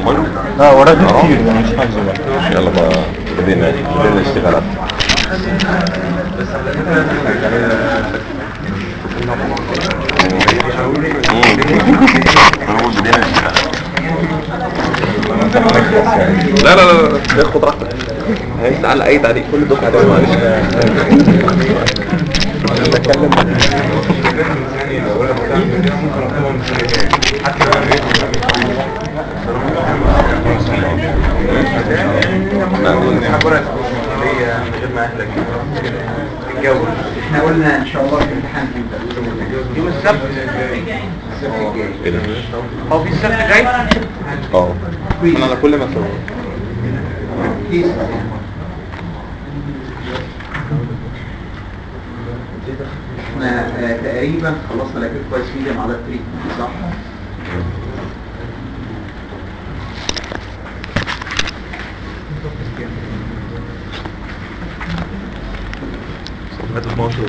لا وراك كتير يعني مش حاجة بقى يلا بقى بدينا بدينا الاشتغالات لا لا لا لا خد راحتك هيتعلق اي تعليق كل الدفعه ده معلش انا بتكلم احنا قلنا ان شاء الله الامتحان امتى يوم السبت السبت الجاي ايه ده؟ هو في السبت جاي اه انا على كل ما سوى كيس احنا آه، تقريبا خلصنا الاكيد كويس ميديم على التريتمنت صح؟ هات 12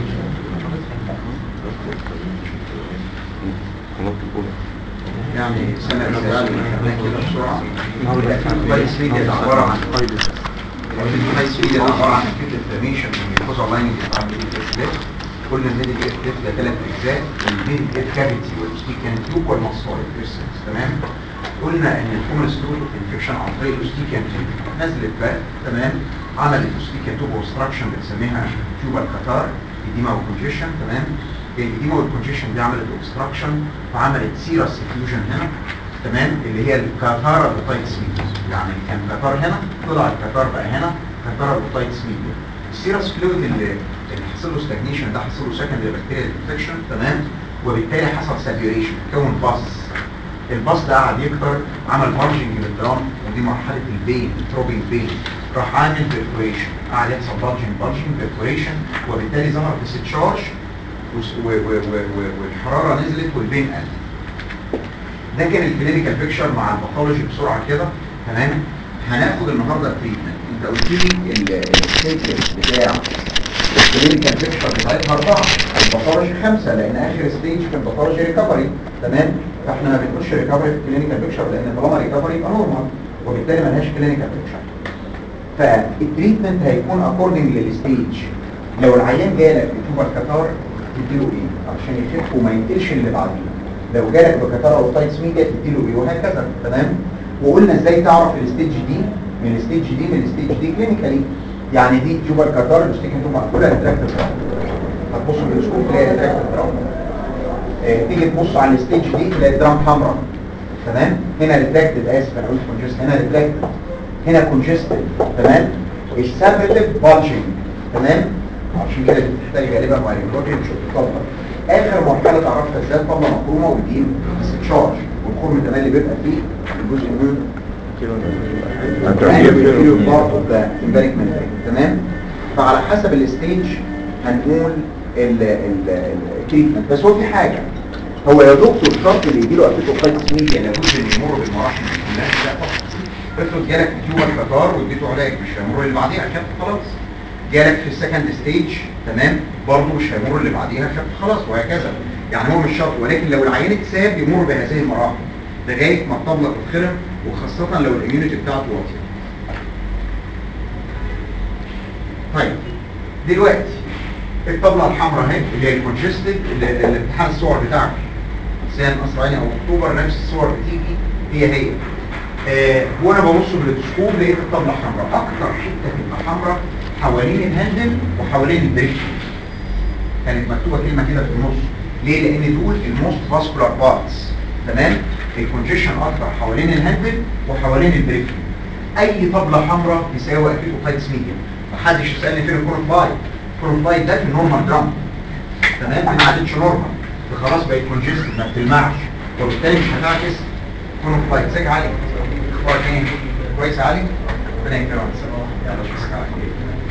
قناة الأولى يعني سنة الأولى كده بسرعة الاكيد كويس ميديم عبارة عن الاكيد كويس ميديم عبارة عن اكيد انفلاميشن من الكوزا لاين بتاع الميديكال قلنا الميديكال كليف ده ثلاث اجزاء الميديكال كافيتي والستيكان تيوب والمصاري بيرسنس تمام قلنا ان الكومن ستروت انفكشن عن طريق الاستيكان تيوب نزلت بقى تمام عملت استيكان تيوب اوبستراكشن بنسميها تيوبال كاتار ايديما وكونجيشن تمام الايديما والكونجيشن دي عملت اوبستراكشن فعملت سيرس افيوجن هنا تمام اللي هي الكاتارا بوتايتس ميديا يعني كان كاتار هنا طلع الكاتار بقى هنا كاتارا بوتايتس ميديا السيرس فلويد اللي اللي حصل له ستاجنيشن ده حصل له سكندري بكتيريال انفكشن تمام وبالتالي حصل ساتيوريشن كون باص الباص ده قعد يكتر عمل مارجنج للدرام ودي مرحله البين التروبينج بين راح عامل بيرفوريشن قعد يحصل بلجنج بلجنج بيرفوريشن وبالتالي ظهر ديستشارج والحراره نزلت والبين قل ده كان الكلينيكال بيكتشر مع الباثولوجي بسرعه كده تمام هناخد النهارده التريتمنت انت قلت لي الستيتس بتاع الكلينيكال بيكتشر بتاعتها اربعه الباثولوجي خمسه لان اخر ستيج كان باثولوجي ريكفري تمام فاحنا ما بنقولش ريكفري في الكلينيكال بيكتشر لان طالما ريكفري يبقى نورمال وبالتالي ما لهاش كلينيكال بيكتشر فالتريتمنت هيكون اكوردنج للستيج لو العيان جالك بتوبر كاتار تديله ايه عشان يخف وما ينقلش اللي بعديه لو جالك بكاتار او تايتس ميديا تديله ايه وهكذا تمام وقلنا ازاي تعرف الستيج دي من الستيج دي من الستيج دي كلينيكالي يعني دي تيوبر كاتار الستيج انتم مقفوله ريتراكتيف هتبص في السكوب تلاقي ريتراكتيف دراون آه، تيجي تبص على الستيج دي تلاقي الدراون حمراء تمام هنا ريتراكتد اسف انا قلت كونجست هنا ريتراكتد هنا كونجستد تمام السابريتيف بالجنج تمام عشان كده بتحتاج غالبا مايكروبين مش بتطلع اخر مرحله تعرفها ازاي الطبله مفرومه والدين استشارج والخرم كمان اللي بيبقى فيه الجزء من part of the symbolic membrane. تمام فعلى حسب الستيج هنقول التريتمنت بس هو في حاجه هو يا دكتور شرط اللي يجي له ابيتوفايتس ميديا لابد ان يمر بالمراحل دي كلها لا طبعا افرض جالك تيومر كتار واديته علاج مش هيمر اللي بعديها خف خلاص جالك في السكند ستيج تمام برضه مش هيمر اللي بعديها خف خلاص وهكذا يعني هو مش شرط ولكن لو العيان اتساب يمر بهذه المراحل لغايه ما الطبله تتخرم وخاصه لو الاميونيتي بتاعته واطيه طيب دلوقتي الطبله الحمراء اهي اللي هي الكونجستد اللي اللي امتحان الصور بتاعك سان اسرائيلي او اكتوبر نفس الصور بتيجي هي هي آه وانا ببص بالتلسكوب لقيت الطبله حمراء اكتر حته تبقى حمراء حوالين الهندل وحوالين البريك كانت مكتوبه كلمه كده في النص ليه لان دول الموست فاسكولار بارتس تمام الكونجيشن اكتر حوالين الهندل وحوالين البريك اي طبله حمراء تساوي اكيتوفايتس ميديا محدش يسالني فين الكونفلاي الكونفلاي ده في النورمال درام تمام دي ما عادتش نورمال دي خلاص بقت كونجستد ما بتلمعش وبالتالي مش هتعكس كونفلاي ازيك يا علي اخبارك ايه كويس يا علي ربنا يكرمك يلا اشوفك على خير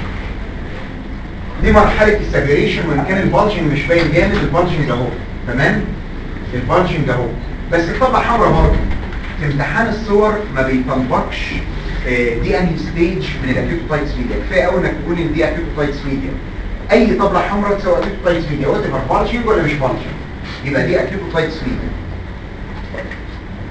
دي مرحله السابيريشن وان كان البالجنج مش باين جامد البالجنج اهو تمام البالجنج اهو بس الطبقه حمراء برضه في امتحان الصور ما بيطلبكش آه، دي انهي ستيج من الاكيوتوفايتس ميديا كفايه قوي انك تقول ان دي اكيوتوفايتس ميديا اي طبله حمراء تساوي اكيوتوفايتس ميديا وات ايفر بالجنج ولا مش بالجنج يبقى دي اكيوتوفايتس ميديا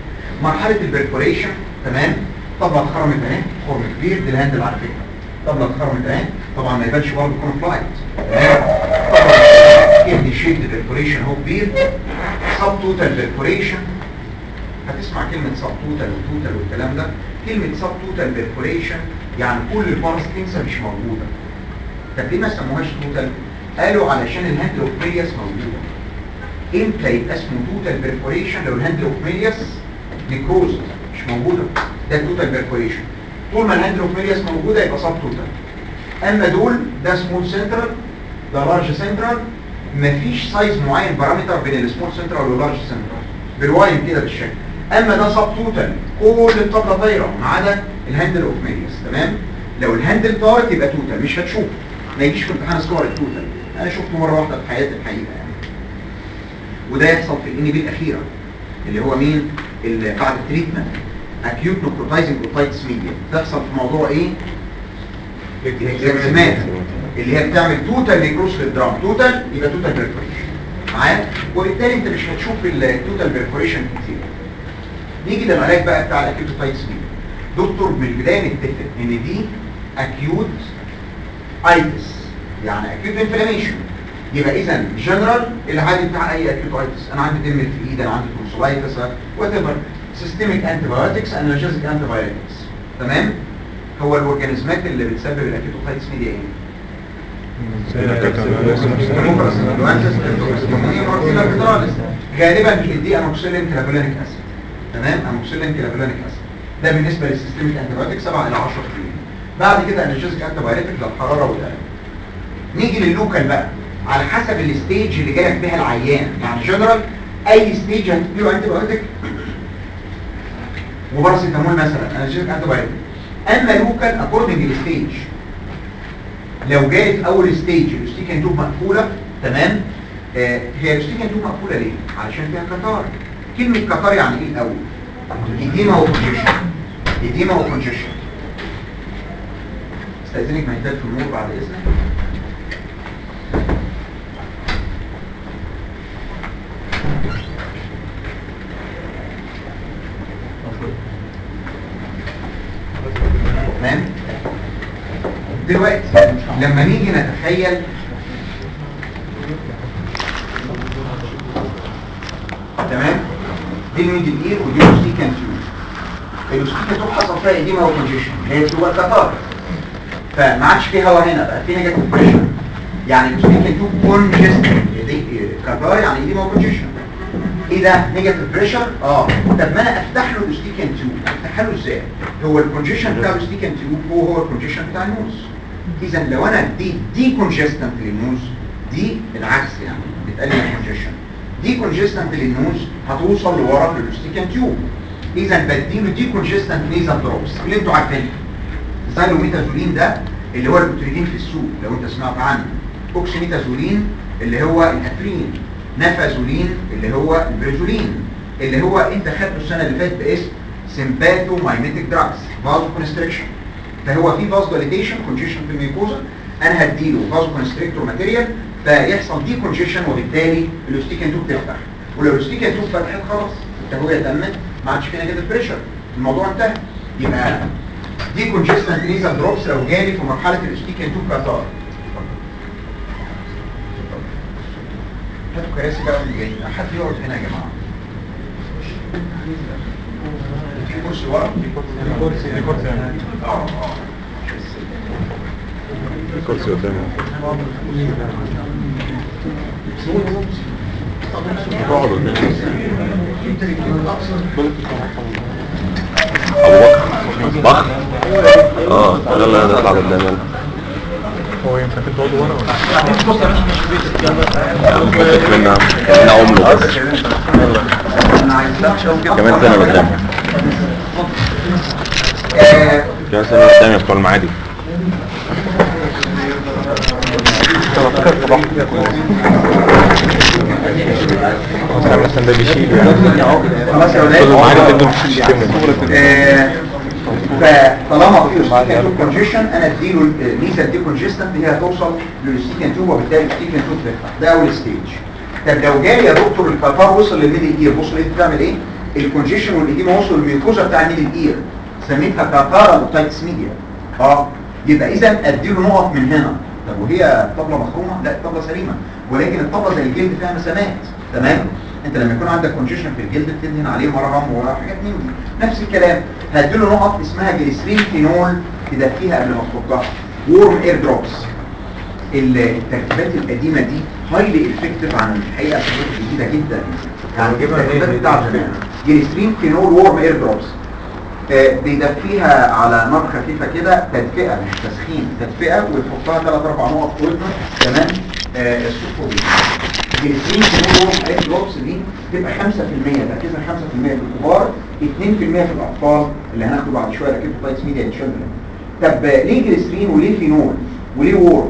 مرحله البركوريشن تمام طبله اتخرمت اهي خرم كبير دي الهاندل على فكره طبله اتخرمت اهي طبعا ما يبانش برضه كون فلايت تمام طبعا دي شيت البركوريشن اهو كبير سب توتال بركوريشن هتسمع كلمة سب توتال وتوتال والكلام ده كلمة سب توتال بيركوريشن يعني كل البارس تنسى مش موجودة طب ليه ما سموهاش توتال؟ قالوا علشان الهاند اوف ميلياس موجودة امتى يبقى اسمه توتال بيركوريشن لو الهاند اوف ميلياس نيكروز مش موجودة ده توتال بيركوريشن طول ما الهاند اوف ميلياس موجودة يبقى سب توتال اما دول ده سمول سنترال ده لارج سنترال مفيش سايز معين بارامتر بين السمول سنترال واللارج سنترال بالوايم كده بالشكل اما ده سب توتال كل الطبله طايره ما عدا الهاندل اوف ميليس تمام لو الهاندل طارت يبقى توتال مش هتشوفه ما يجيش في امتحان سكور التوتال انا شفته مره واحده في حياتي الحقيقه يعني وده يحصل في الان بي الاخيره اللي هو مين اللي بعد التريتمنت اكيوت نوكروتايزنج اوتايتس ميديا تحصل في موضوع ايه الاكزيمات اللي هي بتعمل توتال نيكروس للدرام توتال يبقى توتال بيرفوريشن معايا وبالتالي انت مش هتشوف التوتال بيرفوريشن كتير نيجي للعلاج بقى بتاع الاكيوت اوتايتس ميديا دكتور من البدايه نتفق ان دي اكيوت ايتس يعني اكيوت انفلاميشن يبقى اذا جنرال العادي بتاع اي اكيوت ايتس انا عندي دم في ايدي انا عندي تونسلايتس وات ايفر سيستميك انتي بايوتكس انالجيزيك انتي بايوتكس تمام هو الاورجانيزمات اللي بتسبب الاكيوت اوتايتس ميديا ايه غالبا دي اموكسيلين كلافولينيك اسيد تمام اموكسيلين كلافولينيك اسيد ده بالنسبه للسيستميك انتيبيوتيك 7 الى 10 بعد كده انالجيزيك انتيبيوتيك للحراره والالم نيجي لللوكال بقى على حسب الستيج اللي جالك بيها العيان يعني جنرال اي ستيج هتديله انتيبيوتيك وباراسيتامول مثلا انالجيزيك انتيبيوتيك اما لوكال اكوردنج للستيج لو جالي في اول ستيج الاستيكان توب مقفوله تمام آه هي الاستيكان توب مقفوله ليه علشان فيها قطار كلمه قطار يعني ايه الاول ايديما وكونجيشن ايديما وكونجيشن استاذنك ما يحتاج في النور بعد اذنك تمام دلوقتي لما نيجي نتخيل تمام دي الميدل اير ودي الاوستيكان تيوب الاوستيكان تيوب حصل فيها ايديما وكونجيشن هي بتبقى قطار فما عادش في هواء هنا بقى في نيجاتيف بريشر يعني الاوستيكان تيوب كونجست قطار يعني ايديما وكونجيشن ايه ده نيجاتيف بريشر اه طب ما انا افتح له الاوستيكان تيوب افتحها له ازاي هو الكونجيشن بتاع الاوستيكان تيوب هو هو الكونجيشن بتاع النوز اذا لو انا دي دي كونجستنت للنوز دي العكس يعني بتقلل الكونجيشن دي كونجستنت للنوز هتوصل لورا للاوستيكان تيوب اذا بديله دي كونجستنت نيزل دروبس اللي انتوا عارفينها الزايلوميتازولين ده اللي هو البوتريدين في السوق لو انت سمعت عنه اوكسيميتازولين اللي هو الافرين نفازولين اللي هو البريزولين اللي هو انت خدته السنه اللي فاتت باسم سيمباثو مايميتيك دراجز فازو كونستريكشن فهو في فازو ديليتيشن كونجيشن في الميكوزا انا هديله فازو كونستريكتور ماتيريال فيحصل دي كونجيشن وبالتالي الاوستيكان توب تفتح ولو الاوستيكان توب فتحت خلاص التهويه تمت ما عادش في نيجاتيف بريشر الموضوع انتهى يبقى دي كونجستنت نيزل دروبس لو جالي في مرحله الاوستيكان توب كاتار هاتوا كراسي بقى من جايين حد يقعد هنا يا جماعه في كرسي ورا في كرسي في كرسي اه اه كرسي قدامي اقعد قدامي ابو بكر بكر اه يلا نطلع قدام يلا هو ينفع تقعدوا ورا ولا منا احنا عمله بس انا عايز كمان سنه قدام آه، كمان سنه قدام يا بتوع المعادي استنى استنى ده بيشيل يعني خلاص يا كل ولاد المعادي بدهم يشتموا آه، فطالما في اوستيكان توب كونجيشن انا اديله الميزه دي كونجستنت هي هتوصل للاوستيكان توب وبالتالي الاوستيكان توب تفتح ده اول ستيج طب لو جالي يا دكتور القطار وصل للميدل اير بص لقيت بتعمل ايه الكونجيشن والإديمة وصلوا للميوكوزا بتاع الميدل اير سميتها كاتارا اوتايتس ميديا اه يبقى اذا اديله نقط من هنا طب وهي الطبلة مخرومة؟ لا الطبلة سليمة ولكن الطبلة زي الجلد فيها مسامات تمام؟ انت لما يكون عندك كونجيشن في الجلد بتدهن عليه مرهم وحاجات من دي نفس الكلام هديله نقط اسمها جليسرين فينول تدفيها قبل ما تحطها وورم اير دروبس التركيبات القديمة دي هايلي افكتيف عن الحقيقة الحاجات الجديدة جدا يعني جيبها منين التركيبات دي؟ بتاعت زمان جليسرين فينول وورم اير دروبس آه، بيدفيها على نار خفيفة كده تدفئة مش تسخين تدفئة ويحطها ثلاث اربع نقط في ودنه تمام آه، الصفر دي جليسرين فينول وورم اير دروبس دي تبقى 5% تركيزها 5% في الكبار 2% في الاطفال اللي هناخده بعد شويه ركبت تايتس ميديا تشيلدرن طب آه، ليه جليسرين وليه فينول وليه وورم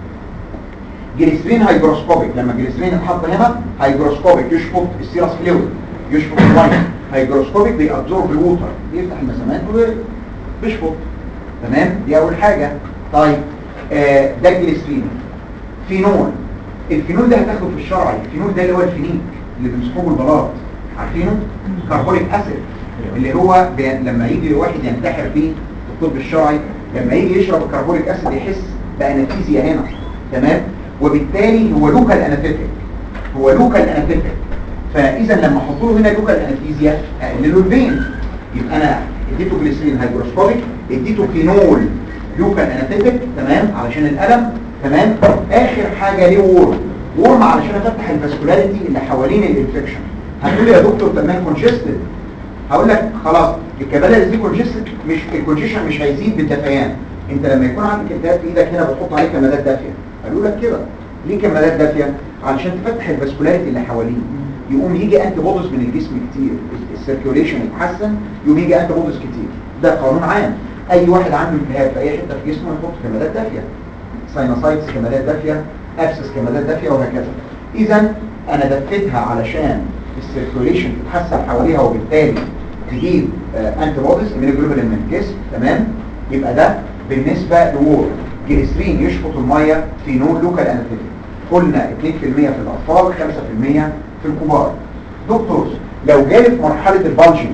جليسرين هيجروسكوبيك لما الجليسرين اتحط هنا هيجروسكوبيك يشفط السيرس فلويد يشفط الميه هيجروسكوبيك بيأبزورب الووتر بيفتح المسامات وبيشفط تمام دي اول حاجه طيب آه ده الجليسرين فينول الفينول ده هتاخده في الشرعي الفينول ده اللي هو الفينيك اللي بنسحبه البلاط عارفينه كربونيك اسيد اللي هو بي... لما يجي واحد ينتحر بيه في الطب الشرعي لما يجي يشرب الكربونيك اسيد يحس بانستيزيا هنا تمام وبالتالي هو لوكال انستيك هو لوكال انستيك فاذا لما احط له هنا لوكال انستيزيا اقلل له البين يبقى انا اديته جليسرين هيدروسكوبيك اديته فينول لوكال انستيك تمام علشان الالم تمام اخر حاجه ليه وورم وورم علشان افتح الفاسكولاريتي اللي حوالين الانفكشن هتقول لي يا دكتور طب ما كونجستد هقول لك خلاص الكبالة دي كونجستد مش الكونجيشن مش هيزيد بالدفيان انت لما يكون عندك التهاب في ايدك هنا بتحط عليه كمادات دافيه قالوا لك كده ليه كمادات دافيه علشان تفتح الفاسكولاريتي اللي حواليه يقوم يجي انتي بودز من الجسم كتير السيركيوليشن يتحسن يقوم يجي انتي بودز كتير ده قانون عام اي واحد عنده التهاب في اي حته في جسمه يحط كمادات دافيه ساينوسايتس كمادات دافيه ابسس كمادات دافيه وهكذا اذا انا دفيتها علشان السيركيوليشن تتحسن حواليها وبالتالي تجيب انتي بوديز immunoglobulin من الجسم تمام يبقى ده بالنسبه لوور جليسرين يشفط الميه فينول لوكال انستيك قلنا 2% في الاطفال 5% في الكبار دكتور لو جالي في مرحله البالجنج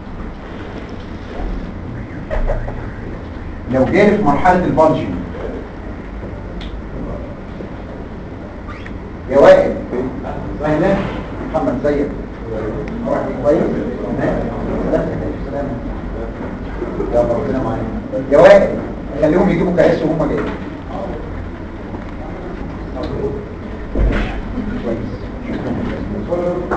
لو جالي في مرحله البالجنج يا وائل اهلا محمد زيك كويس تمام سلام يا ربنا معاك يا وائل خليهم يجيبوا كاس وهم جايين كويس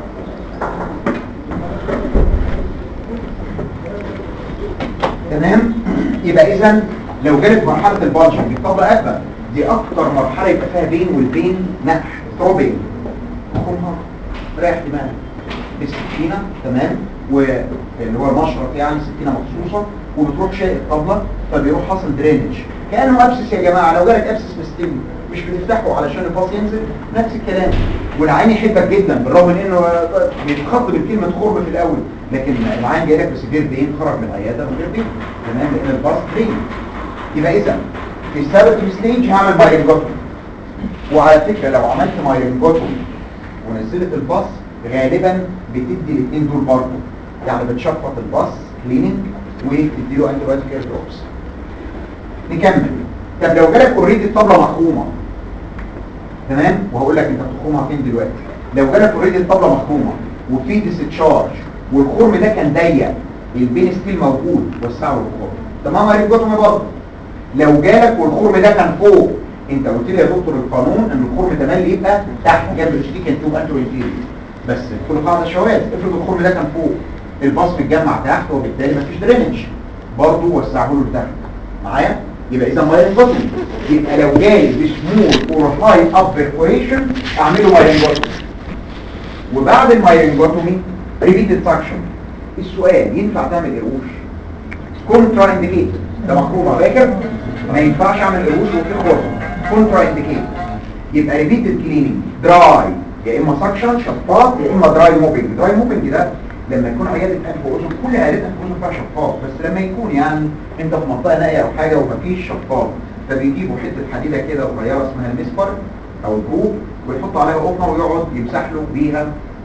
تمام يبقى اذا لو جالت مرحله البالجنج الطبقه اكبر دي اكتر مرحله يبقى فيها بين والبين نقح تروبين خمها رايح دماغك بالسكينه تمام واللي هو المشرط يعني سكينه مخصوصه وبتروح شايل الطبله فبيروح حاصل درينج كانه ابسس يا جماعه لو جالك ابسس مستوي مش بتفتحه علشان الباص ينزل نفس الكلام والعين يحبك جدا بالرغم من انه بيتخض بالكلمه خرم في الاول لكن العين جاي لك بسيفير بين خرج من العياده من غير بين تمام لان الباص درين يبقى اذا في الثابت ستيج هعمل مايرنجوتومي وعلى فكره لو عملت مايرنجوتومي ونزلت الباص غالبا بتدي الاثنين دول برضه يعني بتشفط الباص كليننج وتدي له انتي بايوتيك دروبس نكمل طب لو جالك اوريدي الطبله مخرومه تمام وهقول لك انت بتخرمها فين دلوقتي لو جالك اوريدي الطبله مخرومه وفي ديستشارج والخرم ده كان ضيق البين ستيل موجود وسعه الخرم تمام هيرجعوا برضه لو جالك والخرم ده كان فوق انت قلت لي يا دكتور القانون ان الخرم تملي يبقى تحت جنب الشتيك انتوب انتو انتيريور بس كل قاعده شواذ افرض الخرم ده كان فوق الباص متجمع تحت وبالتالي مفيش درينج برضه وسعه له لتحت معايا يبقى اذا مايرنجوتومي يبقى لو جاي بسمول اور هاي اب بيرفوريشن اعمله مايرنجوتومي وبعد المايرنجوتومي ريبيتد سكشن السؤال ينفع تعمل قروش كونترا انديكيتد ده مخرومه فاكر ما ينفعش اعمل قروش وفي خرم كونترا انديكيتد يبقى ريبيتد كليننج دراي يا اما سكشن شفاط يا اما دراي موبينج دراي موبينج ده لما يكون عياده انف واذن كل عيادات انف واذن فيها شفاط بس لما يكون يعني انت في منطقه نائيه او حاجه ومفيش شفاط فبيجيبوا حته حديده كده صغيره اسمها المسبر او الجروب ويحطوا عليها قطنه ويقعد يمسح له بيها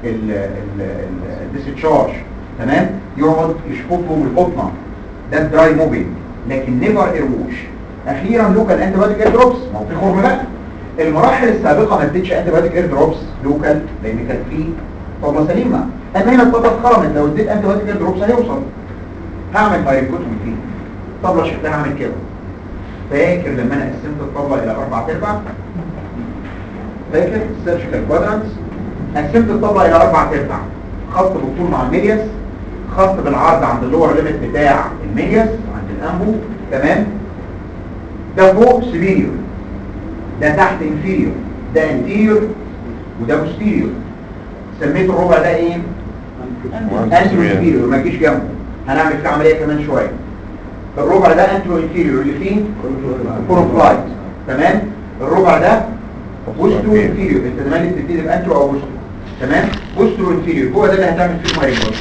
الديسشارج تمام يقعد يشفطه بالقطنه ده الدراي موبينج لكن نيفر ايروش اخيرا لوكال انتي بايوتيك اير دروبس ما هو في خرم بقى المراحل السابقه ما ادتش انتي بايوتيك اير دروبس لوكال لان كان في طبله سليمه اما هنا الطبله اتخرمت لو اديت انتي بايوتيك اير دروبس هيوصل هعمل مايريكوتومي فيه الطبله شكلها عامل كده فاكر لما انا قسمت الطبله الى اربع ارباع فاكر السيرجيكال كوادرانتس قسمت الطبله الى اربع ارباع خط بالطول مع الميلياس خط بالعرض عند اللور ليميت بتاع الميلياس عند الانبو تمام ده فوق سبيريور ده تحت انفيريور ده انتيريور وده بوستيريور سميت الربع ده ايه انترو انفيريور ما تجيش جنبه هنعمل فيه عمليه كمان شويه الربع ده انترو انفيريور اللي فيه كوروفلايت تمام الربع ده بوسترو انفيريور انت زمان بتبتدي بانترو او بوسترو تمام بوسترو انفيريور هو ده اللي هتعمل فيه مايريكوز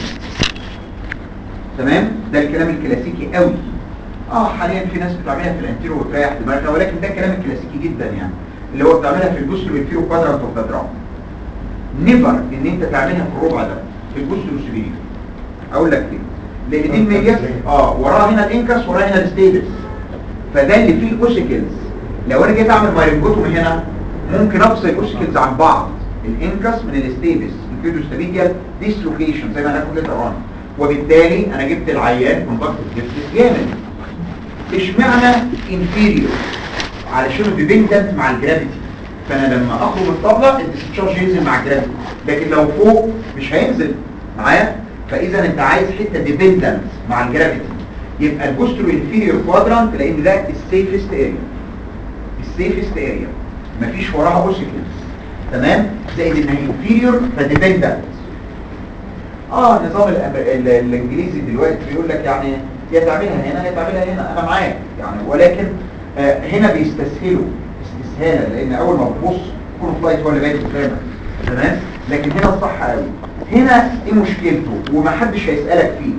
تمام ده الكلام الكلاسيكي قوي اه حاليا في ناس بتعملها في الانتيرو وتريح دماغها ولكن ده الكلام الكلاسيكي جدا يعني اللي هو بتعملها في البوسترو انفيريور كوادرانت اوف ذا درام نيفر ان انت تعملها في الربع ده في البوسترو سبيريور اقول لك ليه لان دي الميجاس اه وراها هنا الانكس وراها هنا الستيبس فده اللي فيه الاوسيكلز لو انا جيت اعمل مايرنجوتوم هنا ممكن افصل الاوسيكلز عن بعض الانكس من الستيبس الفيدوستابيديال ديسلوكيشن زي ما انا كنت قران وبالتالي انا جبت العيان من ضغط الجسم جامد اشمعنى انفيريور علشان ديبندنت مع الجرافيتي فانا لما اخرج من الطبله الديسشارج ينزل مع الجرافيتي لكن لو فوق مش هينزل معايا فاذا انت عايز حته ديبندنت مع الجرافيتي يبقى البوسترو انفيريور كوادرانت لان ده السيفست اريا السيفست اريا مفيش وراها اوسيكلز تمام زائد انها انفيريور فديبندنت اه النظام الأم- ال- الانجليزي دلوقتي بيقول لك يعني يا تعملها هنا يا تعملها هنا انا معاك يعني ولكن آه هنا بيستسهلوا استسهالا لان اول ما بتبص يكون فلايت هو اللي باين قدامك تمام لكن هنا الصح قوي هنا ايه مشكلته ومحدش هيسالك فيه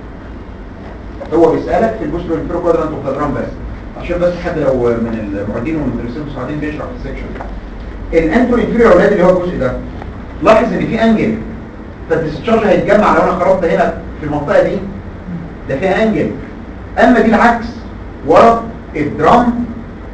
هو بيسالك في البوستر الفيرو كوادرانت اوف بس عشان بس حد لو من المعيدين والمدرسين المساعدين بيشرح في السكشن الانترو انفيريور اولاد اللي هو الجزء ده لاحظ ان في انجل فالديسشارج هيتجمع لو انا خرجت هنا في المنطقه دي ده فيها انجل اما دي العكس ورا الدرام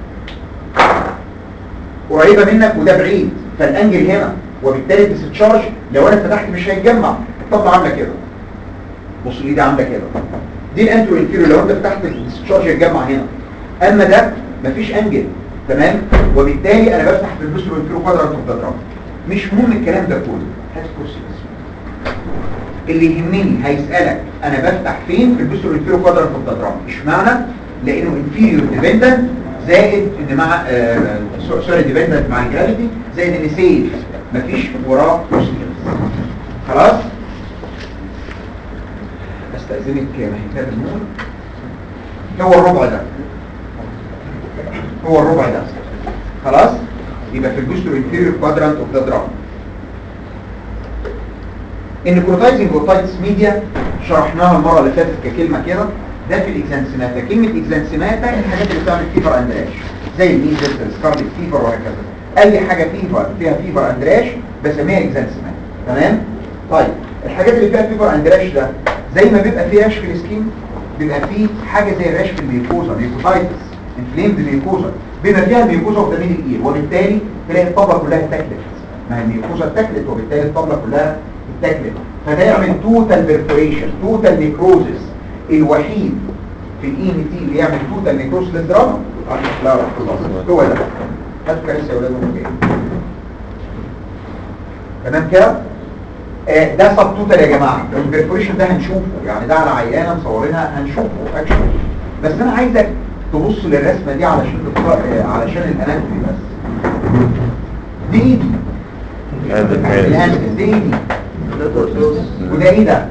قريبه منك وده بعيد فالانجل هنا وبالتالي الديسشارج لو انا فتحت مش هيتجمع الطبله عامله كده بص الايد عامله كده دي الانترو انفيريور لو انت فتحت الديسشارج هيتجمع هنا اما ده مفيش انجل تمام وبالتالي انا بفتح في البوستر انفيريور كوادرانت اوف ذا درام مش مهم الكلام ده كله هات الكرسي بس اللي يهمني هيسالك انا بفتح فين في البوستر انفيريور كوادرانت اوف ذا درام اشمعنى لانه انفيريور ديبندنت زائد ان مع سوري ديبندنت مع الجرافيتي زائد ان سيف مفيش وراه اوسكلز خلاص استاذنك محتاج النور هو الربع ده هو الربع ده خلاص يبقى في البوستر انفيريور كوادرانت اوف ذا درام النيكروتايزنج اوتايتس ميديا شرحناها المره اللي فاتت ككلمه كده ده في الاكزانسيماتا كلمه اكزانسيماتا الحاجات اللي بتعمل فيفر اند راش زي الميزلز السكارلت فيفر وهكذا اي حاجه فيفر فيها فيفر اند راش بسميها اكزانسيماتا تمام طيب الحاجات اللي فيها فيفر اند راش ده زي ما بيبقى فيه راش في السكين بيبقى فيه حاجه زي الراش في الميوكوزا ميوكوتايتس انفليمد ميوكوزا بما فيها الميوكوزا اوف ذا ميدل اير وبالتالي تلاقي الطبله كلها اتاكلت ما هي الميوكوزا اتاكلت وبالتالي الطبله كلها اتاكلت فده يعمل توتال بيرفوريشن توتال نيكروزس الوحيد في الاي ام تي اللي يعمل توتال نيكروزس للدراما لا لا خلاص هو ده هاتوا كراسي يا اولاد وهم جايين تمام كده آه ده سب توتال يا جماعه البرفوريشن ده هنشوفه يعني ده على عيانه مصورينها هنشوفه اكشن بس انا عايزك تبص للرسمه دي علشان تقرأ آه علشان الاناتومي بس دي ايدي الاناتومي دي ايدي وده ايه ده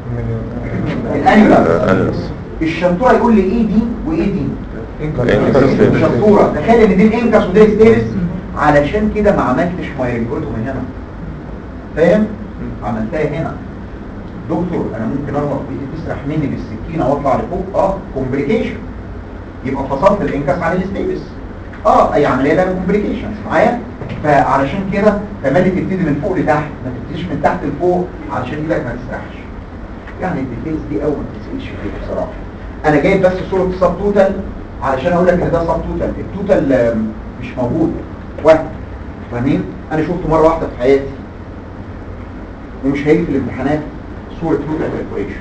الانيولاس الشنطوره يقول لي ايه دي وايه دي الشنطوره تخيل ان دي الانكس وده الستيرس علشان كده ما عملتش مايرنجوتو من هنا فاهم عملتها هنا دكتور انا ممكن اربط بايدي تسرح مني بالسكينه واطلع لفوق اه كومبليكيشن يبقى فصلت الانكس عن الستيرس اه اي عمليه لها كومبليكيشن معايا فعلشان كده تملي تبتدي من فوق لتحت ما تبتديش من تحت لفوق علشان ايدك ما تسرحش يعني الديتيلز دي اول ما تسالش فيها بصراحه انا جايب بس صوره السب توتال علشان اقول لك ان ده سب توتال التوتال آم، مش موجود واحد فاهمين انا شفته مره واحده في حياتي ومش هيجي في الامتحانات صوره توتال كالكوليشن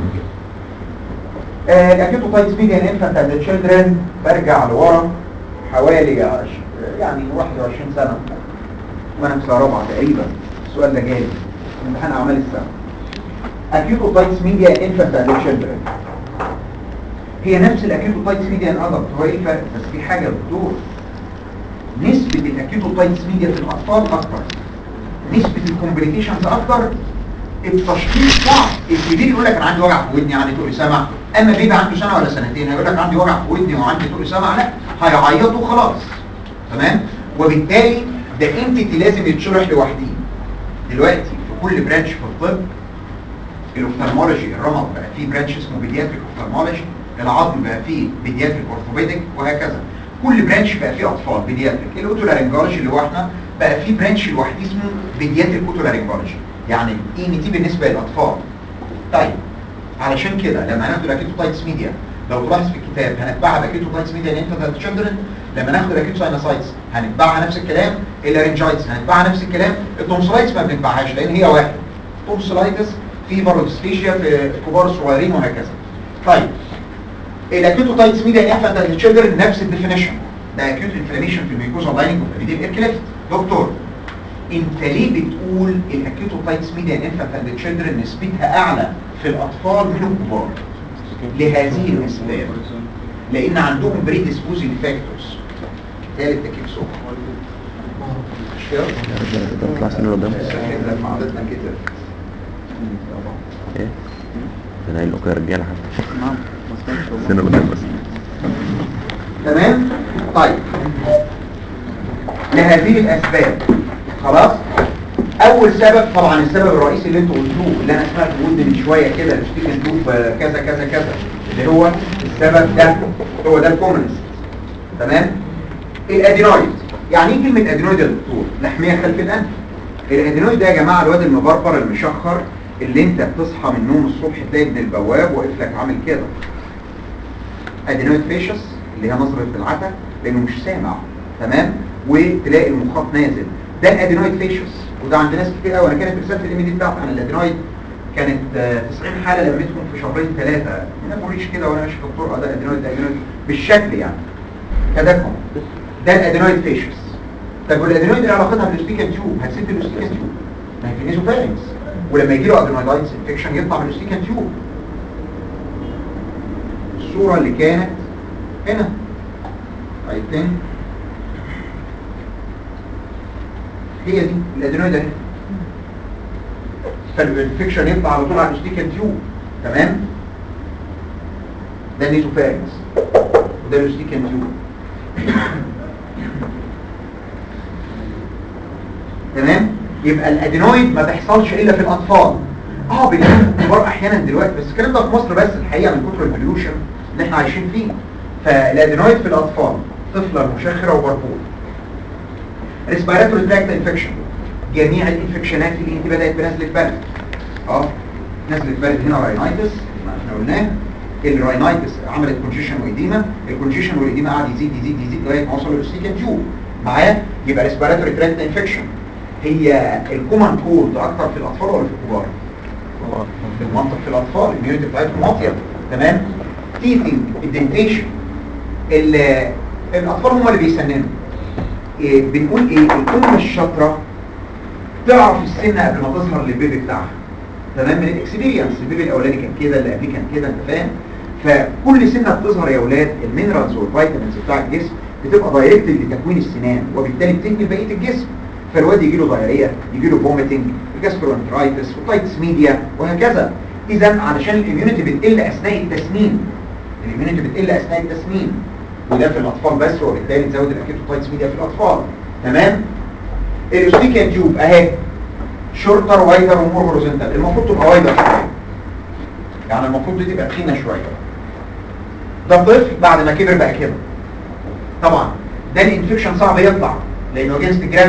الاكيوتوتايتس ميديان انفانت اند تشيلدرن برجع لورا حوالي عش... يعني 21 سنه وانا في سنه رابعه تقريبا السؤال ده جالي امتحان اعمال السنه اكيوتوتايتس ميديان انفانت اند تشيلدرن هي نفس الاكيوتوتايتس ميديان ادلت هو ايه الفرق بس في حاجه يا دكتور نسبه الاكيوتوتايتس ميديا في الاطفال اكتر نسبه الكومبليكيشنز اكتر التشخيص صعب الكبير يقول لك انا عندي وجع في ودني عندي طول سمع اما بيبي عنده سنه ولا سنتين هيقول لك عندي وجع في ودني وعندي طول سمع لا هيعيطوا خلاص تمام وبالتالي ده انتيتي لازم يتشرح لوحده دلوقتي في كل برانش في الطب الاوفتالمولوجي الرمد بقى فيه برانش اسمه بيدياتريك اوفتالمولوجي العظم بقى فيه بيدياتريك اورثوبيديك وهكذا كل برانش بقى فيه اطفال بيدياتريك الاوتولارينجولوجي اللي هو احنا بقى فيه برانش لوحده اسمه بيدياتريك اوتولارينجولوجي يعني اي ان تي بالنسبه للاطفال طيب علشان كده لما هناخد الاكيتوتايتس ميديا لو تلاحظ في الكتاب هنتبعها باكيتوتايتس ميديا ان انت تشيلدرن لما ناخد الاكيتوساينوسايتس هنتبعها نفس الكلام اللارنجايتس هنتبعها نفس الكلام التونسلايتس ما بنتبعهاش لان هي واحد تونسلايتس فيفر وديسفيشيا في الكبار الصغيرين وهكذا طيب الاكيوتوتايتس ميديا انفانت اند تشيلدرن نفس الديفينيشن ده اكيوت انفلاميشن في الميكوزا لايننج اوف ذا اير كليفت دكتور انت ليه بتقول الاكيوتوتايتس ميديا انفانت اند تشيلدرن نسبتها اعلى في الاطفال من الكبار لهذه الاسباب لان عندهم بريديسبوزنج فاكتورز ثالث تكييف سكر مش كده؟ تطلع سنة قدام لما عددنا كده ايه انا قايل لكم يا رجاله حتى سنة قدام بس تمام طيب لهذه الاسباب خلاص اول سبب طبعا السبب الرئيسي اللي انتوا قلتوه اللي انا سمعت بود من شويه كده الستيكن دوب كذا كذا كذا اللي هو السبب ده هو ده الكومنست تمام الادينويد يعني ايه كلمه ادينويد يا دكتور لحميه خلف الانف الادينويد ده يا جماعه الواد المبربر المشخر اللي انت بتصحى من النوم الصبح تلاقي ابن البواب واقف لك عامل كده ادينويد فيشس اللي هي نظرة العتا لانه مش سامع تمام وتلاقي المخاط نازل ده الادينويد فيشس وده عند ناس كتير قوي انا كانت رساله الام دي بتاعتي عن الادينويد كانت آه، 90 حاله لميتهم في شهرين ثلاثه ما بقوليش كده وانا ماشي في الطرقه ده ادينويد ده ادينويد بالشكل يعني كدكم ده الادينويد فيشس طب والادينويد ايه علاقتها بالاستيكان تيوب هتسد الاستيكان تيوب ما هي في نيزوفارينكس ولما يجي له ادينويدايتس انفكشن يطلع من الاستيكان تيوب الصوره اللي كانت هنا I think هي دي الادينويد اهي فالانفكشن يطلع على طول على الاستيكان تيوب تمام ده النيزوفارينكس وده الاستيكان تيوب تمام يبقى الادينويد ما تحصلش الا في الاطفال اه بنشوف الكبار احيانا دلوقتي بس الكلام ده في مصر بس الحقيقه من كتر البليوشن اللي احنا عايشين فيه فالادينويد في الاطفال طفله مشخره وبربور ريسبيراتوري تراكت انفكشن جميع الانفكشنات اللي انت بدات بنزله برد اه نزله برد هنا راينايتس ما احنا قلناه الراينايتس عملت كونجيشن وايديما الكونجيشن والايديما قعد يزيد يزيد يزيد لغايه ما وصل للسيكن تيوب معايا يبقى ريسبيراتوري تراكت انفكشن هي الكومن كولد اكتر في الاطفال ولا في الكبار في المنطق في الاطفال الاميونيتي بتاعتهم واطيه تمام تيثنج الدنتيشن الاطفال هم اللي بيسننوا إيه بنقول ايه الام الشاطره تعرف السن قبل ما تظهر للبيبي بتاعها تمام من الاكسبيرينس البيبي الاولاني كان كده اللي قبليه كان كده انت فاهم فكل سنه بتظهر يا اولاد المينرالز والفيتامينز بتاع الجسم بتبقى دايركت لتكوين السنان وبالتالي بتنقل بقيه الجسم فالواد يجي له دايريه يجي له فوميتنج جاسترونترايتس وتايتس ميديا وهكذا اذا علشان الاميونيتي بتقل اثناء التسنين الاميونيتي بتقل اثناء التسنين وده في الاطفال بس وبالتالي تزود الاكيتوتايتس ميديا في الاطفال تمام الاستيكان تيوب اهي شورتر وايدر ومور هوريزونتال المفروض تبقى وايدر شويه يعني المفروض دي تبقى تخينه شويه ده طفل بعد ما كبر بقى كده طبعا ده الانفكشن صعب يطلع لانه جنس جرافيتي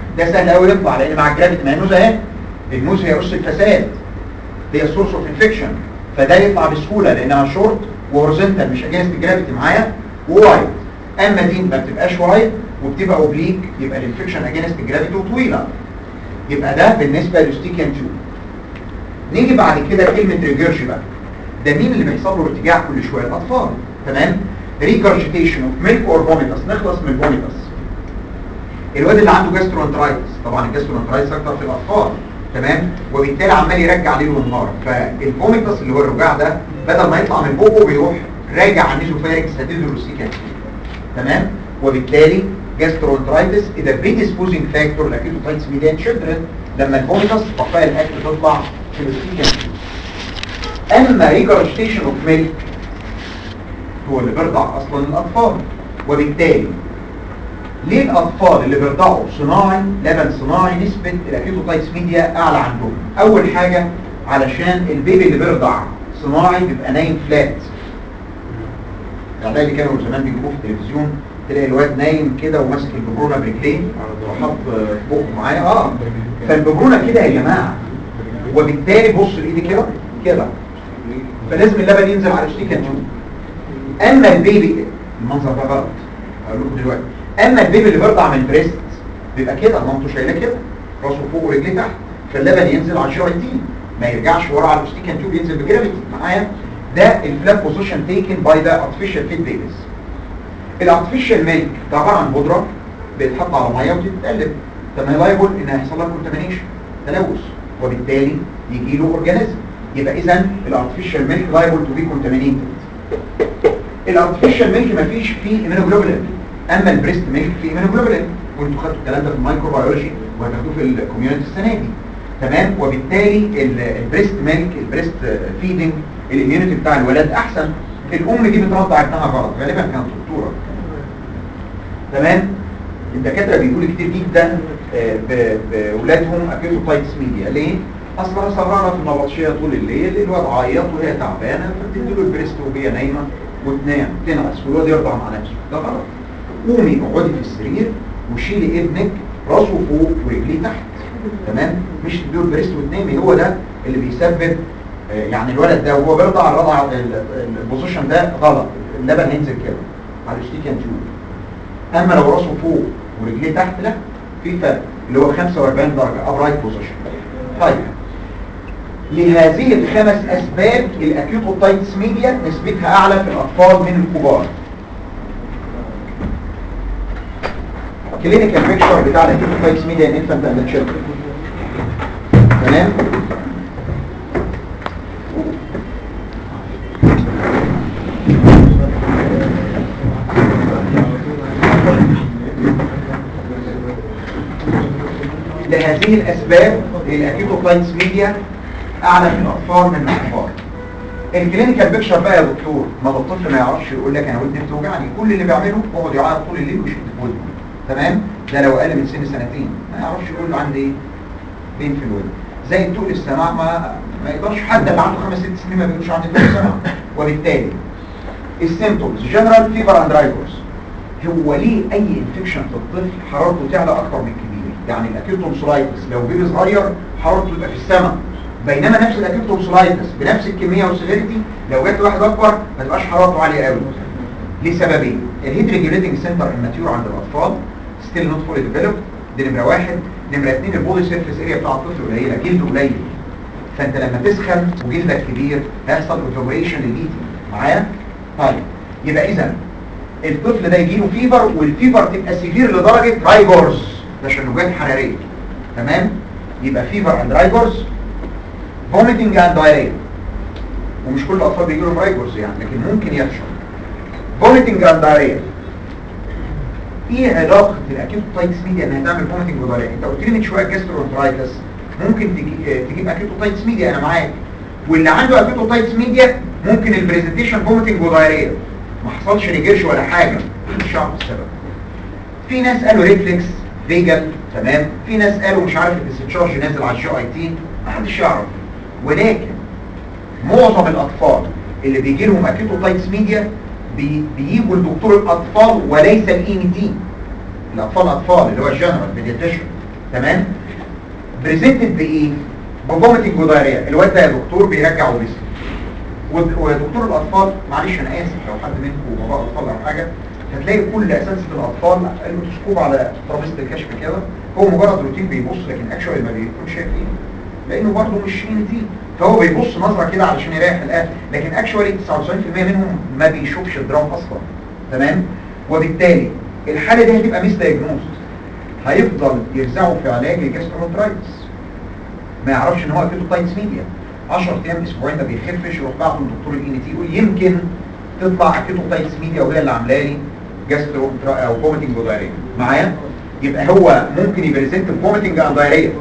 ده سهل قوي يطلع لان مع الجرافيتي ما هي النوز اهي النوز هي اس الفساد هي سورس اوف انفكشن فده يطلع بسهوله لانها شورت وهورزنتال مش اجينست الجرافيتي معايا ووايد اما دي ما بتبقاش وايد وبتبقى اوبليك يبقى الانفكشن اجينست الجرافيتي وطويله يبقى ده بالنسبه للستيكيان تيوب نيجي بعد كده كلمه ريجرج بقى ده مين اللي بيحصل له ارتجاع كل شويه الاطفال تمام ريجرجيتيشن اوف ميلك اور فوميتس نخلص من الفوميتس الواد اللي عنده جاسترونترايتس طبعا الجاسترونترايتس اكتر في الاطفال تمام وبالتالي عمال يرجع ليل ونهار فالفوميتس اللي هو الرجاع ده بدل ما يطلع من بوقه بيروح راجع على النيزوفارينكس هتدروسيكان تمام وبالتالي جاسترونترايتس اذا بريديسبوزنج فاكتور لاكيتوتايتس ميديان تشيلدرن لما الفوميتس بقايا الاكل تطلع في الاستيكان اما ريجرجيتيشن اوف ميلك هو اللي بيرضع اصلا الاطفال وبالتالي ليه الاطفال اللي بيرضعوا صناعي لبن صناعي نسبة الاكيتوتايتس ميديا اعلى عندهم اول حاجة علشان البيبي اللي بيرضع صناعي بيبقى نايم فلات الاعلان اللي كانوا زمان بيجيبوه في التلفزيون تلاقي الواد نايم كده وماسك الببرونه برجلين وحط بقه معايا اه فالببرونه كده يا جماعه وبالتالي بص لايدي كده كده فلازم اللبن ينزل على الشيكن تيوب اما البيبي المنظر ده غلط هقول لكم دلوقتي اما البيبي اللي بيرضع من البريست بيبقى كده مامته شايله كده راسه فوق ورجليه تحت فاللبن ينزل على الشرايطين ما يرجعش ورا على الستيكن تيوب ينزل بجرافيتي معايا ده الفلات بوزيشن تيكن باي ذا ارتفيشال فيد بيبيز الارتفيشال ميلك ده عباره عن بودره بيتحط على ميه وتتقلب فما لايبل ان هيحصل لها كونتامينيشن تلوث وبالتالي يجي له اورجانيزم يبقى اذا الارتفيشال ميلك لايبل تو بي كونتامينيتد الارتفيشال ميلك ما فيش فيه ايمينوجلوبولين اما البريست ميلك فيه ايمينوجلوبولين وانتوا خدتوا الكلام ده في المايكروبيولوجي وهتاخدوه في الكوميونتي السنه دي تمام وبالتالي البريست ميلك البريست فيدنج الاميونيتي بتاع الولاد احسن الام دي بترضع ابنها غلط غالبا كانت دكتوره تمام الدكاتره بيقولوا كتير جدا باولادهم اكيوتوبايتس ميديا ليه اصلا سهرانه في النبطشيه طول الليل الواد عيط وهي تعبانه فبتدي له البريست وهي نايمه وتنام تنعس والواد يرضع مع نفسه ده غلط قومي اقعدي في السرير وشيلي ابنك راسه فوق ورجليه تحت تمام مش تديله البريست وتنامي هو ده اللي بيسبب يعني الولد ده وهو بيرضع الرضع البوزيشن ده غلط اللبن هينزل كده على الشتيكن تيوب اما لو راسه فوق ورجليه تحت لا في فرق اللي هو 45 درجه ابرايت بوزيشن طيب لهذه الخمس اسباب الاكيوتوتايتس ميديا نسبتها اعلى في الاطفال من الكبار كلينيكال بيكتشر بتاع الاكيوتوتايتس ميديا ان انفانت اند تشيلدرن تمام لهذه الأسباب الأكيوتوبلاينس ميديا أعلى في الأطفال من الكبار الكلينيكال بيكشر بقى يا دكتور ما الطفل ما يعرفش يقول لك انا ودني بتوجعني كل اللي بيعمله يقعد يعيط طول الليل ويشد في ودنه تمام ده لو اقل من سن سنتين ما يعرفش يقول له عندي ايه بين في الودن زي التقل السماع ما ما يقدرش حد اللي عنده خمس ست سنين ما بيقولش عندي تقل سماع وبالتالي السيمتومز جنرال فيبر اند رايكورز هو ليه اي انفكشن في الطفل حرارته تعلى اكتر من الكبير يعني الاكيوتومسولايتس لو بيبي صغير حرارته تبقى في السماء بينما نفس الاكيوتومسولايتس بنفس الكميه والسيفيريتي لو جت واحد اكبر ما تبقاش حرارته عاليه قوي لسببين الهيد ريجوليتنج سنتر الماتيور عند الاطفال ستيل نوت فولي ديفلوب دي نمره واحد نمره اثنين البودي سيرفيس اريا بتاع الطفل قليله جلده قليل فانت لما تسخن وجلدك كبير هيحصل اوتوبريشن للهيتنج معايا طيب يبقى اذا الطفل ده يجيله فيبر والفيبر تبقى سيفير لدرجه رايجورز ده تشنجات حراريه تمام يبقى فيبر اند رايجورز فوميتنج اند دايريا ومش كل الاطفال بيجي لهم رايجورز يعني لكن ممكن يحصل فوميتنج اند دايريا ايه علاقه الاكيوتوتايتس ميديا انها تعمل فوميتنج ودايريا انت قلت لي من شويه جاسترونترايتس ممكن تجي تجيب اكيوتوتايتس ميديا انا معاك واللي عنده اكيوتوتايتس ميديا ممكن البرزنتيشن فوميتنج ودايريا ما حصلش ريجيرش ولا حاجه مش عارف السبب في ناس قالوا ريفلكس فيجن تمام في ناس قالوا مش عارف الديسشارج نازل على الجي اي تي ما حدش يعرف ولكن معظم الاطفال اللي بيجي لهم اكيوتوتايتس ميديا بي بيجوا لدكتور الاطفال وليس الاي ام تي الاطفال اطفال اللي هو الجنرال بيديتيشن تمام بريزنتد بايه بفوميتنج ودايريا الواد ده يا دكتور بيرجع وبيسكت ود- ودكتور الاطفال معلش انا اسف لو حد منكم بابا اطفال او حاجه هتلاقي كل اساس في الاطفال الاوتوسكوب على ترابيزه الكشف كده هو مجرد روتين بيبص لكن اكشوال ما بيكونش شايف ايه لانه برضه مش ان دي فهو بيبص نظره كده علشان يريح القلب لكن اكشوالي 99% منهم ما بيشوفش الدرام اصلا تمام وبالتالي الحاله دي هتبقى ميس دايجنوز هيفضل يرزعه في علاج الجاسترونترايتس ما يعرفش ان هو اكيتوتايتس ميديا 10 ايام اسبوعين ما بيخفش يروح بعته للدكتور الان تي يقول يمكن تطلع اكيتوتايتس ميديا وهي اللي عامله لي جاسترو او فوميتنج ودايريا معايا يبقى هو ممكن يبريزنت فوميتنج اند دايريا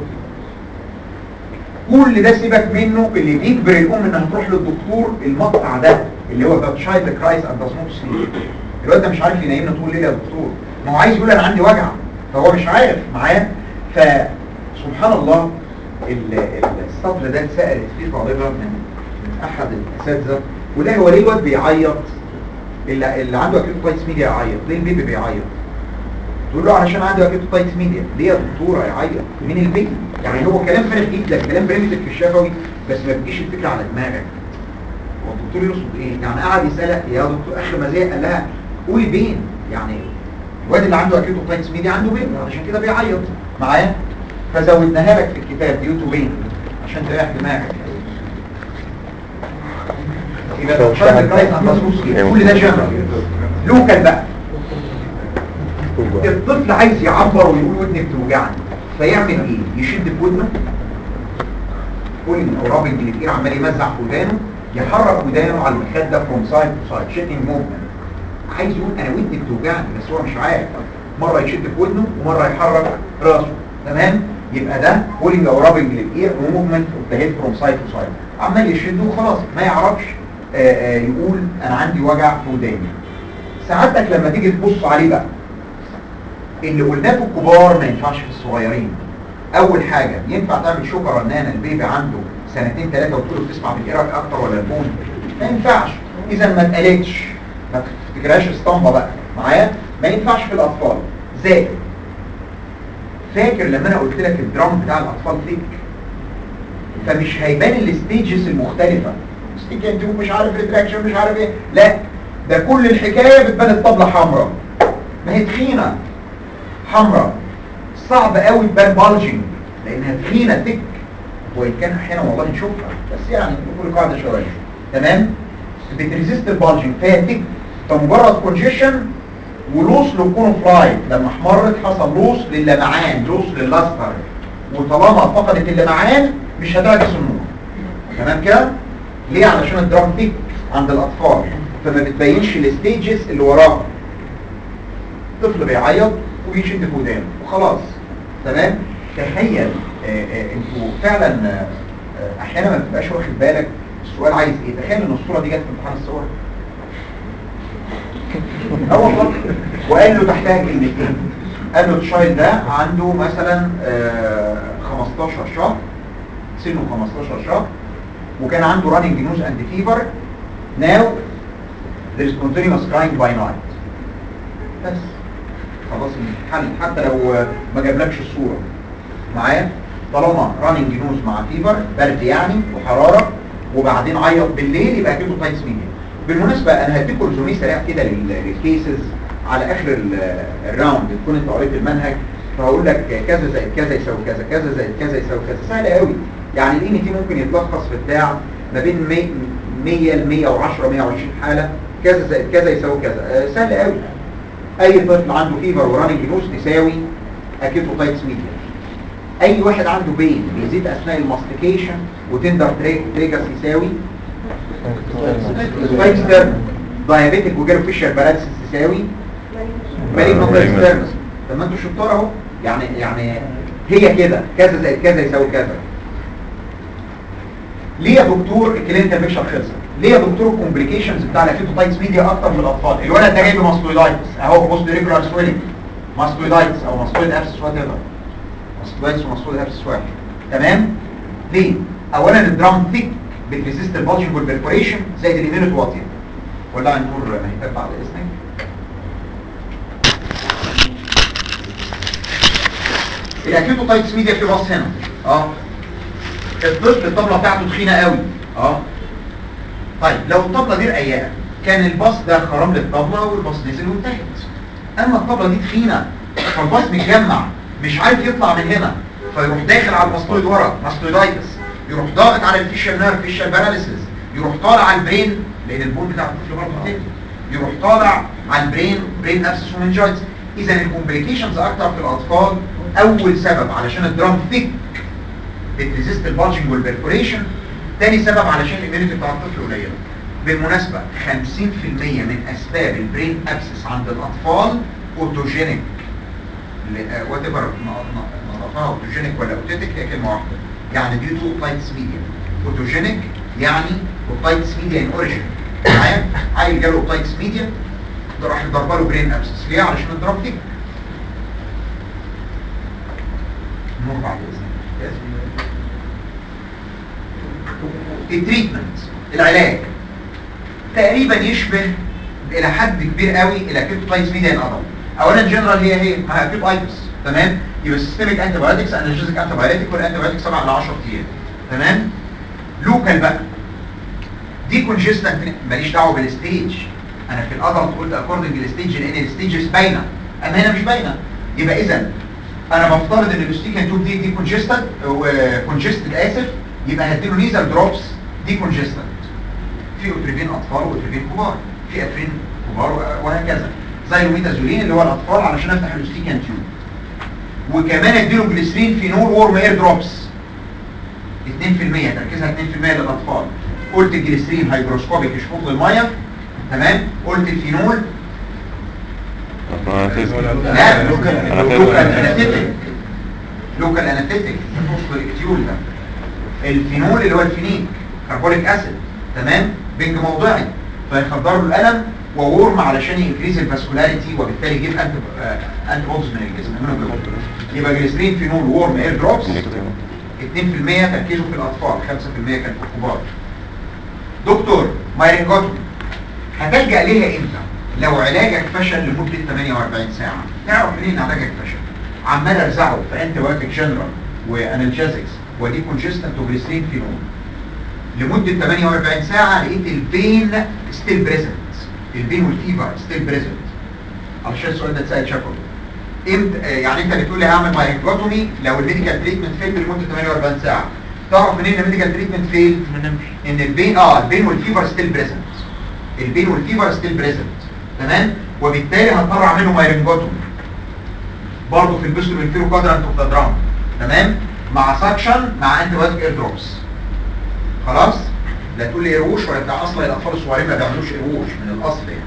كل ده سيبك منه اللي بيجبر الام انها تروح للدكتور المقطع ده اللي هو ذا تشايلد كرايس اند داز نوت سليب الواد ده مش عارف ينيمنا طول الليل يا دكتور ما هو عايز يقول انا عندي وجع فهو مش عارف معايا فسبحان الله ال- ال- السطر ده اتسالت فيه طالبه من من احد الاساتذه وده هو ليه الواد بيعيط اللي, اللي عنده اكيوتايتس ميديا يعيط ليه البيبي بيعيط تقول له علشان عنده اكيوتايتس ميديا ليه يا دكتوره يعيط من البيبي يعني هو كلام فارغ جدا كلام بريمتيف في الشفوي بس ما بتجيش الفكره على دماغك هو الدكتور يقصد ايه يعني قعد يسالها يا دكتور اخر ما زهق قال لها قولي بين يعني الواد اللي عنده اكيوتايتس ميديا عنده بين علشان كده بيعيط معايا فزودناها لك في الكتاب ديو تو بين عشان تريح دماغك يبقى الشهر الجاي هنبص كل ده جنرال لوكال بقى الطفل عايز يعبر ويقول ودني بتوجعني فيعمل ايه يشد في ودنه كل او رابط الايد عمال يمزع في ودانه يحرك ودانه على المخده فروم سايد تو سايد شيكينج موفمنت عايز يقول انا ودني بتوجعني بس هو مش عارف مره يشد في ودنه ومره يحرك راسه تمام يبقى ده بولينج او رابنج للاير وموفمنت اوف ذا هيد فروم سايد تو سايد عمال يشد وخلاص ما يعرفش آآ آآ يقول انا عندي وجع في وداني ساعتك لما تيجي تبص عليه بقى اللي قلناه في الكبار ما ينفعش في الصغيرين اول حاجة ينفع تعمل شوكة رنانة البيبي عنده سنتين ثلاثة وتقول له بتسمع بالإيرك اكتر ولا البون ما ينفعش اذا ما اتقالتش ما تفتكرهاش اسطمبة بقى معايا ما ينفعش في الاطفال زائد فاكر لما انا قلت لك الدرام بتاع الاطفال ثيك فمش هيبان الستيجز المختلفة ستيك انت مش عارف ريتراكشن مش عارف ايه لا ده كل الحكاية بتبان الطبلة حمراء ما هي تخينة حمراء صعب قوي تبان بالجنج لانها تخينه تك وان كان احيانا والله نشوفها بس يعني كل قاعده شويه تمام بتريزيست البالجنج فهي تك فمجرد كونجيشن ولوس للكون فلاي لما احمرت حصل لوس للمعان لوس للاستر وطالما فقدت اللمعان مش هتعكس النور تمام كده ليه علشان الدرام تك عند الاطفال فما بتبينش الستيجز اللي وراها طفل بيعيط وبيشد في ودانه وخلاص تمام تخيل آه، آه، انتوا فعلا آه، آه، احيانا ما بتبقاش واخد بالك السؤال عايز ايه تخيل ان الصوره دي جت في امتحان الصور اه والله وقال له تحتها كلمتين قال له الشايلد ده عنده مثلا آه، 15 شهر سنه 15 شهر وكان عنده راننج نوز اند فيفر ناو there is continuous crying by night بس خلاص الحل حتى لو ما جابلكش الصورة معايا طالما راننج نوز مع فيفر برد يعني وحرارة وبعدين عيط بالليل يبقى كده تايتس ميديا بالمناسبة انا هديكم ريزومي سريع كده لل- للكيسز على اخر ال- الراوند تكون انت قريت المنهج فهقول لك كذا زائد كذا يساوي كذا كذا زائد كذا يساوي كذا سهل قوي يعني الان تي ممكن يتلخص في بتاع ما بين 100 ل 110 120 حالة كذا زائد كذا يساوي كذا آه، سهل قوي اي طفل عنده فيفر وراننج نوز تساوي اكيتوتايتس ميديا اي واحد عنده بين بيزيد اثناء الماستيكيشن وتندر تريك تريجس يساوي سبايكستر دايابيتك وجاله فيشر باراليسيس تساوي مالجنت اكسترنس طب ما انتوا شطار اهو يعني يعني هي كده كذا زائد كذا يساوي كذا ليه يا دكتور الكلينيكال بيكشر خلصت ليه يا دكتور الكومبليكيشنز بتاع الاكيتوتايتس ميديا اكتر من الاطفال الولد ده جاي بماستويدايتس اهو بوست ريجولار سويلنج ماستويدايتس او ماستويد ابسس وات ايفر ماستويدايتس وماستويد ابسس واحد تمام ليه اولا الدرام ثيك بتريزيست البالجنج والبرفوريشن زائد الاميونيتي واطيه ولا هنقول مهتاب بعد اذنك الاكيوتوتايتس ميديا في باص هنا اه الطفل الطبله بتاعته تخينه قوي اه طيب لو الطبله دي رقيقه كان الباص ده خرم للطبله والباص نزل وانتهت اما الطبله دي تخينه فالباص متجمع مش عارف يطلع من هنا فيروح داخل على الماستويد ورا ماستويدايتس يروح ضاغط على الفيشال نيرف فيشال باراليسيس يروح طالع على البرين لان البون بتاع الطفل برضه بتقل يروح طالع على البرين برين ابسس ومنجايتس اذا الكومبليكيشنز اكتر في الاطفال اول سبب علشان الدرام ثيك بتريزيست البالجنج والبرفوريشن تاني سبب علشان الاميونيتي بتاع الطفل قليله بالمناسبة 50% من اسباب البرين ابسس عند الاطفال اوتوجينيك وات ايفر نطقها اوتوجينيك ولا اوتيتك هي كلمه واحده يعني دي تو اوتايتس ميديا اوتوجينيك يعني اوتايتس ميديا ان اوريجين معايا عيل جاله اوتايتس ميديا ده راح يضرب له برين ابسس ليه علشان الدرام ثيك نور بعد اذنك التريتمنت العلاج تقريبا يشبه الى حد كبير قوي الى كيبتايز ميديا الادلت اولا جنرال هي هي ما هي ايتس تمام يبقى سيستميك انتي بايوتكس انالجيزيك انتي بايوتيك والانتي بايوتيك 7 ل 10 ايام تمام لوكال بقى دي كونجستنت ماليش دعوه بالستيج انا في الادلت قلت اكوردنج للستيج لان الستيجز باينه اما هنا مش باينه يبقى اذا انا بفترض ان الاستيكان توب دي دي كونجستد كونجستد اسف يبقى هديله نيزل دروبس دي كونجستد في اتريفين اطفال واتريفين كبار في اترين كبار وهكذا زي الميتازولين اللي هو الاطفال علشان افتح الاستيكان تيوب وكمان اديله جليسرين فينول وورم اير دروبس 2% تركيزها 2% للاطفال قلت الجليسرين هيدروسكوبيك يشفط الميه تمام قلت الفينول لا لوكال لوكال انستيتيك لوكال انستيتيك اكتيول ده الفينول اللي هو الفينيك كربونيك اسيد تمام بنج موضعي فيخدر له الالم وورم علشان ينكريز الفاسكولاريتي وبالتالي يجيب انت انت بودز من الجسم يبقى جليسرين فينول وورم اير دروبس 2% تركيزه في الاطفال 5% كان في الكبار دكتور مايرنجوتومي هتلجأ ليها امتى لو علاجك فشل لمدة 48 ساعة تعرف منين علاجك فشل عمال ارزعه في انتي بايوتيك جنرال وانالجيزكس ودي كونجستنت وجليسرين فينول لمدة 48 ساعة لقيت البين ستيل بريزنت البين والفيفر ستيل بريزنت علشان السؤال ده اتسال شكله امتى يعني انت بتقول لي هعمل مايرنجوتومي لو الميديكال تريتمنت فيل لمدة 48 ساعة تعرف منين الميديكال تريتمنت فيل ان البين اه البين والفيفر ستيل بريزنت البين والفيفر ستيل بريزنت تمام وبالتالي هضطر اعمل له مايرنجوتومي برضه في البستر والفيرو كوادرانت اوف ذا درام تمام مع سكشن مع انتي بايوتيك اير دروبس خلاص لا تقول لي قروش ولا بتاع اصلا الاطفال الصغيرين ما بيعملوش قروش من الاصل يعني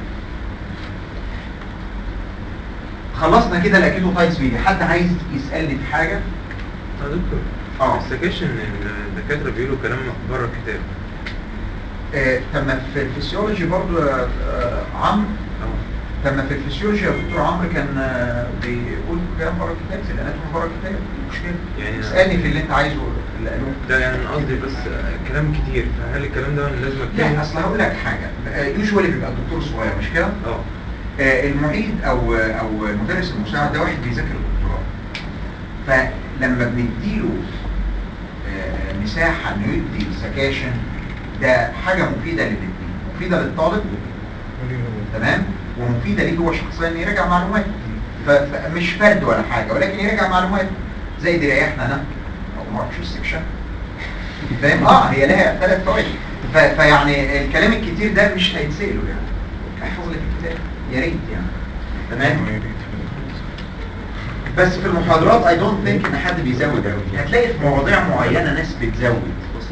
خلصنا كده الاكيدوتايتس ميديا حد عايز يسالني في حاجه يا دكتور اه ما تفتكرش ان الدكاتره بيقولوا كلام بره الكتاب آه، طب ما في الفسيولوجي برضو يا آه، عمرو اه طب ما في الفسيولوجي يا دكتور عمرو كان آه، بيقول كلام بره الكتاب في الاناتومي بره الكتاب مش مشكله يعني اسالني في اللي انت عايزه اللي قالوه ده يعني أنا قصدي بس كلام كتير فهل الكلام ده لازم لا اكتبه؟ اصل هقول لك حاجه يوجوالي بيبقى الدكتور صغير مش كده اه آه، المعيد او او المدرس المساعد ده واحد بيذاكر الدكتوراه فلما بنديله آه، مساحه انه يدي سكاشن ده حاجه مفيده للاثنين مفيده للطالب تمام ومفيده ليه هو شخصيا ان يراجع معلومات ف- فمش فرد ولا حاجه ولكن يراجع معلومات زي دي ريحنا انا او ما اعرفش السكشن فاهم اه هي لها ثلاث فوائد ف- فيعني الكلام الكتير ده مش هيتسأله يعني احفظ لك الكتاب يا ريت يعني تمام بس في المحاضرات اي دونت ثينك ان حد بيزود قوي هتلاقي في مواضيع معينه ناس بتزود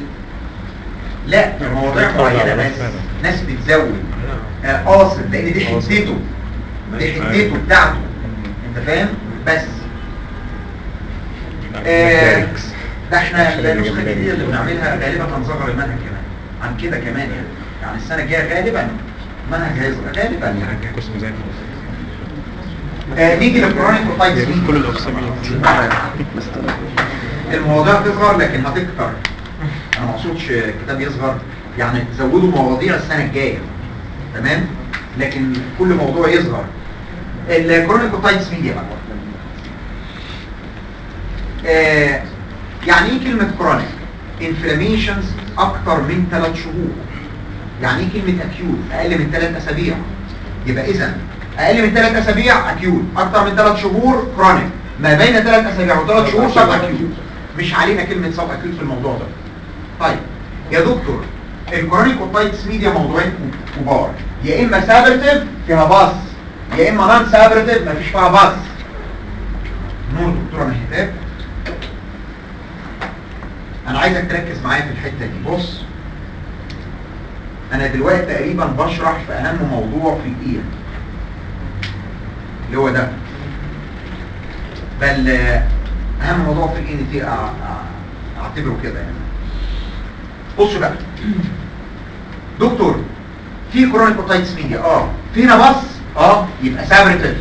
لا في مواضيع معينه ناس ناس بتزود آه، قاصد لان دي حتته دي حتته بتاعته انت فاهم بس آه، ده احنا النسخه الجديده اللي بنعملها غالبا هنصغر المنهج كمان عن كده كمان يعني يعني السنه الجايه غالبا المنهج هيصغر غالبا يعني قسم زي الفل آه، نيجي للكورونيك اوتايتس كل الاقسام المواضيع تصغر لكن هتكتر انا ما اقصدش الكتاب يصغر يعني تزودوا مواضيع السنه الجايه تمام لكن كل موضوع يصغر الكورونيك اوتايتس ميديا بقى آه يعني ايه كلمة كرونيك انفلاميشنز اكتر من 3 شهور يعني ايه كلمة اكيوت اقل من 3 اسابيع يبقى اذا اقل من 3 اسابيع اكيوت اكتر من 3 شهور كرونيك ما بين 3 اسابيع و3 شهور سب اكيوت مش علينا كلمة سب اكيوت في الموضوع ده طيب يا دكتور الكرونيك اوتايتس ميديا موضوعين كبار يا اما سابرتيف فيها باص يا اما نان سابرتيف مفيش فيها باص نور دكتوره مهتاب انا عايزك تركز معايا في الحته دي بص انا دلوقتي تقريبا بشرح في اهم موضوع في الايه اللي هو ده بل آه، اهم موضوع في الاي تي اعتبره كده يعني بصوا بقى دكتور في كرونيك اوتايتس ميديا اه فينا بص اه يبقى سابرتيف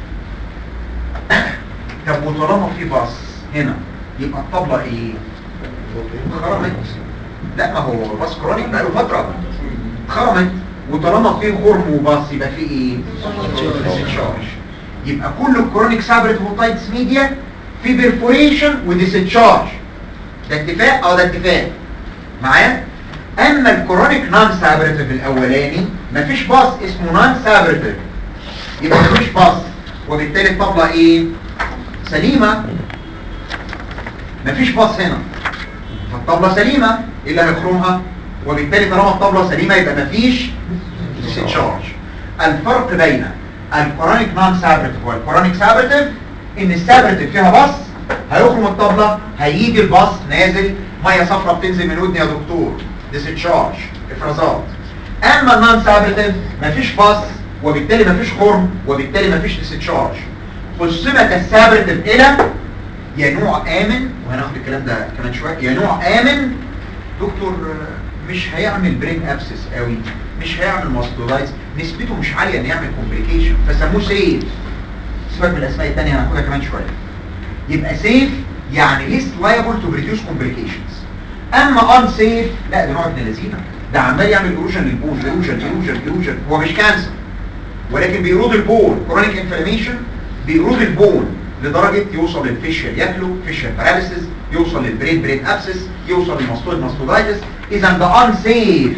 طب وطالما في باص هنا يبقى الطبلة ايه خرمت لا ما هو باص كرونيك بقاله فترة خرمت وطالما في خرم وباص يبقى في ايه ديسشارج يبقى كل الكرونيك سابرت هوتايتس ميديا في بيرفوريشن وديسشارج ده اتفاق اه ده اتفاق معايا اما الكرونيك نان سابرتيف الاولاني مفيش باص اسمه نان سابرتيف يبقى مفيش باص وبالتالي الطبلة ايه سليمة مفيش باص هنا فالطبلة سليمة ايه اللي هيخرمها وبالتالي طالما الطبلة سليمة يبقى مفيش ديسشارج الفرق بين الكورونيك نان سابرتيف والكورونيك سابرتيف ان السابرتيف فيها باص هيخرم الطبلة هيجي الباص نازل ميه صفرا بتنزل من ودني يا دكتور ديسشارج افرازات اما النان سابرتيف مفيش باص وبالتالي مفيش خرم وبالتالي مفيش ديسشارج قسمت السابرتيف الى يا نوع امن وهناخد الكلام ده كمان شويه يا نوع امن دكتور آه، مش هيعمل برين ابسس قوي مش هيعمل ماستولايز نسبته مش عاليه ان يعمل كومبليكيشن فسموه سيف سيبك من الاسماء الثانيه هناخدها كمان شويه يبقى سيف يعني ليست liable to produce complications اما ان سيف لا ده نوع ابن اللذينه ده عمال يعمل ايروجن للبون ايروجن ايروجن ايروجن هو مش كانسر ولكن بيرود البون كرونيك انفلاميشن بيرود البون لدرجه يوصل للفيشيال ياكلو فيشيال باراليسيس يوصل للبرين برين ابسس يوصل للماستويد ماستودايتس اذا ده ان سيف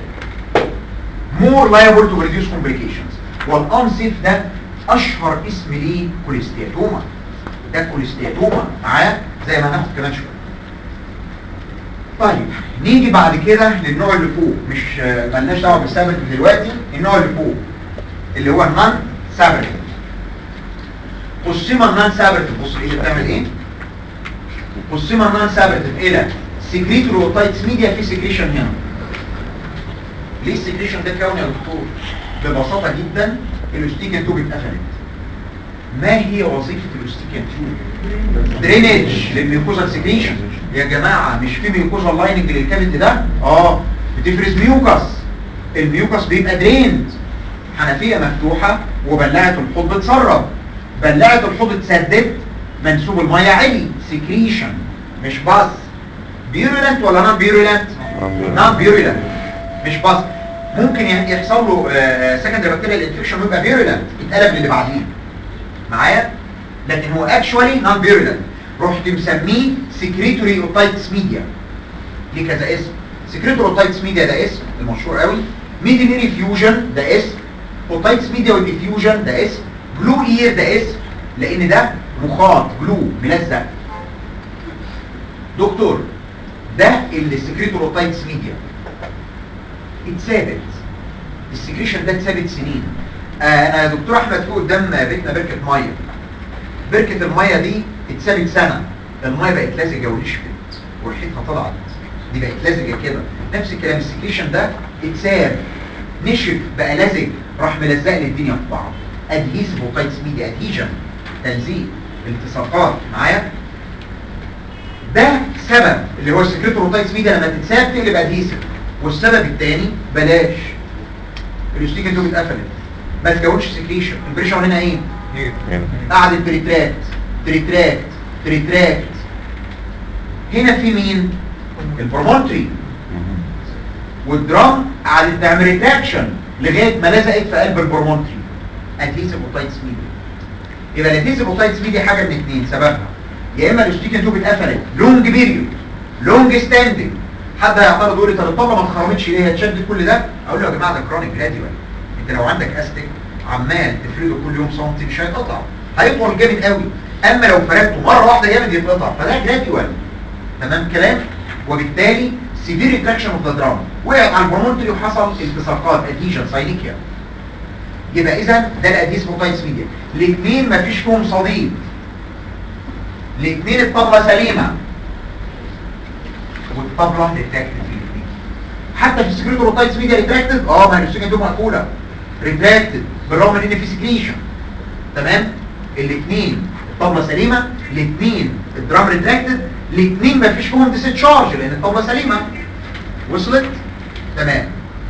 more liable to produce complications والانسيف ده اشهر اسم ليه كوليستياتوما ده كوليستياتوما معاه زي ما هناخد كمان شويه طيب نيجي بعد كده للنوع اللي فوق مش آه، ملناش دعوه بالسابرت دلوقتي النوع اللي فوق اللي هو النان سابرت قسم النان سابرت بص ايه اللي بتعمل ايه قسم النان سابرت الى سكريتروتايتس ميديا في سكريشن هنا ليه السكريشن ده كون يا دكتور ببساطه جدا الاستيكن توب اتقفلت ما هي وظيفه الاستيكن توب درينج للميوكوزال سكريشن يا جماعه مش في ميوكوزال لايننج للكبد ده اه بتفرز ميوكس الميوكس بيبقى دريند حنفيه مفتوحه وبلاعه الحوض بتسرب بلاعه الحوض اتسدت منسوب الميه عالي سكريشن مش باص بيرولنت ولا نون بيرولنت نون بيرولنت مش باص ممكن يحصل له سكندري بكتيريال انفكشن ويبقى بيرولنت يتقلب للي بعديه معايا لكن هو اكشوالي نون بيرولنت رحت مسميه سكريتوري اوتايتس ميديا ليه كذا اسم سكريتوري اوتايتس ميديا ده اسم المشهور قوي ميدينيري فيوجن ده اسم اوتايتس ميديا والديفيوجن ده اسم بلو اير ده اسم لان ده مخاط بلو ملزق دكتور ده اللي سكريتوري اوتايتس ميديا اتثابت السكريشن ده اتثابت سنين آه انا يا دكتور احمد في قدام بيتنا بركه ميه بركه الميه دي اتثابت سنه الميه بقت لزجه ونشفت وريحتها طلعت دي بقت لزجه كده نفس الكلام السكريشن ده اتساب نشف بقى لزج راح ملزق لي الدنيا في بعض ادهيسيف اوتايتس ميديا ادهيجن تلزيق التصاقات معايا ده سبب اللي هو السكريتور اوتايتس ميديا لما تتساب تقلب ادهيسيف والسبب الثاني بلاش الاستيكن توب اتقفلت ما تكونش سكريشن البريشر هنا ايه قعدت تريتراكت تريتراكت تريتراكت هنا في مين البرومونتري والدرام قعدت تعمل ريتراكشن لغايه ما لزقت في قلب البرومونتري ادهيسيف اوتايتس ميديا يبقى الادهيسيف اوتايتس ميديا حاجه من اثنين سببها يا اما الاستيكن توب اتقفلت لونج بيريود لونج ستاندنج حد هيعترض يقول لي طب الطبله ما اتخرمتش ليه هي اتشدت كل ده اقول له يا جماعه ده كرونيك جراديوال انت لو عندك استك عمال تفرده كل يوم سنتي مش هيتقطع هيطول جامد قوي اما لو فردته مره واحده جامد يتقطع فده جراديوال تمام كلام وبالتالي سيفير ريتراكشن اوف ذا درام وقعت على البرومونتري وحصل التصاقات اديجن ساينيكيا يبقى اذا ده الاديس بوتايتس ميديا الاثنين مفيش فيهم صديد الاثنين الطبله سليمه والطبله ريتراكتد في الاثنين حتى في السكريتور روتايتس ميديا ريتراكتد اه ما السكريتور دول مقفوله ريتراكتد بالرغم من ان في سكريشن تمام الاثنين الطبله سليمه الاثنين الدرام ريتراكتد الاثنين ما فيش فيهم ديسشارج لان الطبله سليمه وصلت تمام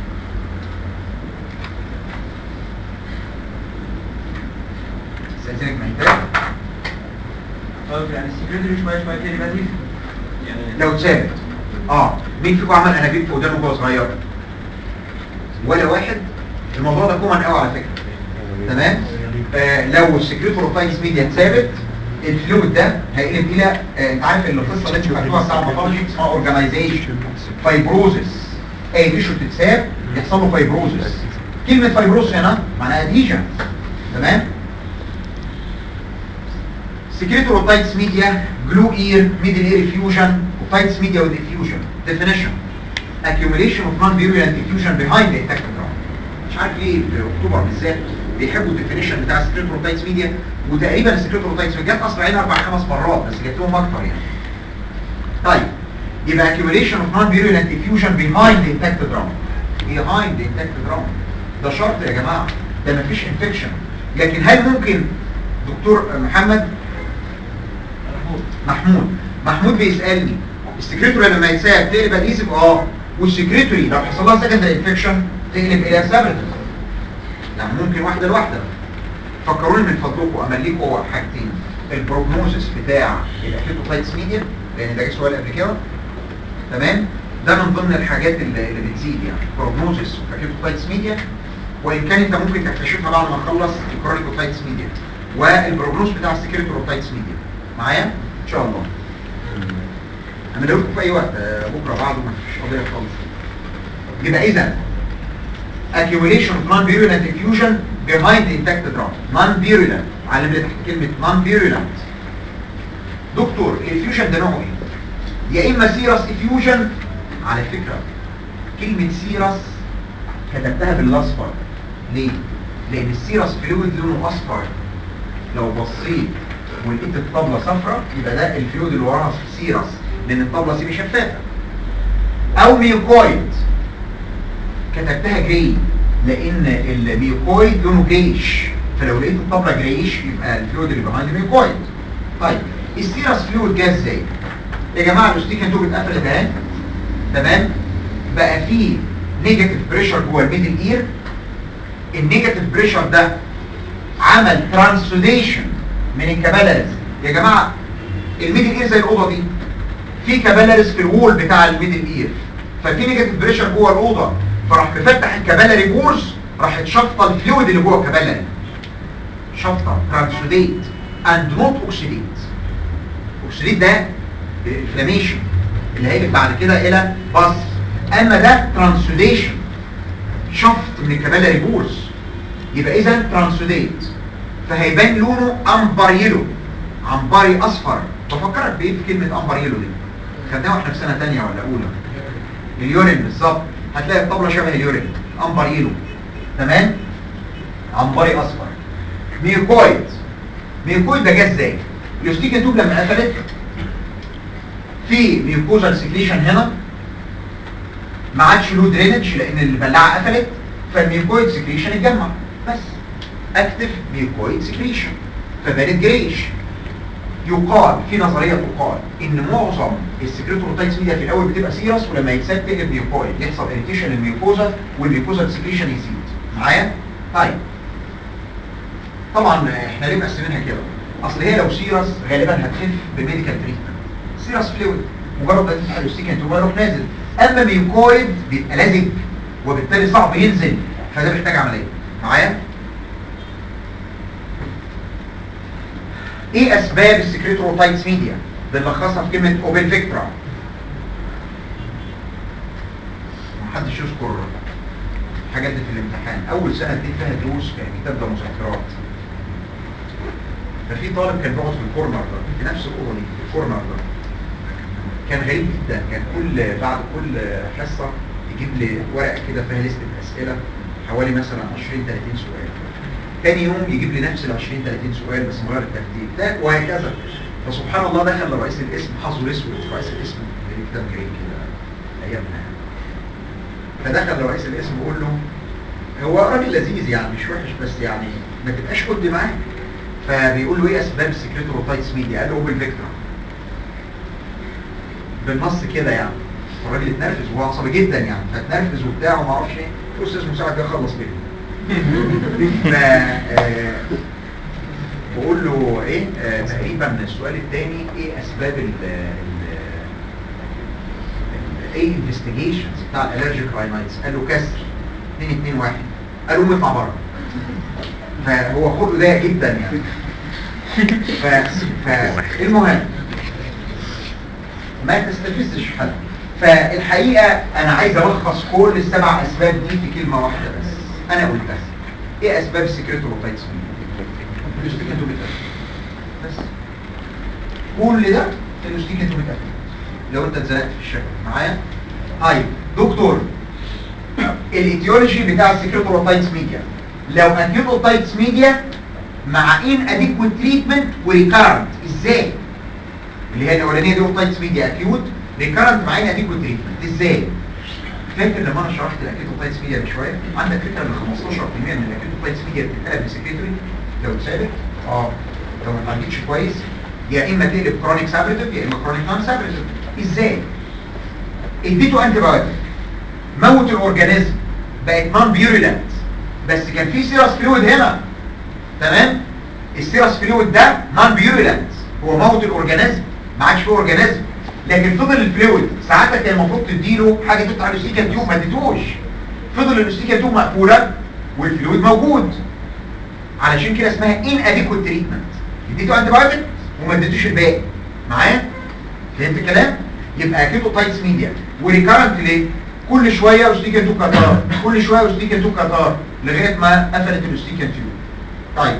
سلسلك محتاج طيب يعني السكرتيري شويه شويه كده يبقى دي يعني لو ثابت اه مين فيكم عمل انابيب في ودانه وهو صغير ولا واحد الموضوع ده كومن قوي على فكره تمام آه لو السكريتوروتايتس ميديا ثابت الفلويد ده هيقلب الى آه انت عارف القصه اللي انتوا خدتوها بتاع الباثولوجي اسمها اورجانيزيشن فايبروزس اي تيشو تتساب يحصل له فايبروزس كلمه فايبروز هنا معناها اديجن تمام سكريتوروتايتس ميديا جلو اير ميدل اير فيوجن اوتايتس ميديا with diffusion definition accumulation of non-virulent diffusion behind the attack ground مش عارف ليه في اكتوبر بالذات بيحبوا الديفينيشن بتاع السكريتوروتايتس ميديا وتقريبا السكريتوروتايتس ميديا جت اصلا عين اربع خمس مرات بس جت لهم اكتر يعني طيب يبقى accumulation of non-virulent diffusion behind the intact drum behind the intact drum ده شرط يا جماعه ده مفيش انفكشن لكن هل ممكن دكتور محمد محمود محمود بيسالني السكريتوري لما يتساب تقلب اديسيف اه والسكريتوري لو حصل لها سكندري انفكشن تقلب الى سابرتيف يعني ممكن واحده لواحده فكروني من فضلكم امليكوا حاجتين البروجنوزس بتاع الاكيوتوفايتس ميديا لان ده جه سؤال قبل كده تمام ده من ضمن الحاجات اللي, اللي بتزيد يعني بروجنوزس في اكيوتوفايتس ميديا وان كان انت ممكن تكتشفها بعد ما تخلص الكرونيكوفايتس ميديا والبروجنوز بتاع السكريتوروتايتس ميديا معايا ان شاء الله انا لكم في اي وقت آه، بكره بعده ما فيش قضيه خالص يبقى اذا accumulation of non-virulent diffusion behind the intact drum non-virulent علم لي تحت كلمة non-virulent دكتور الفيوجن ده نوعه ايه؟ يا اما سيرس افيوجن على فكرة كلمة سيرس كتبتها بالاصفر ليه؟ لان السيرس فلويد لونه اصفر لو بصيت ولقيت الطبلة صفرة يبقى ده الفلويد اللي وراها سيرس لان الطبلة سيمي شفافة او ميوكويد كتبتها جري لان الميوكويد لونه جريش فلو لقيت الطبلة جريش يبقى الفلويد اللي بيهايند ميوكويد طيب السيرس فلويد جه ازاي يا جماعه الاستيكن توب اتقفلت اهي تمام بقى فيه نيجاتيف بريشر جوه الميدل اير النيجاتيف بريشر ده عمل ترانسوديشن من الكابيلاريز يا جماعه الميدل اير زي الاوضه دي في كابيلاريز في الوول بتاع الميدل اير ففي نيجاتيف بريشر جوه الاوضه فراح مفتح الكابيلاري بورز راح تشفط الفلويد اللي جوه الكابيلاري شفطه ترانسوديت اند نوت اوكسيديت اوكسيديت ده انفلاميشن اللي هيقلب بعد كده الى بص اما ده ترانسوديشن شفط من الكابيلاري بورز يبقى اذا ترانسوديت فهيبان لونه امبر يلو عنبري اصفر بفكرك بايه في كلمه امبر يلو دي خدناها واحنا في سنه ثانيه ولا اولى اليورين بالظبط هتلاقي الطبله شبه اليورين امبر يلو تمام عنبري اصفر ميوكويد ميوكويد ده جه ازاي الاستيكن توب لما قفلت في ميوكوزال سكريشن هنا ما عادش له درينج لان البلاعه قفلت فالميوكويد سكريشن اتجمع بس اكتف ميوكويد سكريشن فبانت جريش يقال في نظريه تقال ان معظم السكريتوروتايتس ميديا في الاول بتبقى سيرس ولما يتساب تقلب ميوكويد يحصل اريتيشن للميوكوزا والميوكوزا سكريشن يزيد معايا طيب طبعا احنا ليه مقسمينها كده اصل هي لو سيرس غالبا هتخف بميديكال تريتمنت سيرس فلويد مجرد ما تفتح الاستيكن توب يروح نازل اما ميوكويد بيبقى لازق وبالتالي صعب ينزل فده محتاج عمليه معايا ايه اسباب السكريتوروتايتس ميديا بنلخصها في كلمه اوبن فيكترا محدش يذكر الحاجات دي في الامتحان اول سنه دي فيها دروس يعني تبدا مذكرات ففي طالب كان بيقعد في الكورنر ده في نفس الاوضه دي في الكورنر ده كان غريب جدا كان كل بعد كل حصه يجيب لي ورقه كده فيها لسته اسئله حوالي مثلا 20 30 سؤال تاني يوم يجيب لي نفس ال 20 30 سؤال بس مغير الترتيب ده وهكذا فسبحان الله دخل لرئيس القسم حظه الاسود رئيس القسم اللي كتاب جريء كده ايامنا يعني. فدخل لرئيس القسم بيقول له هو راجل لذيذ يعني مش وحش بس يعني ما تبقاش قد معاه فبيقول له ايه اسباب السكريتوروتايتس ميديا قال له اوبن فيكتور بالنص كده يعني الراجل اتنرفز وهو عصبي جدا يعني فاتنرفز وبتاع وما اعرفش ايه الاستاذ مساعد ده خلص بيه ف آه، بقول له ايه آه، تقريبا السؤال الثاني ايه اسباب ال ال- ال- ايه انفستيجيشنز بتاع الالرجيك راينايتس قال له كسر 2 2 1 قال له قوم اطلع بره فهو خلقه ضيق جدا يعني ف... فالمهم ما تستفزش حد فالحقيقة أنا عايز ألخص كل السبع أسباب دي في كلمة واحدة بس أنا قلتها إيه أسباب السكريتوروتايتس الاستيكاتوميك بس كل ده الاستيكاتوميك لو أنت اتزنقت في الشكل معايا طيب دكتور الايتيولوجي بتاع السكريتوروتايتس ميديا لو اكيوتوتايتس ميديا مع ان اديكوت تريتمنت وريكارنت ازاي اللي هي الاولانيه دي اوتايتس ميديا اكيوت ريكارنت مع ان اديكوت تريتمنت ازاي فاكر لما انا شرحت الاكيوتوتايتس ميديا من شويه عندك فكره ان 15% من الاكيوتوتايتس ميديا بتتقلب بسكريتوري لو اتثابت اه لو ما اتعالجتش كويس يا اما تقلب كرونيك سابريتيف يا اما كرونيك نون سابريتيف ازاي اديته انتي بايوتيك موت الاورجانيزم بقت نون بيوريلانت بس كان في سيرس فلويد هنا تمام السيرس فلويد ده نون بيوريلانت هو موت الاورجانيزم ما عادش فيه اورجانيزم لكن فضل الفلويد ساعتها كان المفروض تديله حاجه تفتح الاستيكا تيوب ما اديتوش فضل الاستيكا تيوب مقفوله والفلويد موجود علشان كده اسمها ان اديكوت تريتمنت اديته انتي بايوتيك وما اديتوش الباقي معايا فهمت الكلام يبقى كيتو تايتس ميديا وريكارنت ليه كل شويه اوستيكا تو كاتار كل شويه اوستيكا تو كاتار لغايه ما قفلت الاوستيكا تيوب طيب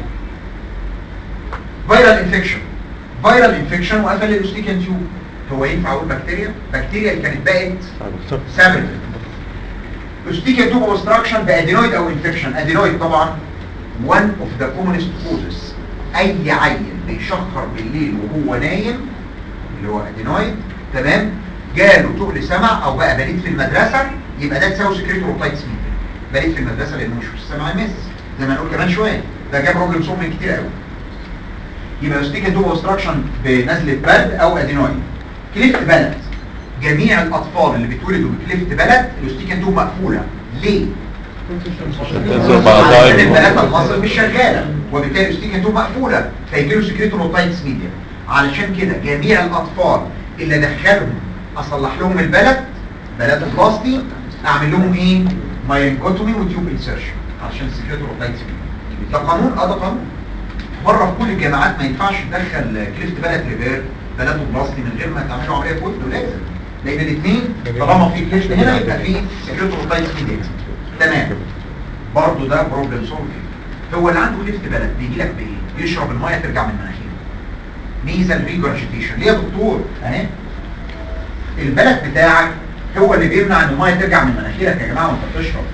فيرال انفكشن فيرال انفكشن وقفل الاوستيكا تيوب هو ينفع اقول بكتيريا بكتيريا اللي كانت بقت سابت اوستيكا تيوب اوبستراكشن بادينويد او انفكشن ادينويد طبعا one of the commonest causes اي عيل بيشخر بالليل وهو نايم اللي هو ادينويد تمام جاله تقل سمع او بقى بليد في المدرسه يبقى ده تساوي سكريتوروتايتس ميديا بليد في المدرسه لانه مش في السمع المس زي ما نقول كمان شويه ده جاب بروبلم سولفنج كتير قوي يبقى يستيكا دوب اوبستراكشن بنزله برد او ادينويد كليفت بلد جميع الاطفال اللي بيتولدوا بكليفت بلد الاستيكا دوب مقفوله ليه؟ تنزل مع عشان دايم. البلاطه المصل مش شغاله وبالتالي الاستيكا دوب مقفوله فيجي له سكريتوروتايتس ميديا علشان كده جميع الاطفال اللي ادخلهم اصلح لهم البلد بلد بلاستي اعمل لهم ايه مايرنجوتومي وتيوب انسرشن علشان السكريتوروتايتس ميديا ده قانون اه ده قانون بره في كل الجامعات ما ينفعش تدخل كليفت بلد ريفير بلد بلاستي من غير ما تعملوا عمليه في ودنه لازم لان الاثنين طالما في كليفت هنا يبقى في سكريتوروتايتس ميديا تمام برضه ده بروبلم سولفنج هو اللي عنده كليفت بلد بيجي لك بايه يشرب الميه ترجع من مناخيره نيزل ريجرجيتيشن ليه يا دكتور اهي البلد بتاعك هو اللي بيمنع ان الميه ترجع من مناخيرك يا جماعه وانت بتشرب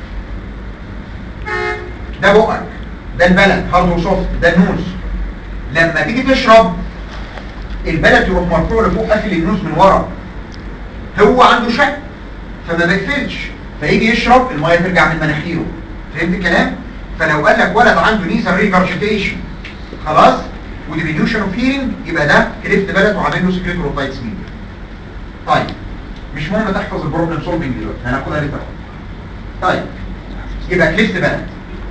ده بقك ده البلد هارد وسوفت ده النوز لما تيجي تشرب البلد يروح مرفوع لفوق قافل النوز من ورا هو عنده شك فما بيقفلش فيجي يشرب الميه ترجع من مناخيره فهمت الكلام فلو قال لك ولد عنده نيزل ريجرجيتيشن خلاص وديمينيوشن اوف هيرنج يبقى ده كليفت بلد وعامل له سكريتوروتايتس ميديا طيب مش مهم تحفظ البروبلم سولفنج دلوقتي هناخدها ليه طيب يبقى كليفت بلد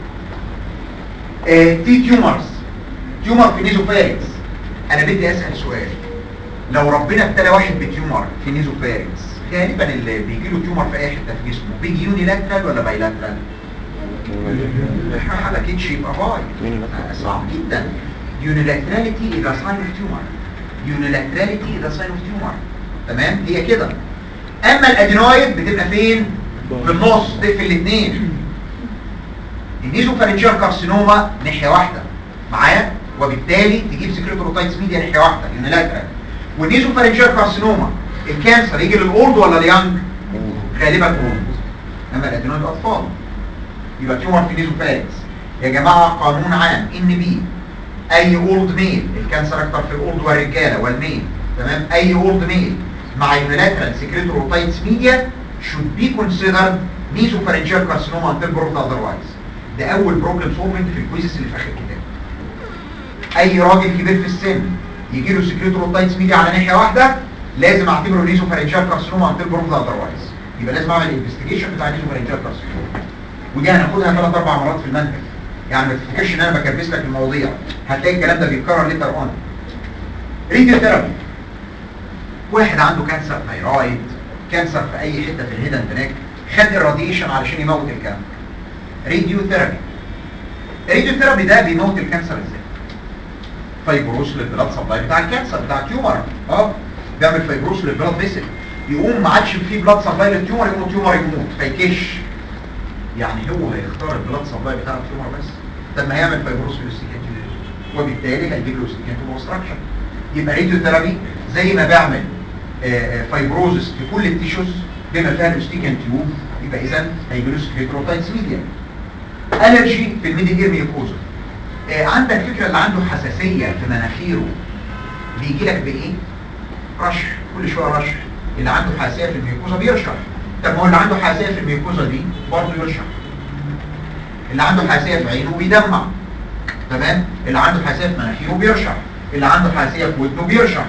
آه، تي تيومرز تيومر في نيزوفارينكس انا بدي اسال سؤال لو ربنا ابتلى واحد بتيومر في نيزوفارينكس غالبا اللي بيجي له تيومر في اي حته في جسمه بيجي يونيلاترال ولا بايلاترال ما حكيتش يبقى باي آه، صعب جدا unilaterality is a sign of tumor unilaterality is a sign of tumor تمام هي كده اما الادينويد بتبقى فين في النص تقفل الاثنين النيزوفارنجيال كارسينوما ناحيه واحده معايا وبالتالي تجيب سكريتوروتايتس ميديا ناحيه واحده يونيلاترال والنيزوفارنجيال كارسينوما الكانسر يجي للاولد ولا اليانج غالبا اولد اما الادينويد اطفال يبقى تيومر في نيزوفارنجز يا جماعه قانون عام ان بي اي اولد ميل الكانسر اكتر في الاولد والرجاله والميل تمام اي اولد ميل مع يونيلاترال سكريتوروتايتس ميديا should be considered nasopharyngeal carcinoma until proved otherwise ده اول بروبلم سولفنج في الكويزز اللي في اخر الكتاب اي راجل كبير في السن يجي له سكريتوروتايتس ميديا على ناحيه واحده لازم اعتبره نيزوفارنجيال كارسينوما until proved otherwise يبقى لازم اعمل انفستيجيشن بتاع نيزوفارنجيال كارسينوما ودي هناخدها ثلاث اربع مرات في المنهج يعني ما تفتكرش ان انا بكبس لك المواضيع هتلاقي الكلام ده بيتكرر ليتر اون ريديو ثيرابي واحد عنده كانسر ثايرويد كانسر في اي حته في الهيدن بناك خد الراديشن علشان يموت الكانسر راديو ثيرابي الراديو ثيرابي ده بيموت الكانسر ازاي فايبروس للبلاد سبلاي بتاع الكانسر بتاع التيومر اه بيعمل فايبروس للبلاد فيسل يقوم ما عادش فيه بلاد سبلاي للتيومر يقوم التيومر يموت فيكش يعني هو هيختار البلاد سبلاي بتاع التيومر بس طب ما هيعمل فايبروس في الاستيكان وبالتالي هيجيب له استيكان اوبستراكشن يبقى راديو ثيرابي زي ما بعمل فايبروزس في كل التيشوز بما فيها الاستيكان تيوب يبقى اذا هيجي له سكريتروتايتس ميديا الرجي في الميدل اير ميوكوزا آه عندك فكره اللي عنده حساسيه في مناخيره بيجي لك بايه رشح كل شويه رشح اللي عنده حساسيه في الميوكوزا بيرشح طب ما هو اللي عنده حساسيه في الميوكوزا دي برضه يرشح اللي عنده حساسيه في عينه بيدمع تمام اللي عنده حساسيه في مناخيره بيرشح اللي عنده حساسيه في ودنه بيرشح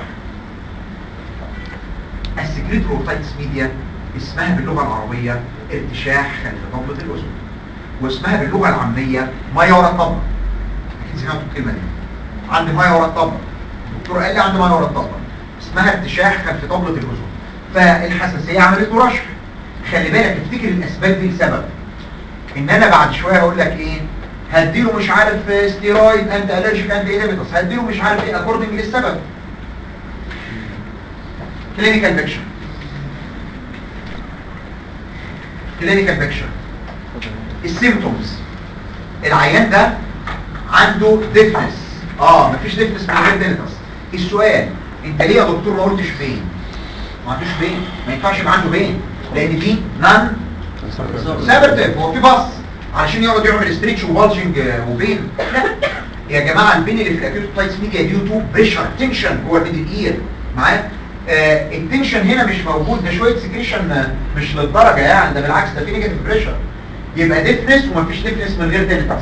السكريتروتايتس ميديا اسمها باللغه العربيه ارتشاح خلف طبله الاذن واسمها باللغه العاميه ما يرطب اكيد سمعتوا الكلمه دي عندي ما يرطب الدكتور قال لي عندي ما يرطب اسمها ارتشاح خلف طبله الاذن فالحساسيه عملت له رشح خلي بالك افتكر الاسباب دي لسبب ان انا بعد شويه هقول لك ايه هديله مش عارف ستيرويد انت الرجيك انت انهبيتورز هديله مش عارف ايه اكوردنج للسبب كلينيكال بيكشر كلينيكال بيكشر السيمتومز العيان ده عنده ديفنس اه مفيش ديفنس من غير دينيتاس السؤال انت ليه يا دكتور ما قلتش بين ما عندوش بين ما ينفعش يبقى عنده بين لان دي نان سابرتيف هو في باص علشان يقعد يعمل ستريتش وبالجنج وبين لا يا جماعه البين اللي في الاكيوت تايتس ميديا ديو تو بريشر تنشن جوه الميدل اير معايا آه التنشن هنا مش موجود ده شويه سكريشن آه مش للدرجه يعني ده بالعكس ده في نيجاتيف بريشر يبقى ديفنس ومفيش ديفنس من غير دينيتاس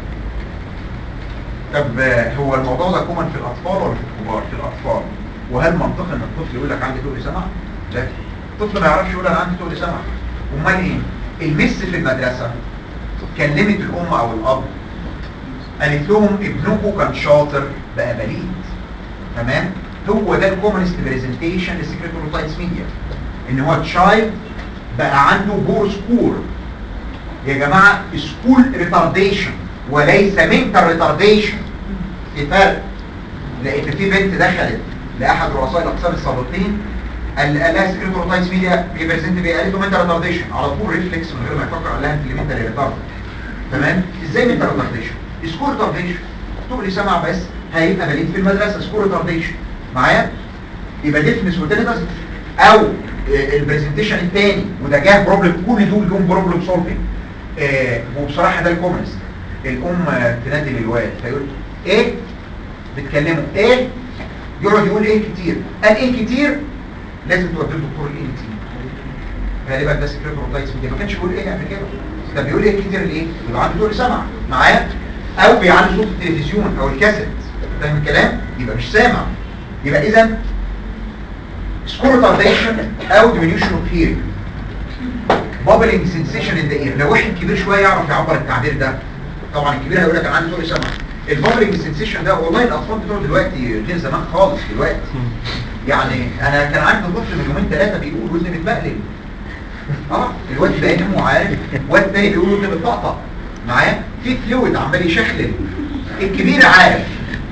طب آه هو الموضوع ده كومن في الاطفال ولا في الكبار في الاطفال وهل منطقي ان الطفل يقول لك عندي تقل سمع لا الطفل ما يعرفش يقول انا عندي تقل سمع امال ايه المس في المدرسه كلمت الام او الاب قالت لهم ابنكم كان شاطر بقى بليد تمام هو ده الكومنست بريزنتيشن للسكريتوروتايتس ميديا ان هو تشايلد بقى عنده بور سكور يا جماعه سكول ريتارديشن وليس منتال ريتارديشن في فرق لان في بنت دخلت لاحد رؤساء الاقسام السابقين قال قال لها سكريتوروتايتس ميديا بيبريزنت بيه قالت له منتال ريتارديشن على طول ريفلكس من غير ما يفكر قال لها انت اللي منتال ريتارد تمام ازاي منتال ريتارديشن سكور ريتارديشن تقول سمع بس هيبقى بليد في المدرسه سكور ريتارديشن معايا يبقى ديفنس وتينيتاس او البرزنتيشن الثاني وده جاه بروبلم كل دول جم بروبلم سولفنج آه وبصراحه ده الكومنست الام تنادي للواد فيقول ايه بتكلمه ايه يقعد يقول ايه كتير قال ايه كتير لازم توديه لدكتور الاي ان تي غالبا ده سكريتوروتايتس ما كانش بيقول ايه قبل كده طب بيقول ايه كتير ليه يبقى عنده دور سمع معايا او بيعلي صوت التلفزيون او الكاسيت فاهم الكلام يبقى مش سامع يبقى اذا سكور ريتارديشن او diminution اوف hearing bubbling sensation in the ear لو واحد كبير شويه يعرف يعبر التعبير ده طبعا الكبير هيقول لك انا عندي طول سمع البابلنج سنسيشن ده والله الاطفال بتوع دلوقتي غير زمان خالص دلوقتي يعني انا كان عندي طفل من يومين ثلاثه بيقول ودني بتبقلب اه الواد ده نمو عارف واد تاني بيقول ودني بتطقطق معايا في فلويد عمال يشخلل الكبير عارف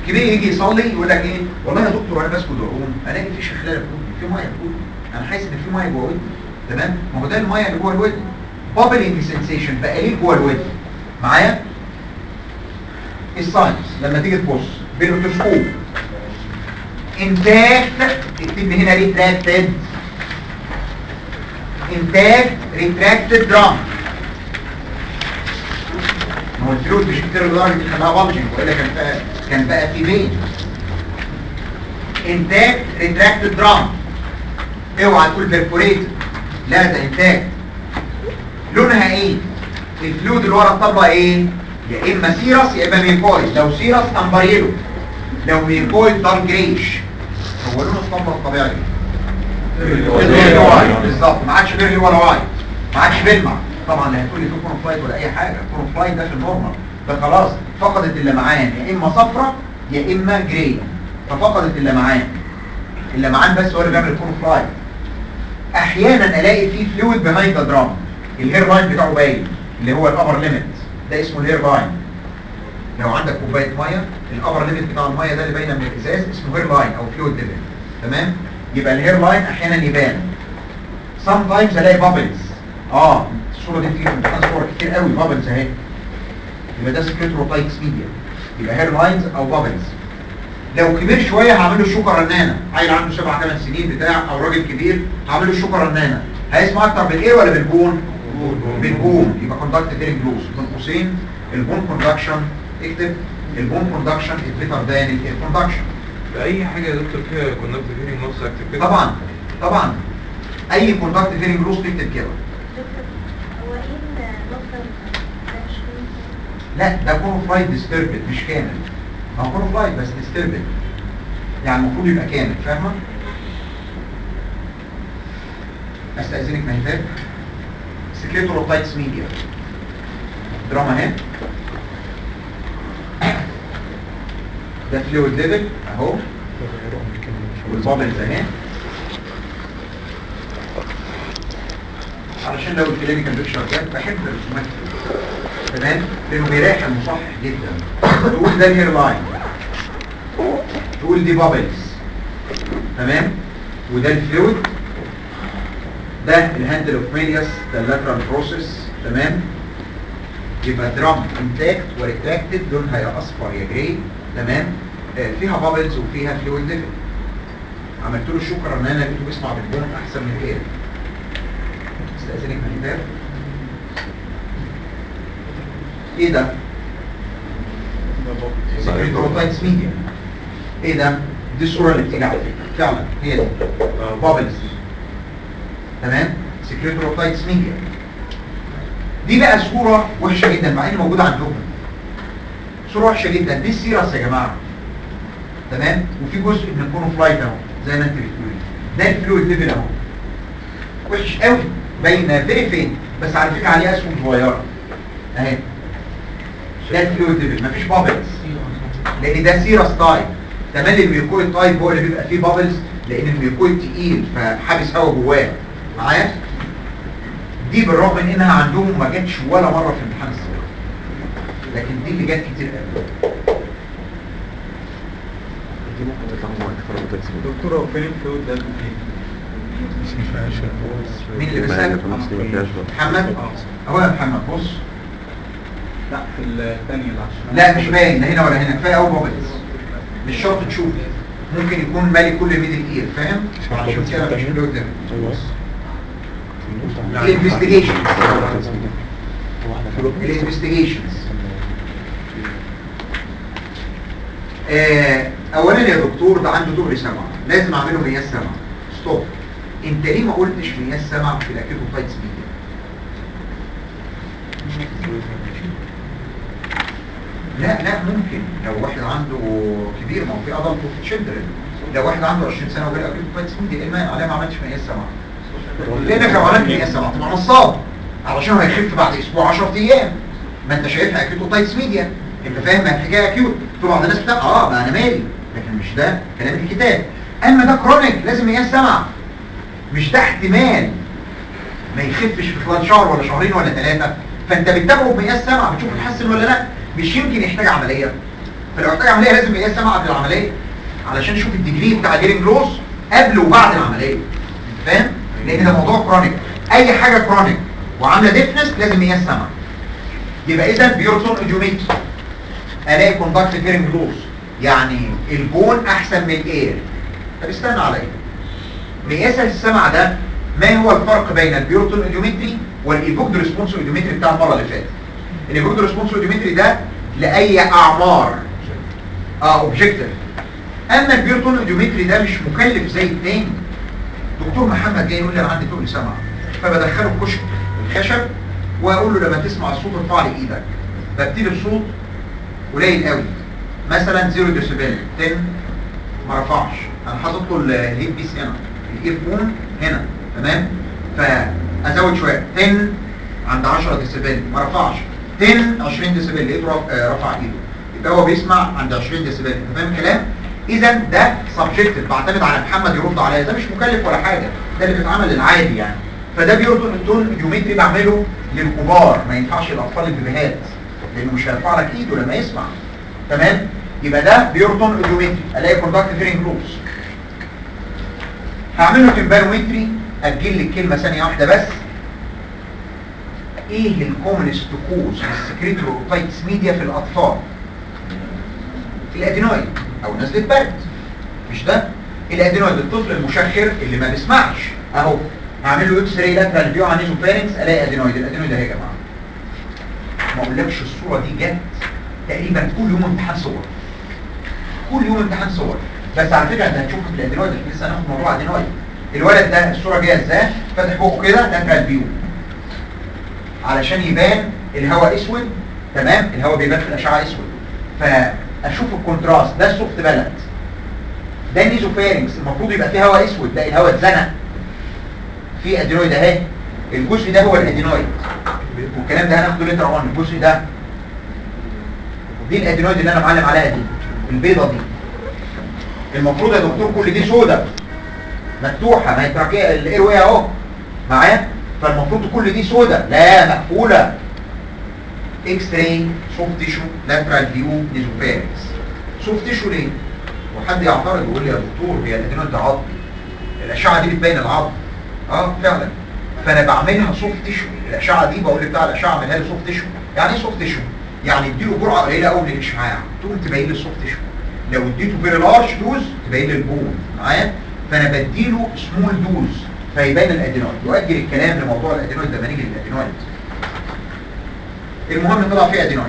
كبير يجي يصلي يقول لك ايه والله يا دكتور انا بسكت واقوم الاقي في شخلانه في ودني في ميه في ودني انا حاسس ان في ميه جوه ودني تمام ما هو ده الميه اللي جوه الودن بابلينج سensation بقى ليه جوه الودن معايا الساينس لما تيجي تبص بالاوتوسكوب انتاج اكتب لي هنا ريتراكتد انتاج ريتراكتد درام ما هو الفلوس مش كتير لدرجه تخليها بلجنج والا كان بقى كان بقى في بين انتاج ريتراكتد درام اوعى تقول بيرفوريتد لا ده انتاج لونها ايه الفلويد اللي ورا الطبله ايه يا اما سيرس يا اما ميكويد لو سيرس امبريلو لو ميكويد دارك جريش هو لون الطبله الطبيعي بيرلي وايت بالظبط ما عادش بيرلي ولا وايت ما عادش بيلمع طبعا لا هتقول لي في كونفلايت ولا اي حاجه كونفلايت ده في النورمال ده خلاص فقدت اللمعان يا اما صفرة يا اما جراي ففقدت اللمعان اللمعان بس هو اللي بيعمل الكونفلايت احيانا الاقي فيه فلويد بيهايند ذا درام الهير لاين بتاعه باين اللي هو الابر ليميت ده اسمه الهير لاين لو عندك كوبايه ميه الابر ليميت بتاع الميه ده اللي باينه من الازاز اسمه هير لاين او فلويد ليفل تمام يبقى الهير لاين احيانا يبان سام تايمز الاقي بابلز اه الصوره دي بتيجي في امتحان صور كتير قوي بابلز اهي يبقى ده سكريتروتايتس ميديا يبقى هير لاينز او بابلز لو كبير شويه هعمل له شوكه رنانه عيل عنده سبع ثمان سنين بتاع او راجل كبير هعمل له شوكه رنانه هيسمع اكتر بالايه ولا بالبون بالبون يبقى كوندكت فيرنج لوس بين قوسين البون كوندكشن اكتب البون كوندكشن از بيتر ذان الاير كوندكشن اي حاجه يا دكتور فيها كونكت هيرنج نص اكتب كده طبعا طبعا اي كوندكت فيرنج لوس تكتب كده هو ايه النقطة ده مش فاهم. لا ده كونه فلايت ديستربد مش كامل ما هو كونه فلايت بس ديستربد يعني المفروض يبقى كامل فاهمه استاذنك مهتاب سكريتوروتايتس ميديا دراما اهي ده فلويد ليفل اهو والبابلز اهي علشان لو الكلينيكال بيكشر جت بحب الرسومات دي. تمام لانه بيريح المصحح جدا تقول ده الهير لاين تقول دي بابلز تمام وده الفلويد ده الهاندل اوف ميلياس ده اللاترال بروسيس تمام يبقى درام انتاكت وريتراكتد لونها يا اصفر يا جراي تمام آه فيها بابلز وفيها فلويد ليفل عملت له شكرا ان انا لقيته بيسمع بالبون احسن من الاير استاذنك من الباب ايه ده سكريتوروتايتس ميديا ايه ده دي الصوره اللي بتيجي على فكره فعلا هي دي بابلز تمام سكريتوروتايتس ميديا دي بقى صوره وحشه جدا مع ان موجوده عندكم صوره وحشه جدا دي السيرس يا جماعه تمام وفي جزء من الكونوفلايت اهو زي ما انت بتقولي ده الفلويد ليفل اهو وحش قوي باينه فيري فين بس على فكره عليها اسهم صغيره اهي ده الفلويد ليفل مفيش بابلز لان ده سيرس تايب تمام الميوكويد تايب هو اللي بيبقى فيه بابلز لان الميوكويد تقيل فحابس هوا جواه معايا دي بالرغم من انها عندهم ما جاتش ولا مره في امتحان الصور لكن دي اللي جت كتير قوي دي ممكن تطلع مع اكتر روتاكس دكتور هو فين الفلويد ده مين اللي ما بيسال يعني في النص دي ما فيهاش بقى. محمد اهو يا محمد بص لا في الثانية اللي عشان لا مش باين لا هنا ولا هنا كفايه قوي بابلز مش شرط تشوف ممكن يكون مالي كل ميدل اير فاهم عشان كده مش فلويد ده الانفستيجيشن الانفستيجيشنز آه، اولا يا دكتور ده عنده دغري سمع لازم اعمله مياه سمع ستوب انت ليه ما قلتش مياه سمع في الاكيوتوفايتس ميديا لا لا ممكن لو واحد عنده كبير ما هو في ادلت وفي تشيلدرن لو واحد عنده 20 سنه وجاله اكيوتوفايتس ميديا ايه المانع عليه ما عملتش مياه سمع لانك لو عملت مياه سمع تبقى نصاب علشان هيخف بعد اسبوع 10 ايام ما انت شايفها اكيوتوفايتس ميديا انت فاهم ما الحكايه اكيوت في بعض الناس بتاع اه ما انا مالي لكن مش ده كلام الكتاب اما ده كرونيك لازم مياه سمع مش ده احتمال ما يخفش في خلال شهر ولا شهرين ولا ثلاثه فانت بتتابعه بمياه سمع بتشوف يتحسن ولا لا مش يمكن يحتاج عمليه فلو احتاج عمليه لازم يقيس سمع قبل العمليه علشان نشوف الديجري بتاع الهيرنج لوس قبل وبعد العمليه فاهم لان ده موضوع كرونيك اي حاجه كرونيك وعامله ديفنس لازم يقيس سمع يبقى اذا بيورتون اوديومتري الاقي كوندكت هيرنج لوس يعني البون احسن من الاير طب استنى عليا مقياس السمع ده ما هو الفرق بين البيورتون اوديومتري والايفوكد ريسبونس اوديومتري بتاع المره اللي فاتت الايفوكد ريسبونس اوديومتري ده لاي اعمار اه اوبجكتيف اما البيورتون اوديومتري ده مش مكلف زي التاني دكتور محمد جاي يقول لي انا عندي تقل سمع فبدخله الكشك الخشب واقول له لما تسمع الصوت ارفع لي ايدك ببتدي بصوت قليل قوي مثلا 0 ديسيبل 10 ما رفعش انا حاطط له الهيد بيس هنا الاير فون هنا تمام فازود شويه 10 عند 10 ديسيبل ما رفعش 10 20 ديسيبل لقيته رف- آه، رفع ايده يبقى هو بيسمع عند 20 ديسيبل انت فاهم الكلام اذا ده سبجكتيف بعتمد على محمد يرد عليا ده مش مكلف ولا حاجه ده اللي بيتعمل للعادي يعني فده بيرتون التون جيومتري بعمله للكبار ما ينفعش الاطفال البيبيهات لانه مش هيرفع لك ايده لما يسمع تمام يبقى ده بيرتون جيومتري الاقي كوندكت هيرنج لوس هعمل له تمبانومتري اجل لك كلمه ثانيه واحده بس ايه الكومنست كوز للسكريتوروتايتس ميديا في الاطفال الادينويد او نزله برد مش ده الادينويد الطفل المشخر اللي ما بيسمعش اهو هعمل له اكس راي لاترال فيو عن ايزوفارنكس الاقي ادينويد الادينويد اهي يا جماعه ما اقولكش الصوره دي جت تقريبا كل يوم امتحان صور كل يوم امتحان صور بس على فكره انت هتشوف في الادينويد احنا لسه هناخد موضوع ادينويد الولد ده الصوره جايه ازاي فاتح بقه كده لاترال فيو علشان يبان الهواء اسود تمام الهواء بيبان في الاشعه اسود فاشوف الكونتراست ده السوفت بالانس ده النيزوفارنكس المفروض يبقى فيه هواء اسود لا الهواء اتزنق في ادينويد اهي الجزء ده هو الادينويد والكلام ده هناخده لتر اون الجزء ده دي الادينويد اللي انا معلم عليها دي البيضه دي المفروض يا دكتور كل دي سودا مفتوحه ما هي التراكيه الاير واي اهو معايا فالمفروض كل دي سودا لا مقفوله اكس راي سوفت تيشو لاترال فيو نيزوفارنكس سوفت تيشو ليه وحد يعترض ويقول لي يا دكتور هي الادينويد ده عظمي الاشعه دي بتبين العظم اه فعلا فانا بعملها سوفت تيشو الاشعه دي بقول لبتاع الاشعه اعملها له سوفت تيشو يعني ايه سوفت تيشو يعني اديله جرعه قليله قوي من الاشعاع تقوم تبين لي السوفت تيشو لو اديته فيري لارج دوز تبين لي البون معايا فانا بديله سمول دوز فيبان الادينويد يؤجل الكلام لموضوع الادينويد لما نيجي للادينويد المهم طلع فيه ادينويد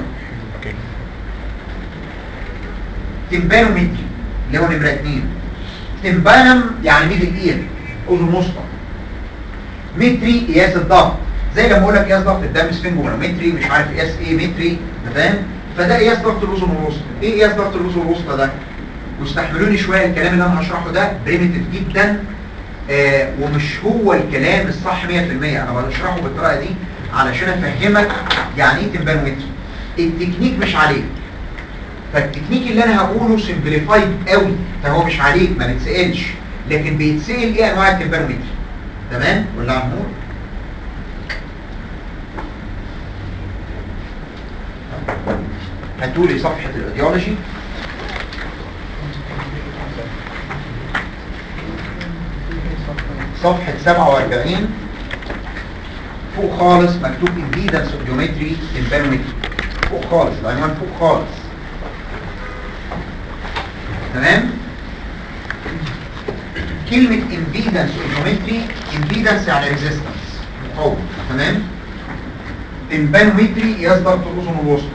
تمبانومتري اللي هو نمره اثنين تمبانم يعني ميدل اير اذن وسطى متري قياس الضغط زي لما اقول لك قياس ضغط الدم سفنجومتري مش عارف قياس ايه متري انت فاهم فده قياس ضغط الاذن الوسطى ايه قياس ضغط الاذن الوسطى ده واستحملوني شويه الكلام اللي انا هشرحه ده بريمتيف جدا آه ومش هو الكلام الصح 100% انا بشرحه بالطريقه دي علشان افهمك يعني ايه تمبانومتري التكنيك مش عليك فالتكنيك اللي انا هقوله سمبليفايد قوي فهو مش عليك ما بيتسالش لكن بيتسال ايه انواع التمبانومتري تمام ولا عمور هاتولي صفحة الايديولوجي صفحة 47 فوق خالص مكتوب impedance audiometry tympanometry فوق خالص العنوان فوق خالص تمام كلمة impedance audiometry impedance يعني resistance مقاومة تمام tympanometry قياس ضغط الأذن الوسطى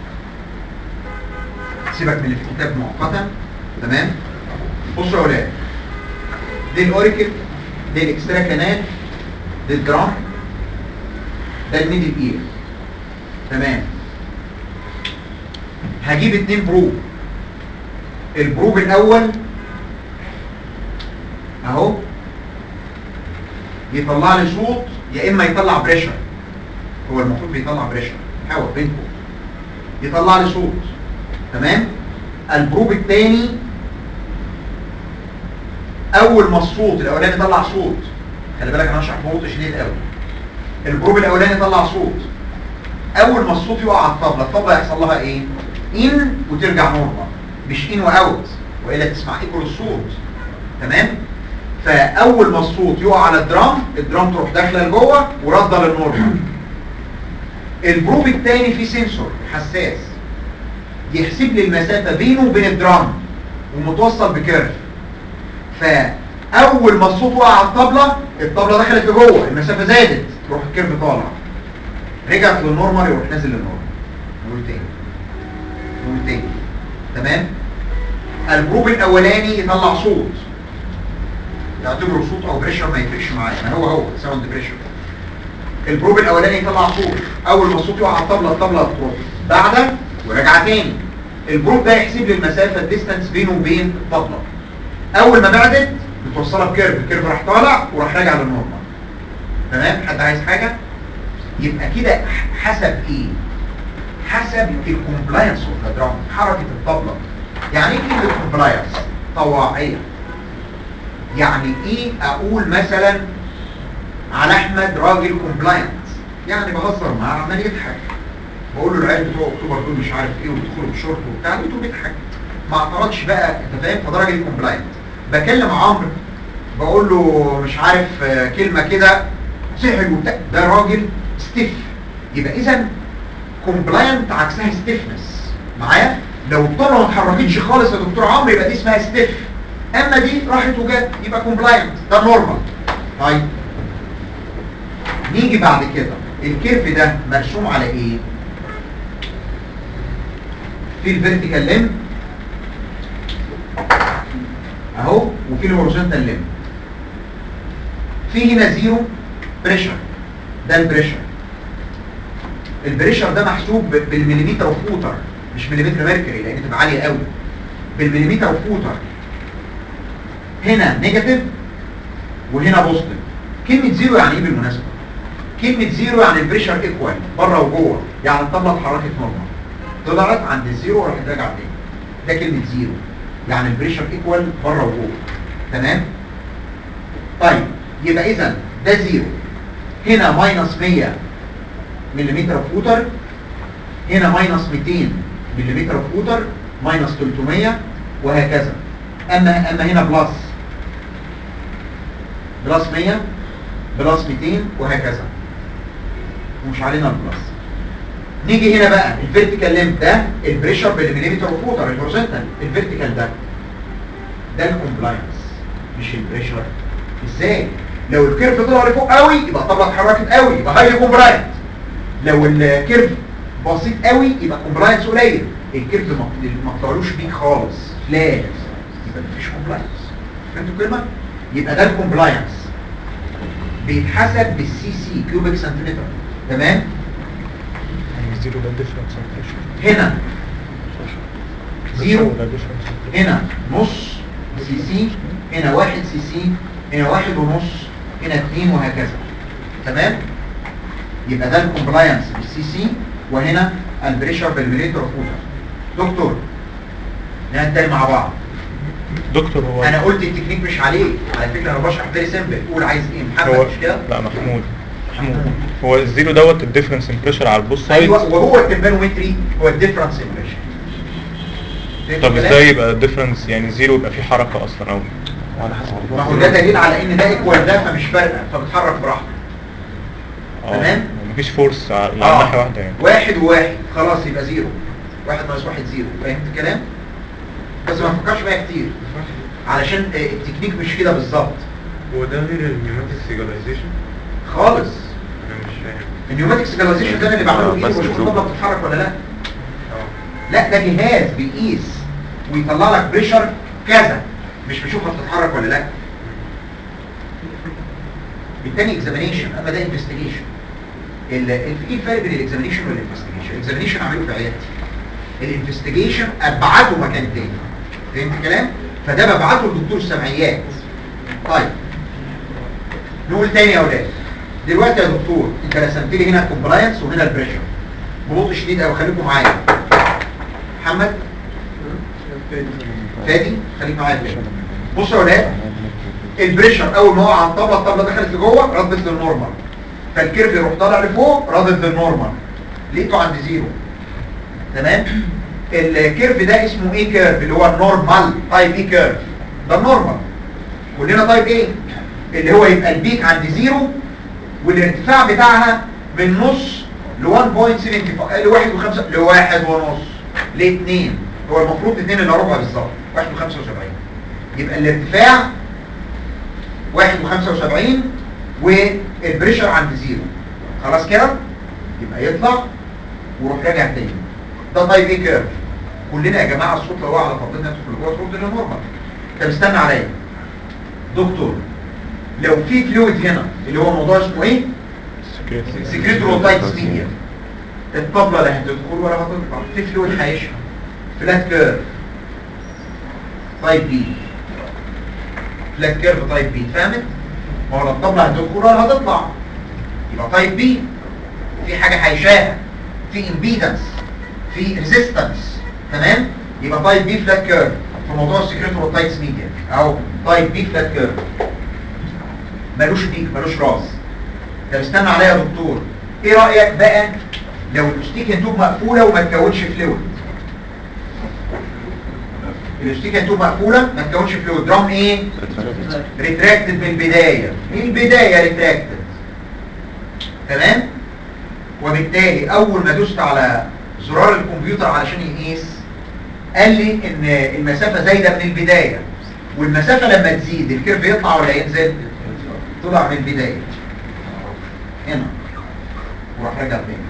سيبك من اللي في الكتاب مؤقتا تمام بصوا يا ولاد دي الاوريكل دي الاكسترا كانال دي الدرام ده الميدل اير تمام هجيب اتنين بروب البروب الاول اهو يطلع لي صوت يا اما يطلع بريشر هو المفروض بيطلع بريشر هوا بينكم يطلع لي صوت تمام البروب الثاني اول ما الصوت الاولاني طلع صوت خلي بالك انا هشرح ببطء شديد قوي البروب الاولاني طلع صوت اول ما الصوت يقع على الطبله الطبله يحصل لها ايه ان وترجع نورمال مش ان واوت والا تسمع ايكو الصوت تمام فاول ما الصوت يقع على الدرام الدرام تروح داخله لجوه ورده للنورمال البروب الثاني فيه سنسور حساس يحسب لي المسافه بينه وبين الدرام ومتوصل بكيرف فاول ما الصوت وقع على الطبله الطبله دخلت لجوه المسافه زادت تروح الكيرف طالع رجعت للنورمال يروح نازل للنورمال نقول تاني نقول تاني تمام البروب الاولاني يطلع صوت يعتبره صوت او بريشر ما يفرقش معايا ما هو هو ساوند بريشر البروب الاولاني يطلع صوت اول ما الصوت يقع على الطبله الطبله تروح بعده وراجعه تاني البروب ده يحسب لي المسافه الديستانس بينه وبين الطبله اول ما بعدت بتوصلها بكيرف الكيرف راح طالع وراح راجع للنورمال تمام حد عايز حاجه يبقى كده حسب ايه حسب الكومبلاينس اوف درام حركه الطبله يعني ايه كلمه كومبلاينس طواعيه يعني ايه اقول مثلا على احمد راجل كومبلاينت يعني بهزر معاه عمال يضحك بقول له العيال بتوع اكتوبر دول مش عارف ايه وبيدخلوا بشورت وبتاع لقيته بيضحك ما اعترضش بقى انت فاهم فده راجل كومبلاينت بكلم عمرو بقول له مش عارف آه، كلمه كده سحر وبتاع ده راجل ستيف يبقى اذا كومبلاينت عكسها ستيفنس معايا لو الطبله ما اتحركتش خالص يا دكتور عمرو يبقى دي اسمها ستيف اما دي راحت وجت يبقى كومبلاينت ده نورمال طيب نيجي بعد كده الكيرف ده مرسوم على ايه في الفيرتيكال ليم اهو وفي الهوريزونتال ليم في هنا زيرو بريشر ده البريشر البريشر ده محسوب ب- بالمليمتر اوف ووتر مش مليمتر ميركوري لان تبقى عاليه قوي بالمليمتر اوف ووتر هنا نيجاتيف وهنا بوزيتيف كلمه زيرو يعني ايه بالمناسبه كلمه زيرو يعني البريشر ايكوال بره وجوه يعني الطبله اتحركت نورمال طلعت عند الزيرو وراحت راجعه تاني ده كلمه زيرو يعني البريشر ايكوال بره وجوه تمام طيب يبقى اذا ده زيرو هنا ماينس 100 ملم اوف ووتر هنا ماينس 200 ملم اوف ووتر ماينس 300 وهكذا اما اما هنا بلس بلس 100 بلس 200 وهكذا ومش علينا البلس نيجي هنا بقى الفيرتيكال ليمب ده البريشر بالمليمتر اوف ووتر الهوريزونتال الفيرتيكال ده ده الكومبلاينس مش البريشر ازاي لو الكيرف طلع لفوق قوي يبقى الطبله اتحركت قوي يبقى هاي كومبلاينس لو الكيرف بسيط قوي يبقى كومبلاينس قليل الكيرف ما ما طلعلوش بيك خالص فلات يبقى مفيش كومبلاينس فهمتوا الكلمه يبقى ده الكومبلاينس بيتحسب بالسي سي كيوبيك سنتيمتر تمام زيرو ده ديفرنس بريشر هنا زيرو ده ديفرنس هنا نص سي سي هنا واحد سي سي هنا واحد ونص هنا اتنين وهكذا تمام يبقى ده الكومبلاينس بالسي سي وهنا البريشر بالمليتر اوف ووتر دكتور نعمل تاني مع بعض دكتور هو انا قلت التكنيك مش عليك على فكره انا بشرح فيري سيمبل قول عايز ايه محمد هو مش كده لا محمود محمود هو الزيرو دوت الديفرنس ان بريشر على البوث سايدز ايوه وهو الترمانومتري هو الديفرنس امبريشن طب ازاي يبقى الديفرنس يعني زيرو يبقى فيه حركه اصلا او على حسب ما هو ده دليل على ان ده ايكوال ده فمش فارقه فبتحرك براحتك تمام. مفيش فورس على على آه. ناحيه واحده يعني واحد وواحد خلاص يبقى زيرو واحد ناقص واحد زيرو فهمت الكلام؟ بس ما تفكرش بقى كتير علشان آه، التكنيك مش كده بالظبط هو ده غير النيوماتيك سيجناليزيشن خالص انا مش فاهم النيوماتيك سيجناليزيشن ده أنا اللي بعمله آه، بايدي بس واشوف بشوف. الطبله بتتحرك ولا لا اه لا ده جهاز بيقيس ويطلع لك بريشر كذا مش بيشوفها بتتحرك ولا لا بالتاني اكزامينيشن اما ده انفستيجيشن ايه الفرق بين الاكزامينيشن والانفستيجيشن الاكزامينيشن اعمله في عيادتي الانفستيجيشن ابعته مكان تاني فهمت الكلام فده ببعته لدكتور السمعيات طيب نقول تاني يا اولاد دلوقتي يا دكتور انت رسمت لي هنا الكومبلاينس وهنا البريشر ببطء شديد قوي خليكم معايا محمد فادي خليك معايا كده بصوا يا ولاد البريشر اول ما وقع على الطبله الطبله دخلت لجوه ردت للنورمال فالكيرف يروح طالع لفوق ردت للنورمال لقيته عند زيرو تمام الكيرف ده اسمه ايه كيرف اللي هو النورمال تايب ايه كيرف ده النورمال كلنا تايب ايه اللي هو يبقى البيك عند زيرو والارتفاع بتاعها من نص ل 1.75 ل 1 و5 ل 1 ونص ل 2 هو المفروض 2 الا ربع بالظبط 1 و75 يبقى الارتفاع 1 و75 والبريشر عند زيرو خلاص كده يبقى يطلع ويروح راجع تاني ده طيب ايه كيرف كلنا يا جماعه الصوت لو على فضلنا ندخل جوه ترد للنورمال طب استنى عليا دكتور لو في فلويد هنا اللي هو موضوع اسمه ايه سكريت روتايتس ميديا الطبلة لا هتدخل ولا هتطلع في فلويد هيشرب فلات كيرف تايب بي فلات كيرف تايب بي فهمت؟ ما هو لا الطبلة هتدخل ولا هتطلع يبقى تايب بي في حاجة هيشاها في امبيدنس في ريزيستنس تمام؟ يبقى تايب بي فلات كيرف في موضوع السكريت روتايتس ميديا او تايب بي فلات كيرف ملوش بيك ملوش راس طب استنى عليا يا دكتور ايه رأيك بقى لو الاستيكا توب مقفولة وما تكونش فلويد الاستيكا توب مقفولة ما تكونش فلويد درام ايه ريتراكتد من البداية من البداية ريتراكتد تمام وبالتالي اول ما دوست على زرار الكمبيوتر علشان يقيس قال لي ان المسافة زايدة من البداية والمسافة لما تزيد الكيرف يطلع ولا ينزل طلع من البداية هنا وراح رجع تاني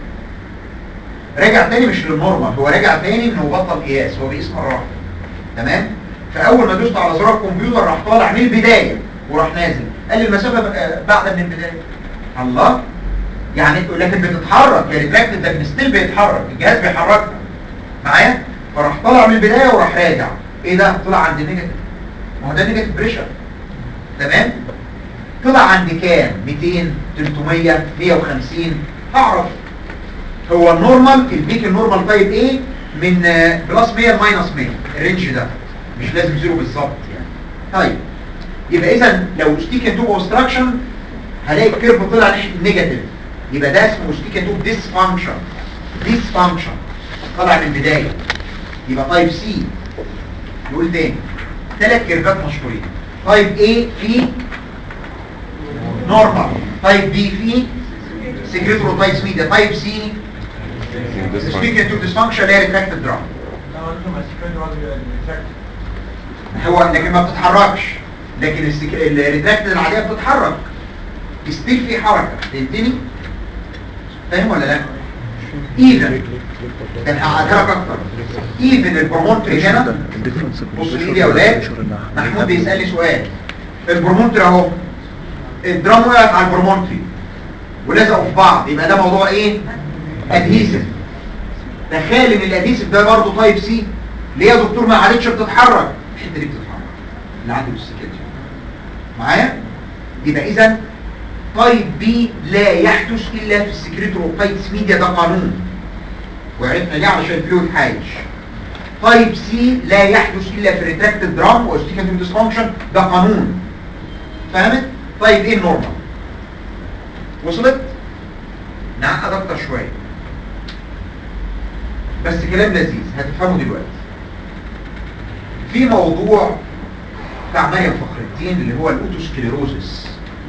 رجع تاني مش للنورمال هو رجع تاني انه بطل قياس هو بيقيس مرة واحدة تمام فاول ما دوست على زرار الكمبيوتر راح طالع من البداية وراح نازل قال لي المسافة بقى بعد من البداية الله يعني لكن بتتحرك يعني ريتراكتد لكن ستيل بيتحرك الجهاز بيحركها معايا فراح طالع من البداية وراح راجع ايه ده طلع عند نيجاتيف ما هو ده نيجاتيف بريشر تمام طلع عند كام 200 300 150 هعرف هو النورمال البيك النورمال طيب ايه من بلس 100 لماينس 100 الرينج ده مش لازم زيرو بالظبط يعني طيب يبقى اذا لو ستيك توب اوبستراكشن هلاقي الكيرف طلع ناحيه النيجاتيف يبقى ده اسمه ستيك توب ديس فانكشن ديس فانكشن طلع من البدايه يبقى تايب سي نقول تاني ثلاث كيرفات مشهورين تايب A في نورمال تايب B في سكريتوروتايتس ميديا تايب C سبيكينج تو ديسفانكشن اللي هي ريتراكتد درام هو لكن ما بتتحركش لكن الريتراكتد العاديه بتتحرك ستيل في حركه فهمتني فاهم ولا لا ايفن ده هعذرك اكتر ايفن البرومونتري هنا بص ايدي يا اولاد محمود بيسالني سؤال البرومونتري اهو الدرام وقعت على البرومونتري ولزقوا في بعض يبقى ده موضوع ايه ادهيسيف تخيل ان الادهيسيف ده برضه تايب سي ليه يا دكتور ما عادتش بتتحرك الحته دي بتتحرك اللي عنده السكيتش معايا يبقى اذا تايب بي لا يحدث الا في السكريتوروتايتس ميديا ده قانون وعرفنا ليه علشان الفلويد حايش تايب سي لا يحدث الا في الريتراكتد درام واستيكاتيف ديسفانكشن ده قانون فهمت طيب ايه النورمال وصلت نعقد اكتر شويه بس كلام لذيذ هتفهموا دلوقتي في موضوع بتاع مريم فخر الدين اللي هو الاوتوسكليروزس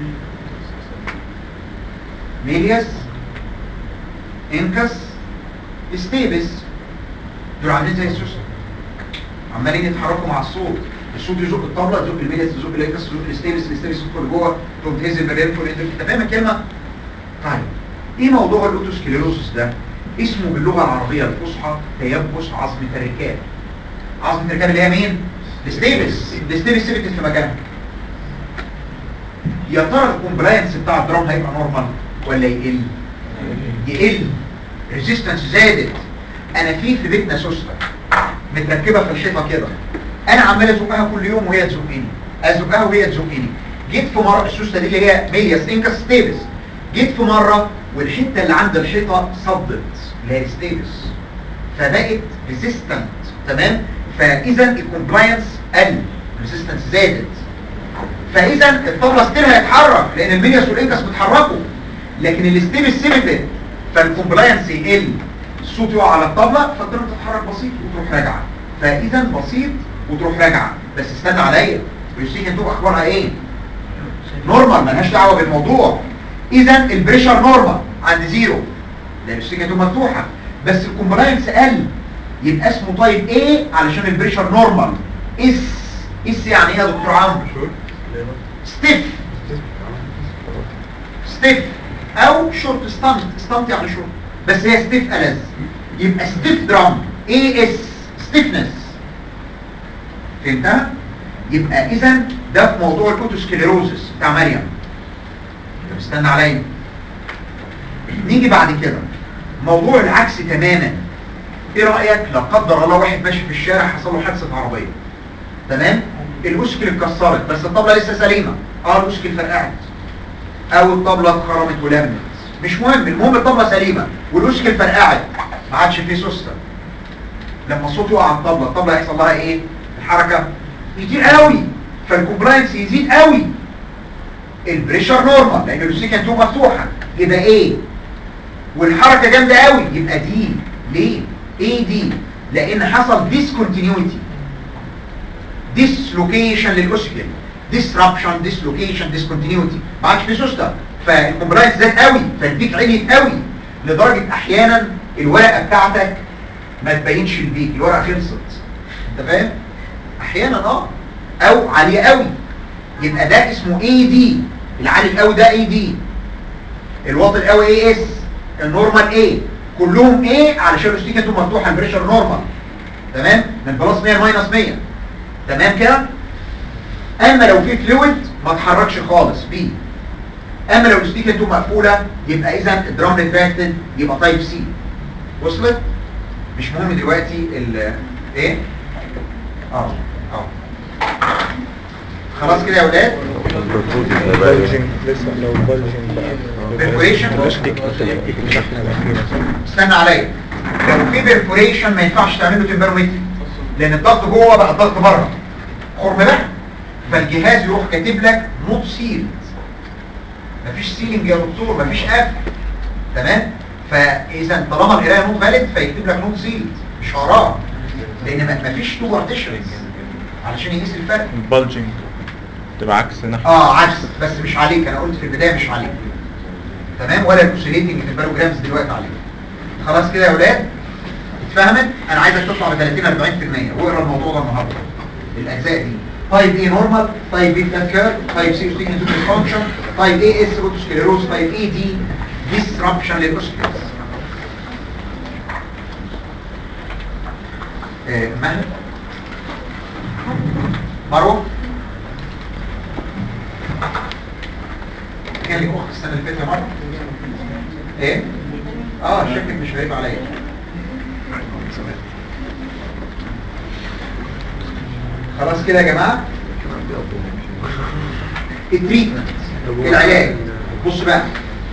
ميلياس انكس ستيبس دول عاملين زي السوسه عمالين يتحركوا مع الصوت الصوت يزق الطبله يزق الميلياس يزق الانكس يزق الستيبس الستيبس يدخل جوه تقوم تهز بالرينفول انت فاهم الكلمه طيب ايه موضوع الاوتوسكليروزس ده اسمه باللغه العربيه الفصحى تيبس عظمه الركاب عظمه الركاب اللي هي مين الستيبس الستيبس ثبتت في مكانها يا ترى الكومبلاينس بتاع الدرام هيبقى نورمال ولا يقل يقل ريزيستنس زادت انا في في بيتنا سوسته متركبه في الحيطه كده انا عمال ازقها كل يوم وهي تزقني ازقها وهي تزقني جيت في مره السوسته دي اللي هي ميلياس انكس ستيبس جيت في مره والحته اللي عند الحيطه صدت اللي هي ستيبس فبقت ريزيستنت تمام فاذا الكومبلاينس قل ريزيستنس زادت فاذا الطبله ستيل هيتحرك لان الميلياس والانكس بيتحركوا لكن الستيبس ثبتت فالكومبلاينس يقل الصوت يقع على الطبلة فالدرام تتحرك بسيط وتروح راجعة فاذا بسيط وتروح راجعة بس استنى عليا اليوستيكا تيوب اخبارها ايه نورمال ملهاش دعوه بالموضوع اذا البريشر نورمال عند زيرو لان اليوستيكا تيوب مفتوحه بس الكومبلاينس قل يبقى اسمه طيب ايه علشان البريشر نورمال اس اس يعني ايه يا دكتور عمرو ستيف ستيف او شورت ستانت ستانت يعني شورت بس هي ستيف ألز يبقى ستيف درام اي اس ستيفنس فهمتها يبقى اذا ده في موضوع الاوتوسكليروزس بتاع مريم طب استنى عليا نيجي بعد كده موضوع العكس تماما ايه رايك لا قدر الله واحد ماشي في الشارع حصل له حادثه عربيه تمام الاوسكل اتكسرت بس الطبله لسه سليمه اه الاوسكل فرقعت او الطبله اتخرمت ولمت مش مهم المهم الطبله سليمه والاوسكل فرقعت ما عادش فيه سوسته لما الصوت يقع على الطبله الطبله هيحصل لها ايه الحركه كتير قوي فالكومبلاينس يزيد قوي البريشر نورمال لان الاوسكل تيوب مفتوحه يبقى ايه والحركه جامده قوي يبقى دي ليه ايه دي لان حصل ديسكونتينيوتي ديسلوكيشن للاوسكل ديسربشن ديسلوكيشن ديسكونتينيوتي ما عادش في سوسته فالكومبلاينس زاد قوي فالبيك عليت قوي لدرجه احيانا الورقه بتاعتك ما تبينش البيك الورقه خلصت انت فاهم احيانا اه او عاليه قوي يبقى ده اسمه اي دي العالي القوي ده اي دي الواطي القوي اي اس النورمال ايه كلهم ايه علشان الاستيكه مفتوحه البريشر نورمال تمام من بلس 100 ماينس 100 تمام كده اما لو في فلويد ما تحركش خالص بي اما لو الاستيكه مقفوله يبقى اذا الدرام ريتراكتد يبقى تايب سي وصلت مش مهم دلوقتي ال ايه اه اه خلاص كده يا اولاد بلجنج لسه لو بلجنج بقى Perforation. بلاش تكتب الشحنة الأخيرة استنى عليا لو في بيرفوريشن ما ينفعش تعمله تمبرومتري لان الضغط جوه بقى الضغط بره خرم بقى فالجهاز يروح كاتب لك نوت سيلد مفيش سيلنج يا دكتور مفيش قفل تمام فاذا طالما القرايه نوت فاليد فيكتب لك نوت سيلد مش هقراه لان ما- مفيش تو بارتيشنز علشان يقيس الفرق البلجنج تبقى عكس ناحية اه عكس بس مش عليك انا قلت في البدايه مش عليك تمام ولا الكوسيليتنج في البالوجرامز دلوقتي عليك خلاص كده يا اولاد اتفهمت انا عايزك تطلع ب 30 40% واقرا الموضوع ده النهارده الاجزاء دي تايب ايه نورمال تايب بي فلات كيرف تايب سي ستيكن تو فانكشن تايب ايه اس اوتوسكليروز تايب ايه دي ديسربشن للاوسكليروز آه مهد مروه كان لك اخت السنه اللي فاتت يا مروه ايه اه شكلك مش غريب عليا خلاص كده يا جماعه التريتمنت العلاج بص بقى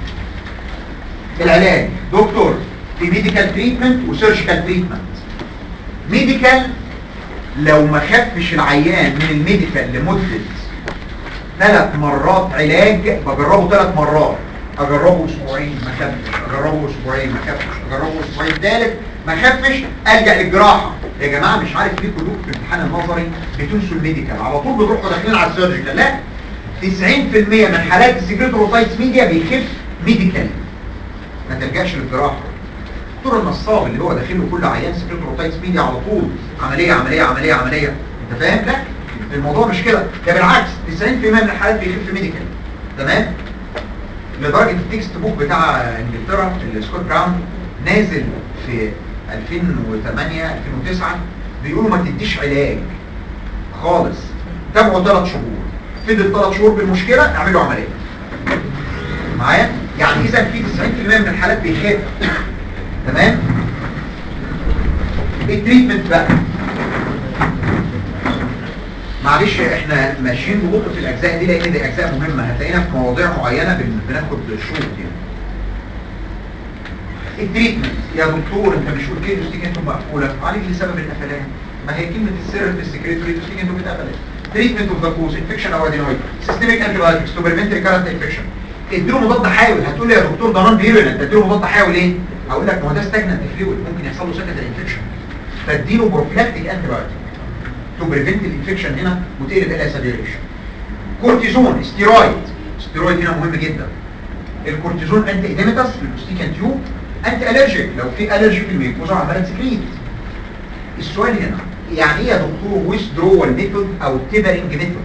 العلاج دكتور في ميديكال تريتمنت وسيرجيكال تريتمنت ميديكال لو ما خفش العيان من الميديكال لمده ثلاث مرات علاج بجربه ثلاث مرات اجربه اسبوعين ما خفش اجربه اسبوعين ما خفش اجربه اسبوعين ثالث ما خفش الجا للجراحه يا جماعه مش عارف ليه كلكم في الامتحان النظري بتنسوا الميديكال على طول بتروحوا داخلين على السيرجيكال لا 90% من حالات السكريتوروتايتس ميديا بيخف ميديكال ما تلجاش للجراحه دكتور النصاب اللي هو داخل له كل عيان سكريتوروتايتس ميديا على طول عمليه عمليه عمليه عمليه انت فاهم لا الموضوع مش كده ده بالعكس 90% من الحالات بيخف ميديكال تمام لدرجه التكست بوك بتاع انجلترا السكوت براون نازل في 2008 2009 بيقولوا ما تديش علاج خالص تابعوا ثلاث شهور فضل ثلاث شهور بالمشكله اعملوا عمليه معايا يعني اذا في 90% من الحالات بيخاف تمام التريتمنت بقى معلش احنا ماشيين ببطء في الاجزاء دي لان دي اجزاء مهمه هتلاقينا في مواضيع معينه بن- بناخد شروط يعني التريتمنت يا دكتور انت مش قلت لي انتوا مقفوله عليك لسبب القفلان ما هي كلمه السر في السكريتري انتوا اتقفلت تريتمنت اوف ذا كوز انفكشن او ادينويد سيستميك انتي بايوتكس تو بريفنت ريكارنت انفكشن اديله مضاد حيوي هتقول لي يا دكتور ده نون فيرولنت اديله مضاد حيوي ليه هقول لك ما هو ده ستاجننت فلويد ممكن يحصل له سكند انفكشن فاديله بروفلاكتيك انتي بايوتيك تو بريفنت الانفكشن هنا وتقلب الى سابيريشن كورتيزون ستيرويد ستيرويد هنا مهم جدا الكورتيزون انتي ايديمتاس للبوستيكان تيوب انتي الرجيك لو في الرجي في الميكوزا عماله تسكريت السؤال هنا يعني ايه يا دكتور ويثدرول ميثود او تيبرنج ميثود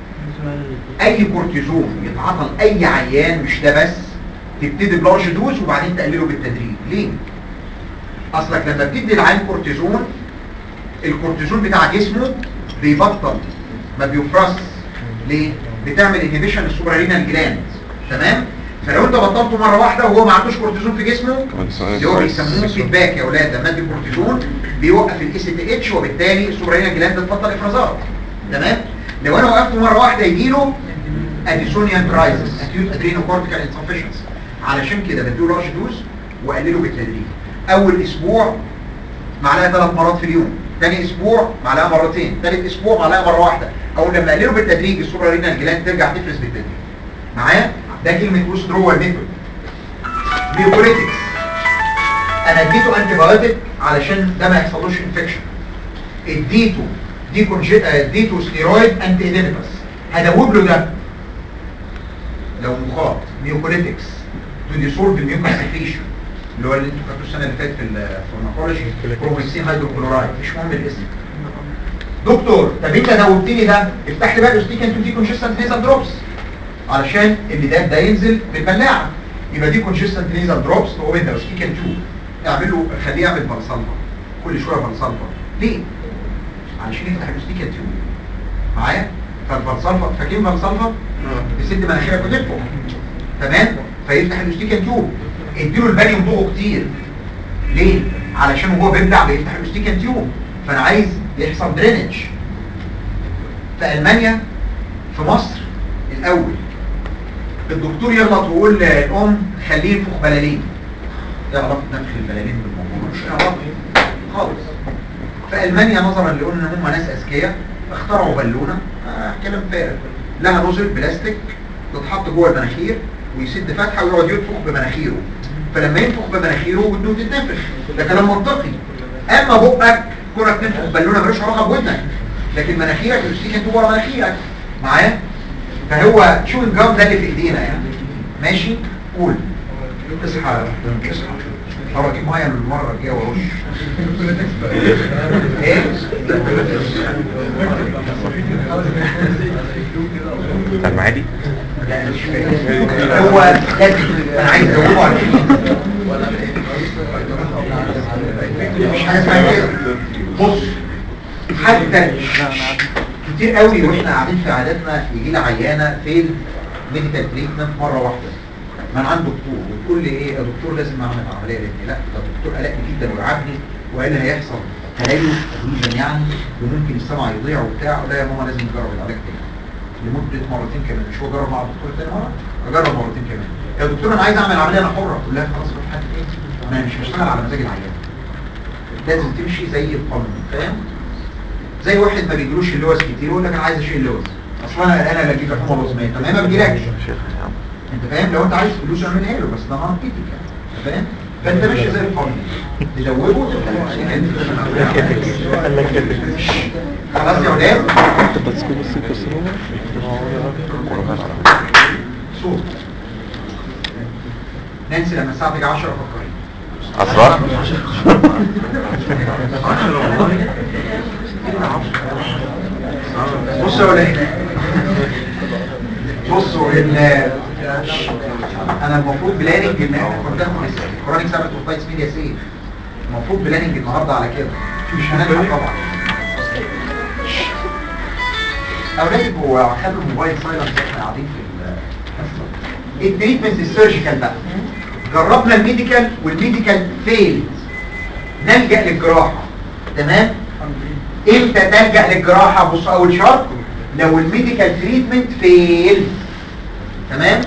اي كورتيزون يتعاطى لاي عيان مش ده بس تبتدي بلارج دوز وبعدين تقلله بالتدريج ليه اصلك لما بتدي العيان كورتيزون الكورتيزون بتاع جسمه بيبطل ما بيفرز ليه بتعمل انهبيشن للسوبرارينال جلاند تمام فلو انت بطلته مره واحده وهو ما عندوش كورتيزون في جسمه اللي هو بيسموه فيدباك يا اولاد لما ادي الكورتيزون بيوقف الاي سي تي اتش وبالتالي السوبرارينال جلاند تبطل افرازات تمام لو انا وقفته مره واحده يجي له اديسونيان كرايسيس اكيوت ادرينوكورتيكال انسفشنسي علشان كده بديله لارج دوز واقلله بالتدريج اول اسبوع معلقه ثلاث مرات في اليوم تاني اسبوع معلقه مرتين ثالث اسبوع معلقه مره واحده او لما اقلله بالتدريج السوبر رينال جلاند ترجع تفرز بالتدريج معايا ده كلمه ويثدرول ميثود ميوكوليتكس انا اديته انتي بايوتيك علشان ده ما يحصلوش انفكشن اديته دي كونجي... اديته ستيرويد انتي ايديمتاس هدوب له ده لو مخاط ميوكوليتكس تو ديسولف الميوكال سكريشن اللي هو اللي انتوا خدتوه السنه اللي فاتت في الفارماكولوجي بروميكسين هيدروكلورايد مش مهم الاسم دكتور طب انت دوبتني ده افتح لي بقى الاوستيكان تو دي كونجستنت نيزل دروبس علشان المداد ده ينزل بالبلاعه يبقى دي كونجستنت نيزل دروبس تقوم انت اوستيكان تيوب اعمل له خليه يعمل بلسلفا كل شويه بلسلفا ليه؟ علشان يفتح الاوستيكان تيوب معايا؟ فالبلسلفا فاكرين بلسلفا؟ يسد مناخيرك وتنفخ تمام؟ فيفتح الاوستيكان تيوب اديله البانيوم ضوء كتير ليه؟ علشان وهو بيبلع بيفتح الاوستيكان تيوب فانا عايز يحصل درينج في المانيا في مصر الاول الدكتور يغلط ويقول للام خليه ينفخ بلالين ايه علاقه نفخ البلالين بالموضوع مش علاقه خالص في المانيا نظرا لان هم ناس اذكياء اخترعوا بالونه آه كلام فارغ لها نوزل بلاستيك تتحط جوه المناخير ويسد فتحه ويقعد ينفخ بمناخيره فلما ينفخ بمناخيره بده تتنفخ ده كلام منطقي اما بقك كونك تنفخ بالونه ملوش علاقه بودنك لكن مناخيرك الاستيك انت ورا مناخيرك معايا فهو شو الجام ده اللي في ايدينا يعني ماشي قول اصحى اصحى هروح اجيب ميه من المره الجايه وارش ايه بتاع المعادي لا مش فاهم هو لازم انا عايز ازوده على مش حاجه اسمها كده بص حتى كتير قوي واحنا قاعدين في عاداتنا يجي لي عيانه فيل ميديكال تريتمنت مره واحده من عند دكتور وتقول لي ايه يا دكتور لازم اعمل عمليه لابني لا ده الدكتور قلقني جدا ويعبني وقال لي هيحصل تليف ادويجن يعني وممكن السمع يضيع وبتاع لا يا ماما لازم نجرب العلاج تاني لمده مرتين كمان مش هو جرب مع الدكتور تاني مره اجرب مرتين كمان يا دكتور انا عايز اعمل عمليه انا حره اقول لها خلاص روح حد تاني انا مش بشتغل على مزاج العيان لازم تمشي زي القانون فاهم زي واحد ما بيجيلوش اللوز كتير يقول لك انا عايز اشيل اللوز اصل انا قلقان لا اجيب لحوم ولا طب ما هي ما بتجيلكش انت فاهم لو انت عايز فلوس اعملها له بس ده ماركتنج انت فاهم فانت ماشي زي القانون تدوبه خلاص يا ولاد صوت نانسي لما الساعه تيجي 10 فكري اسرار بصوا يا ولاد بصوا ان انا المفروض بلاننج ان احنا كنا بناخد الكورونيك سابت اوفايتس ميديا سيف المفروض بلاننج النهارده على كده مش هنلحق طبعا اولاد يبقوا خلوا الموبايل سايلنت واحنا قاعدين في التريتمنت السيرجيكال بقى جربنا الميديكال والميديكال فيل نلجأ للجراحة تمام امتى تلجأ للجراحة بص اول شرط لو الميديكال تريتمنت فيل تمام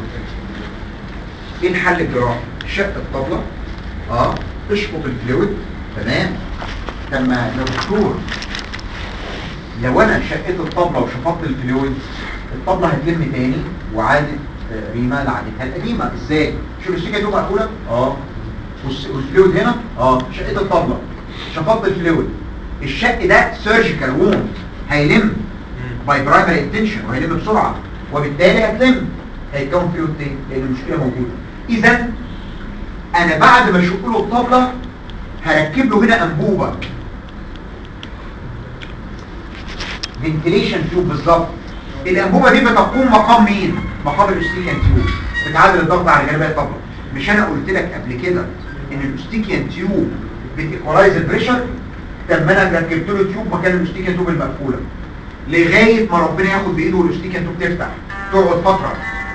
ايه الحل الجراحي شق الطبلة اه اشفط الفلويد تمام لما لو دكتور لو انا شقيت الطبلة وشفطت الفلويد الطبلة هتلم تاني وعادت ريما لعادتها القديمة ازاي شوف السكة دي مقفولة اه والس- والفلويد هنا اه شقه الطبله شفط الفلويد الشق ده سيرجيكال ووند هيلم باي برايمري انتنشن وهيلم بسرعه وبالتالي هتلم هيتكون فلويد تاني لان المشكله موجوده اذا انا بعد ما اشق له الطبله هركب له هنا انبوبه فنتيليشن تيوب بالظبط الانبوبه دي بتقوم مقام مين مقام الاستيكيان تيوب بتعادل الضغط على جانبي الطبله مش انا قلت لك قبل كده ان الاستيكيان تيوب بتيكولايز البريشر طب ما انا ركبت له تيوب مكان الاستيكيان تيوب المقفوله لغايه ما ربنا ياخد بايده والاستيكيان تيوب تفتح تقعد فتره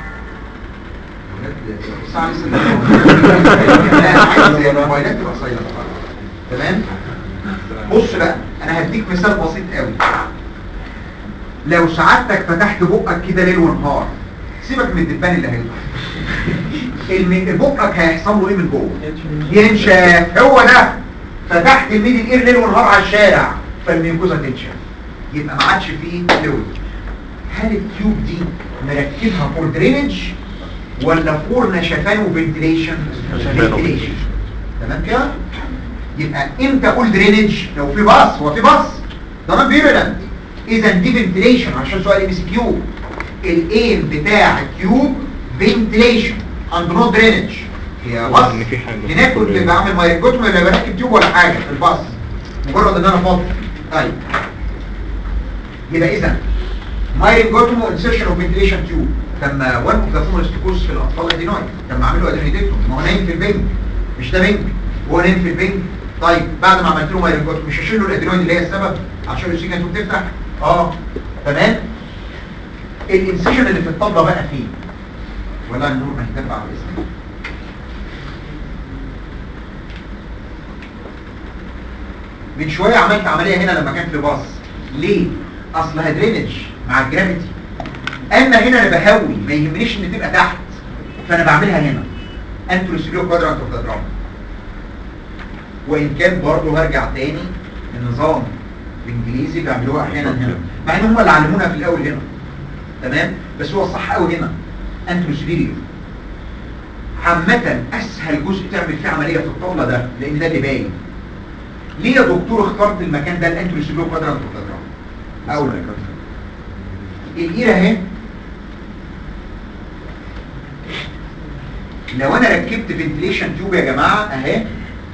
الساعه لسه لا عايز الموبايلات تبقى صايله تمام بص بقى انا هديك مثال بسيط قوي لو سعادتك فتحت بقك كده ليل ونهار سيبك من الدبان اللي هيطلع الم- بقك هيحصل له ايه من جوه ينشف هو ده فتحت الميدل اير ليل ونهار على الشارع فالميوكوزا تنشف يبقى ما عادش فيه فلويد هل التيوب دي مركبها فور درينج ولا فور نشفان وفنتيليشن فنتيليشن تمام كده يبقى امتى اقول درينج لو في باص هو في باص ده نوت فيرولنت اذا دي فنتيليشن عشان سؤال ام سي كيو الايم بتاع التيوب فنتيليشن اند نوت درينج هي باص إن في حاجة. هناك كنت بعمل مايرجوتوم ولا بركب تيوب ولا حاجه في الباص مجرد ان انا فاضي طيب يبقى اذا مايرجوتوم وانسيرشن اوف فنتيليشن تيوب لما وان اوف ذا فومولستيكوز في الاطفال ادينويد لما عملوا ادينويدكتوم ما هو نايم في البنج مش ده بنج هو نايم في البنج طيب بعد ما عملت له مايرجوتوم مش هشيل له الادينويد اللي هي السبب عشان السيجن تيوب تفتح اه تمام الانسيشن اللي في الطبله بقى فين ولا النور ما هيتبع على الاسم من شوية عملت عملية هنا لما كان في باص ليه؟ اصلها درينج مع الجرافيتي اما هنا انا بهوي ما يهمنيش ان تبقى تحت فانا بعملها هنا انتروسيبيو كوادرانت اوف ذا درام وان كان برضه هرجع تاني النظام الانجليزي بيعملوها احيانا هنا مع ان هم اللي علمونا في الاول هنا تمام بس هو الصح قوي هنا انتروسيبيو عامة اسهل جزء تعمل فيه عملية في الطاولة ده لان ده اللي باين ليه يا دكتور اخترت المكان ده الانتروسيبيو كوادرانت اوف ذا درام اقول لك الايرة اهي لو انا ركبت فنتليشن تيوب يا جماعة اهي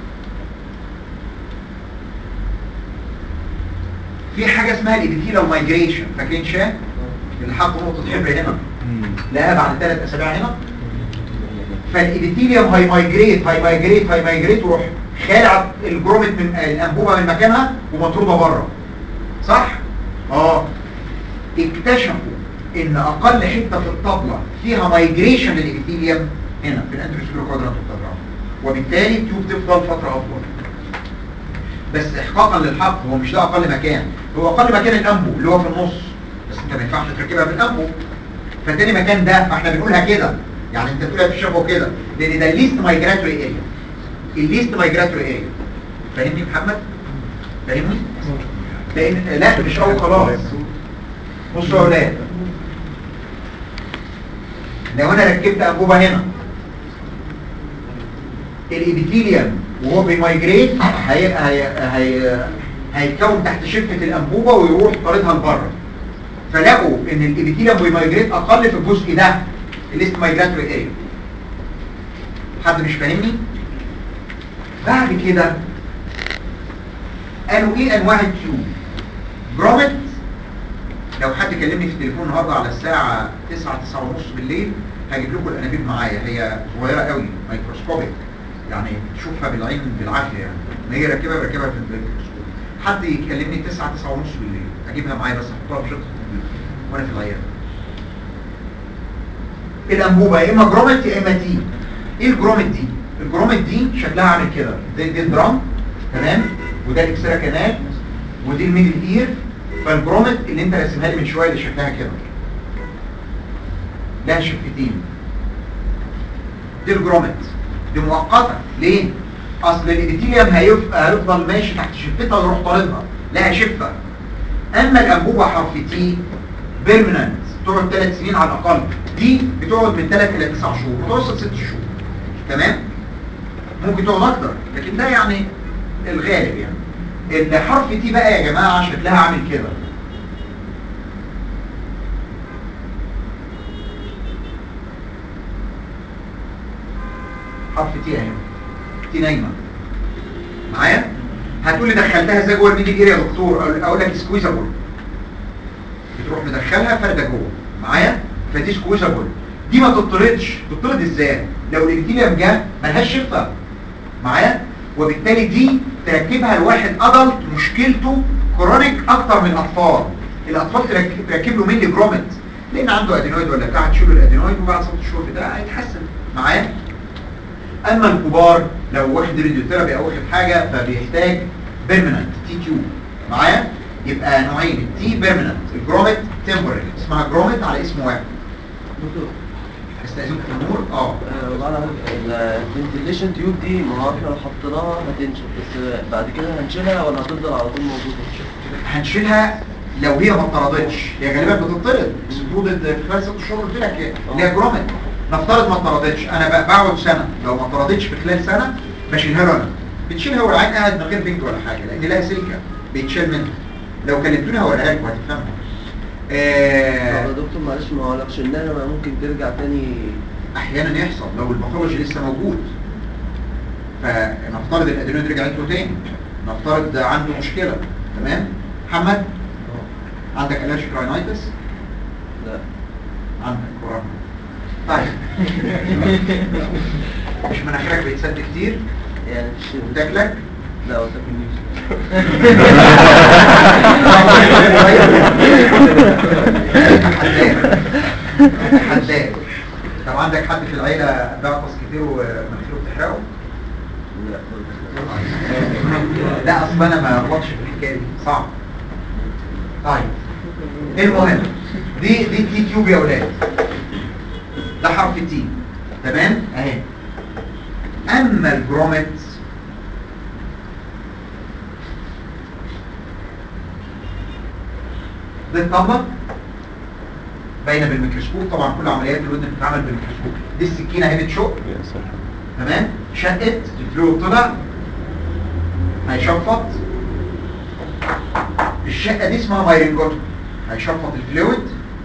في حاجة اسمها الابيثيلال مايجريشن فاكرين شاه اللي حط نقطة حبر هنا لقاها بعد ثلاث اسابيع هنا فالابيثيليوم هاي مايجريت هاي مايجريت هاي مايجريت وروح خالع الجرومت من الانبوبة من مكانها ومطرودة بره صح؟ اه اكتشفوا ان اقل حته في الطبله فيها مايجريشن للابيثيليوم هنا في الانتروسيلو كوادرانت اوف وبالتالي التيوب تفضل فتره اطول بس احقاقا للحق هو مش ده اقل مكان هو اقل مكان الانبو اللي هو في النص بس انت ما ينفعش تركبها في الانبو فتاني مكان ده فاحنا بنقولها كده يعني انت تقولها في الشفه كده لان ده الليست مايجراتوري اريا الليست مايجراتوري اريا فاهمني محمد فاهمني لان لا مش اول خلاص بصوا يا اولاد لو انا ركبت انبوبه هنا الابيثيليوم وهو بيمايجريت هيبقى هي هي هيتكون تحت شفه الانبوبه ويروح طاردها لبره فلقوا ان الابيثيليوم بيمايجريت اقل في الجزء ده الليست مايجراتوري اريا حد مش فاهمني بعد كده قالوا ايه انواع التيوب جرومت لو حد كلمني في التليفون النهارده على الساعة 9 9 ونص بالليل هجيب لكم الانابيب معايا هي صغيرة قوي مايكروسكوبيك يعني تشوفها بالعين بالعافية يعني ما هي راكبها بركبها في الميكروسكوب حد يكلمني 9 9 ونص بالليل اجيبها معايا بس احطها في شنطة الكمبيوتر وانا في العيادة الانبوبة يا اما جرومت يا اما تي ايه الجرومت دي الجرومت دي شكلها عامل كده زي دي الدرام تمام وده الاكسترا كانال ودي الميدل اير فالجرومت اللي انت رسمها لي من شويه اللي شكلها كده لها شفتين دي الجرومت دي مؤقته ليه اصل الابيثيليوم هيبقى هيفضل ماشي تحت شفتها ويروح طاردها لها شفه اما الانبوبه حرف تي بيرمننت تقعد ثلاث سنين على الاقل دي بتقعد من 3 الى 9 شهور متوسط 6 شهور تمام ممكن تقعد اكتر لكن ده يعني الغالب يعني الحرف تي بقى يا جماعه شكلها عامل كده حرف تي اهي تي نايمه معايا هتقولي دخلتها ازاي جوه الميدل اريا يا دكتور أقول- اقول لك سكويزابل بتروح مدخلها فرده جوه معايا فدي سكويزابل دي ما تطردش تطرد ازاي لو الابتيليوم جه ملهاش شفه معايا وبالتالي دي تركبها لواحد ادلت مشكلته كرونيك اكتر من الاطفال الاطفال تركب, تركب له ميلي جرومت لان عنده ادينويد ولا بتاع تشيله الادينويد وبعد ست شهور ده هيتحسن معايا اما الكبار لو واخد راديوثيرابي او واخد حاجه فبيحتاج بيرمننت تي تيوب معايا يبقى نوعين التي بيرمننت الجرومت تمبرري اسمها جرومت على اسم واحد دكتور استاذنكم في النور اه الفنتيليشن تيوب دي ما هو احنا لو حطيناها هتنشف بس بعد كده هنشيلها ولا هتفضل على طول موجوده؟ هنشيلها لو هي ما اتطردتش هي غالبا بتطرد اكسبلودد في خلال ست شهور قلت لك اللي هي جرومت نفترض ما اتطردتش انا ب- بقعد سنه لو ما اتطردتش في خلال سنه بشيلها له انا بتشيلها والعين قاعد من غير بنج ولا حاجه لان لها سلكه بيتشال منها لو كلمتوني هوريها لكم هتفهمها طب آه يا دكتور معلش ما هو لو شلناها ما ممكن ترجع تاني احيانا يحصل لو الباثولوجي لسه موجود فنفترض الادينويد رجع له تاني نفترض عنده مشكله تمام محمد عندك الرجيك راينايتس لا عندك كورونا طيب مش مناخيرك بيتسد كتير يعني مش وتاكلك لا ما تاكلنيش انت حداد انت حداد طب عندك حد في العيله بيعطس كتير ومناخيره بتحرقه لا لا اصل انا ما غلطش في الحكايه دي صعب طيب المهم دي دي تي تيوب يا اولاد ده حرف تي تمام اهي اما الجرومت دي الطبق باينه بالميكروسكوب طبعا كل عمليات الودن بتتعمل بالميكروسكوب دي السكينه اهي بتشق يا سلام تمام شقت الفلويد طلع هيشفط الشقه دي اسمها مايرنجوتوم هيشفط الفلويد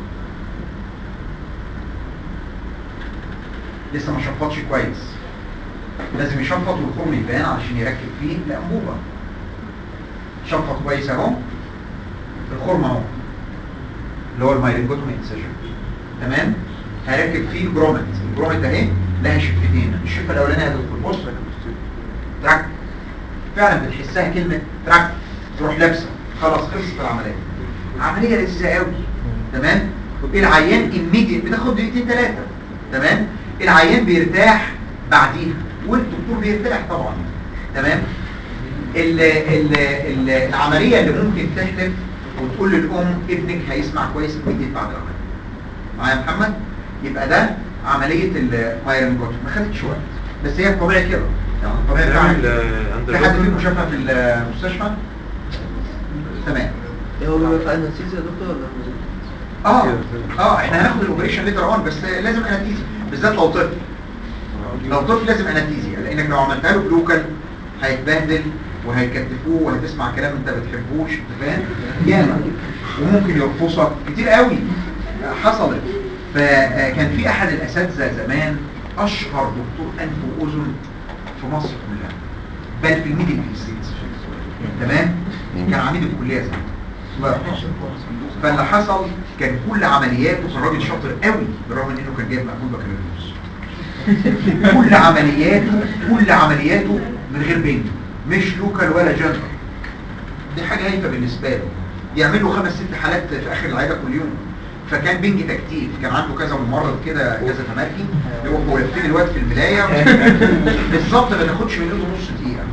لسه ما شفطش كويس لازم يشفط والخرم يبان علشان يركب فيه الانبوبه شفط كويس اهو الخرم اهو اللي هو المايرنجوتوم انسيجن تمام هركب فيه الجرومت الجرومت اهي لها شفتين الشفه الاولانيه يا دكتور بص تراك فعلا بتحسها كلمه تراك تروح لابسه خلاص خلصت العمليه عمليه لذيذه قوي تمام العيان immediate بتاخد دقيقتين ثلاثه تمام العيان بيرتاح بعديها والدكتور بيرتاح طبعا تمام ال ال ال العمليه اللي ممكن تحلف وتقول للام ابنك هيسمع كويس immediate بعد العمليه معايا يا محمد يبقى ده عمليه المايرنجوتوم ما خدتش وقت بس هي الطبيعي كده يعني الطبيعي بتاعها كده. في حد فيكم شافها في المستشفى تمام ايه هو بيبقى في انستيزيا يا دكتور ولا اه اه احنا هناخد الاوبريشن ليتر اون بس لازم انستيزيا بالذات لو طفل لو طفل لازم انستيزيا لانك لو عملتها له بلوكال هيتبهدل وهيكتفوه وهتسمع كلام انت بتحبوش انت فاهم ياما وممكن يرفصك كتير قوي حصلت فكان في احد الاساتذه زمان اشهر دكتور انف واذن في مصر كلها بل في الميدل ايست تمام كان عميد الكليه زمان الله يرحمه فاللي حصل كان كل عملياته كان راجل شاطر قوي بالرغم من انه كان جايب مقبول بكالوريوس كل عملياته كل عملياته من غير بنج مش لوكال ولا جنرال دي حاجه هايفه بالنسبه له يعمل له خمس ست حالات في اخر العياده كل يوم فكان بنج تكتيف كان عنده كذا ممرض كده كذا تماركي يروحوا لافين الواد في الملايه بالظبط ما تاخدش منه نص دقيقه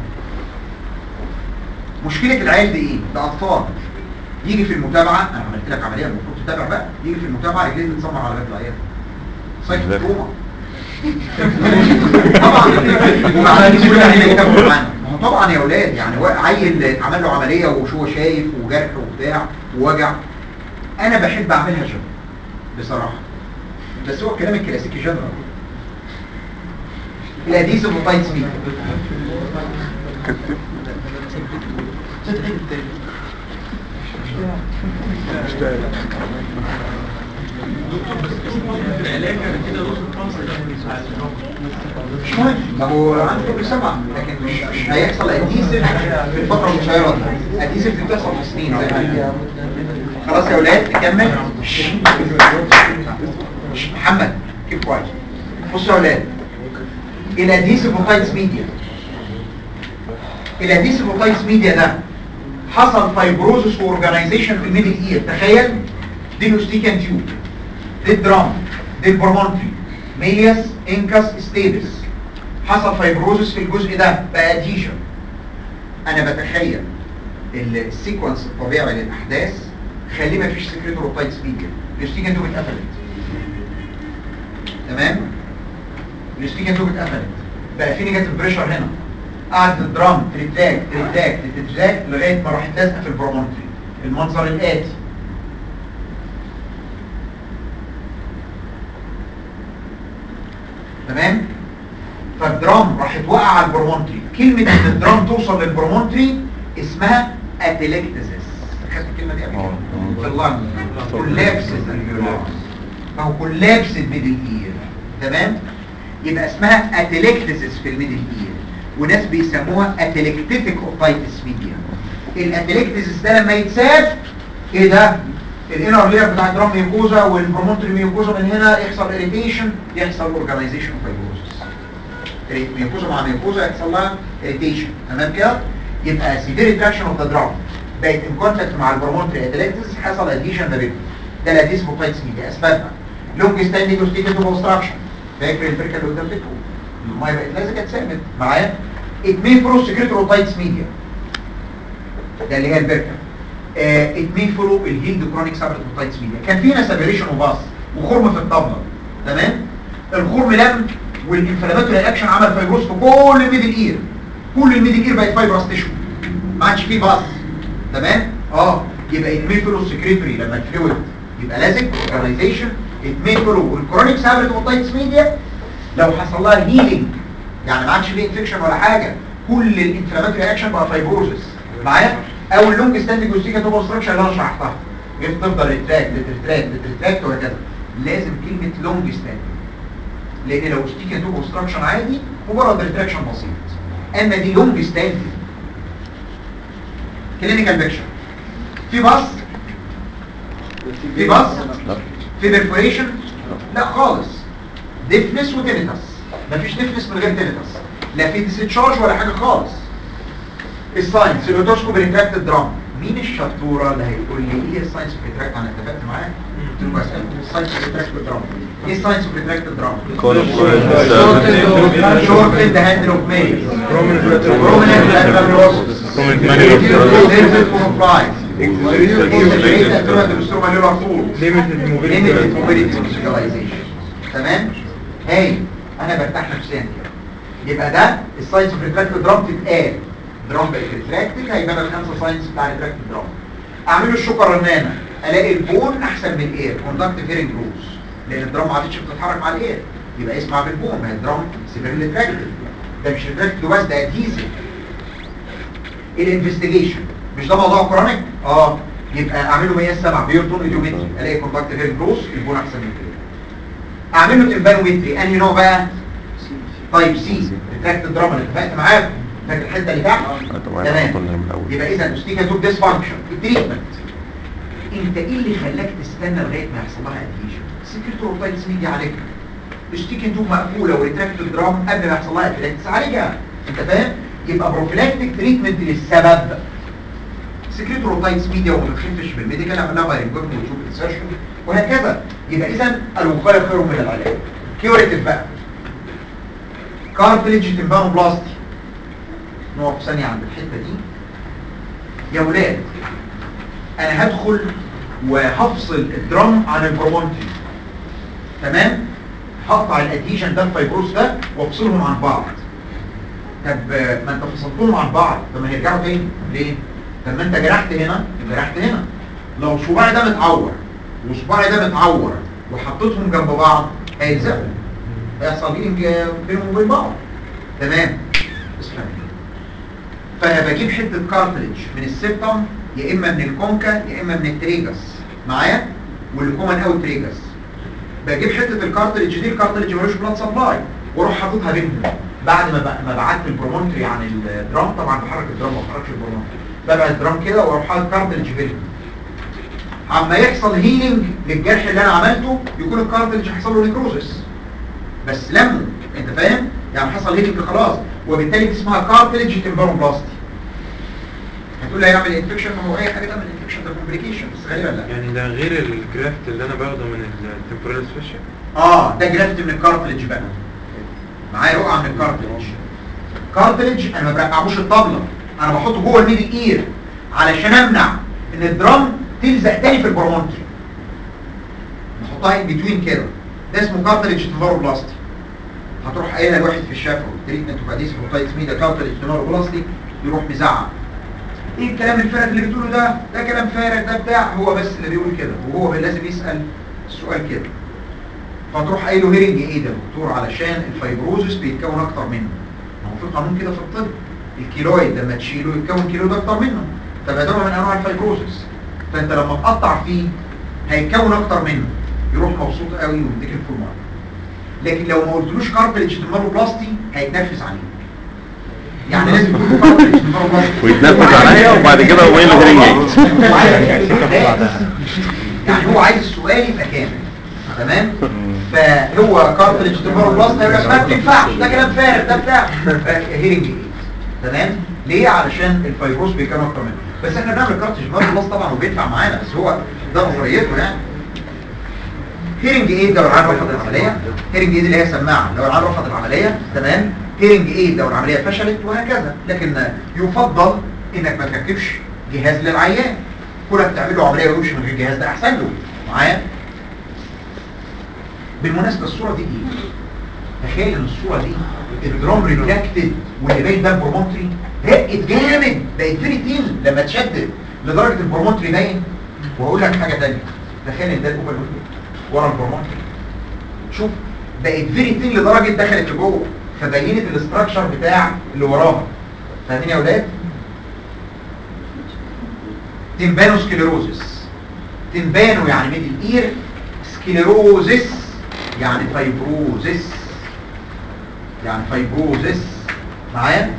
مشكله العيال دي ايه؟ ده اطفال يجي في المتابعه انا عملت لك عمليه المفروض تتابع بقى يجي في المتابعه رجليه تتسمر على باب العياده سايكل تروما طبعا ومع كل هنا يتابعوا معانا ما هو طبعا يا اولاد يعني هو عيل اتعمل له عمليه وهو شايف وجرح وبتاع ووجع انا بحب اعملها جنرال بصراحه بس هو الكلام الكلاسيكي جنرال الاديسيف اوتايتس ميديا كتب مش مهم ما هو عنده بسبعة لكن مش, مش هيحصل اديسيف في الفترة القصيرة دي اديسيف دي بتحصل في سنين زي ما قلنا. خلاص يا ولاد نكمل شش. شش. محمد كيف كويس بصوا يا ولاد الاديسيف اوتايتس ميديا الاديسيف اوتايتس ميديا ده حصل فايبروزس واورجانيزيشن في الميدل اير تخيل دي الاوستيكان تيوب دي الدرام دي البرمونتري ميلياس انكاس ستيبس حصل فايبروزس في الجزء ده بقى اديشن انا بتخيل ال- السيكونس الطبيعي للاحداث خليه ما فيش سكريتور اوتايتس ميديا الاوستيكان تيوب اتقفلت تمام الاوستيكان تيوب اتقفلت بقى في نيجاتيف بريشر هنا قعدت الدرام تريتراك تريتراك تريتراك لغايه ما راحت لازقه في البرومونتري المنظر الاتي تمام فالدرام راحت واقعه على البرومونتري كلمه ان الدرام توصل للبرومونتري اسمها اتلكتزس خدت الكلمه دي قبل كده؟ في اللنج كولابس او كولابس الميدل اير تمام يبقى اسمها اتلكتزس في الميدل اير وناس بيسموها اتلكتيفيك اوتايتس ميديا الاتلكتزس ده لما يتساب ايه ده الانر لير بتاع الدرام ميوكوزا والبرومونتري ميوكوزا من هنا يحصل اريتيشن يحصل اورجانيزيشن فايبروزس ميوكوزا مع ميوكوزا يحصل لها اريتيشن تمام كده يبقى سيفير اتراكشن اوف ذا درام بقت ان كونتاكت مع البرومونتري اتلكتزس حصل اديشن ما بينهم ده الاديس اوتايتس ميديا اسبابها لونج ستاندينج اوستيكيتو اوبستراكشن فاكر البركه اللي قدام بيتكم الميه بقت لازقه اتسامت معايا اتنين فرو سكريتوروتايتس ميديا ده اللي هي البركه آه اتنين فرو الهيلد كرونيك سابريتوتايتس ميديا كان فينا سابريشن وباص وخرم في الطبله تمام الخرم لم والانفلاماتوري اكشن عمل فايبروس في كل الميدل اير كل الميدل اير بقت فايبروس تيشو ما عادش فيه باص تمام اه يبقى اتنين فرو سكريتوري لما الفلويد يبقى لازم اورجانيزيشن اتنين فرو والكرونيك سابريتوتايتس ميديا لو حصل لها هيلينج يعني ما عادش فيه انفكشن ولا حاجه كل الانفلاماتوري اكشن بقى فايبروزس معايا او اللونج ستاندنج اوستيكا توبو ستراكشر اللي انا شرحتها تفضل ريتراكت ريتراكت ريتراكت وهكذا لازم كلمه لونج ستاندنج لان لو اوستيكا توبو ستراكشر عادي مجرد ريتراكشن بسيط اما دي لونج ستاندنج كلينيكال بيكشر في باص في باص في بيرفوريشن لا خالص ديفنس وتينيتس مفيش ديفنس من غير تينيتس لا في ديسشارج ولا حاجه خالص الساينس الاوتوسكوب ريتراكت درام مين الشطوره اللي هيقول لي ايه الساينس ريتراكت انا اتفقت معاه قلت له بسال الساينس ريتراكت درام ايه الساينس ريتراكت درام شورت اند هاندل اوف ميل بروميننت لاترال بروسس Prominent ليميتد موبيليتي تمام هاي انا برتاح نفسيا كده يبقى ده الساينس اوف ريتراكت درام تتقال درام بقت ريتراكتد هيبقى انا الخمسه ساينس بتاع ريتراكت درام اعمله الشوكه رنانه الاقي البون احسن من الاير كوندكت فيرنج روز لان الدرام ما عادتش بتتحرك مع الاير يبقى اسمع بالبون ما هي الدرام سيفير ريتراكتد ده مش ريتراكتد بس ده ادهيزيف الانفستيجيشن مش ده موضوع كرونيك اه يبقى اعمله مقياس 7 بيرتون ايديومتري الاقي كونتاكت فيرنج روز البون احسن من كده اعمل له تمبانومتري انهي نوع بقى طيب سي ريتراكت دراما اللي اتفقت معاك فاكر الحته اللي تحت طبعا تمام قلنا من الاول يبقى اذا الاستيكا توب ديسفانكشن التريتمنت انت ايه اللي خلاك تستنى لغايه ما يحصل لها ادهيشن سكرتوروتايتس ميديا عليك الاستيكا توب مقفوله وريتراكت درام قبل ما يحصل لها اتلكتس عالجها انت فاهم يبقى بروفيلاكتيك تريتمنت للسبب سكرتوروتايتس ميديا وما تخفش بالميديكال اعملها بايرنجوم وتشوف انسرشن وهكذا يبقى اذا الوقايه خير من العلاج كيوريتيف بقى كارتليج تمبانوبلاستي نقف ثانيه عند الحته دي يا ولاد انا هدخل وهفصل الدرام عن البرومونتري تمام هقطع الادهيشن ده الفايبروس ده وافصلهم عن بعض طب آه، ما انت فصلتهم عن بعض طب ما هيرجعوا تاني ليه طب ما انت جرحت هنا جرحت هنا لو صباعي ده متعور وصباعي ده متعور وحطيتهم جنب بعض هيلزقوا هيحصل هيلينج بينهم وبين بعض تمام اسمع فانا بجيب حته كارتلج من السيبتم يا اما من الكونكا يا اما من التريجس معايا والكومن او التريجس بجيب حته الكارتلج دي الكارتلج ملوش بلاد سبلاي واروح حاططها بينهم بعد ما ب- ما بعت البرومونتري عن الدرام طبعا بحرك الدرام ما بحركش البرومونتري ببعت الدرام كده واروح حاطط كارتلج بينهم عما يحصل هيلينج للجرح اللي انا عملته يكون الكارتلج حصل له نيكروزس بس لمه انت فاهم يعني حصل هيلينج خلاص وبالتالي دي اسمها كارتلج تمبروبلاستي هتقول لي هيعمل انفكشن ما هو اي حاجه تعمل انفكشن ده كومبليكيشن بس غالبا لا يعني ده غير الجرافت اللي انا باخده من التمبورال فيشن اه ده جرافت من الكارتلج بقى معايا رقعه من الكارتلج كارتلج انا ما برقعوش الطبله انا بحطه جوه الميدل اير علشان امنع ان الدرام تلزق تاني في البرومونتري نحطها ان بتوين كده ده اسمه كارتلج تمبروبلاستي هتروح قايلها لواحد في الشفا تريتمنت وبعدين هيباتيتس ميدا كارتلج تمبروبلاستي يروح مزعق ايه الكلام الفارغ اللي بتقوله ده ده كلام فارغ ده بتاع هو بس اللي بيقول كده وهو لازم يسأل السؤال كده فتروح قايله هيرنج ايه ده يا دكتور علشان الفايبروزس بيتكون اكتر منه ما هو في قانون كده في الطب الكيلويد لما تشيله يتكون كيلويد اكتر منه فده نوع من انواع الفايبروزس فانت لما تقطع فيه هيتكون اكتر منه يروح مبسوط قوي ويديك الفول مارك لكن لو ما قلتلوش كارتلج بلاستي هيتنفس عليك يعني لازم تقول كارتلج بلاستي ويتنفس عليا وبعد كده هو له هيرنج يعني هو عايز السؤال يبقى كامل تمام فهو كارتلج تمبرو بلس هيقول لك ما بتنفعش ده كلام فارغ ده بتاع هيرنج ايه تمام ليه علشان الفيبروس بيكون اكتر منه بس احنا بنعمل كارتلج تمبرو بلس طبعا وبيدفع معانا بس هو ده نظريته يعني هيرنج ايه لو العيان رفض العمليه هيرنج ايه دي اللي هي سماعه لو العيان رفض العمليه تمام هيرنج ايه لو العمليه فشلت وهكذا لكن يفضل انك ما تركبش جهاز للعيان كونك تعمل له عمليه ويمشي من غير جهاز ده احسن له معايا بالمناسبه الصوره دي ايه تخيل ان الصوره دي الدرام ريتراكتد واللي باين ده البرومونتري رقت جامد بقت فيري تين لما تشدد لدرجه البرومونتري باين وهقول لك حاجه ثانيه تخيل ان ده الاوبن ويندو ورا البرومونتري شوف بقت فيري تين لدرجه دخلت لجوه فبينت الاستراكشر بتاع اللي وراها فاهمين يا اولاد تمبانو سكليروزس تمبانو يعني ميدل اير سكليروزس يعني فايبروزس يعني فايبروزس معايا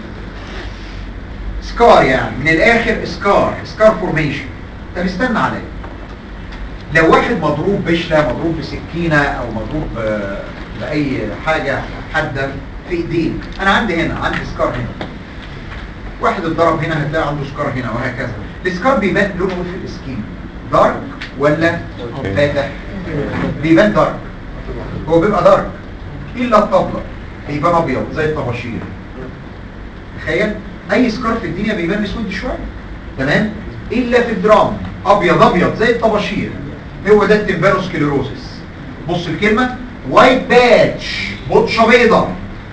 سكار يعني من الاخر سكار سكار فورميشن طب استنى عليا لو واحد مضروب بشلة مضروب بسكينة او مضروب آه، بأي حاجة حادة في ايديه انا عندي هنا عندي سكار هنا واحد اتضرب هنا هتلاقي عنده سكار هنا وهكذا السكار بيبان لونه إيه في السكين دارك ولا فاتح بيبان دارك هو بيبقى دارك الا الطبلة بيبان ابيض زي الطباشير تخيل اي سكار في الدنيا بيبان اسود شويه تمام الا في الدرام ابيض ابيض زي الطباشير هو ده التمبانوسكليروزس بص الكلمه وايت باتش بطشه بيضه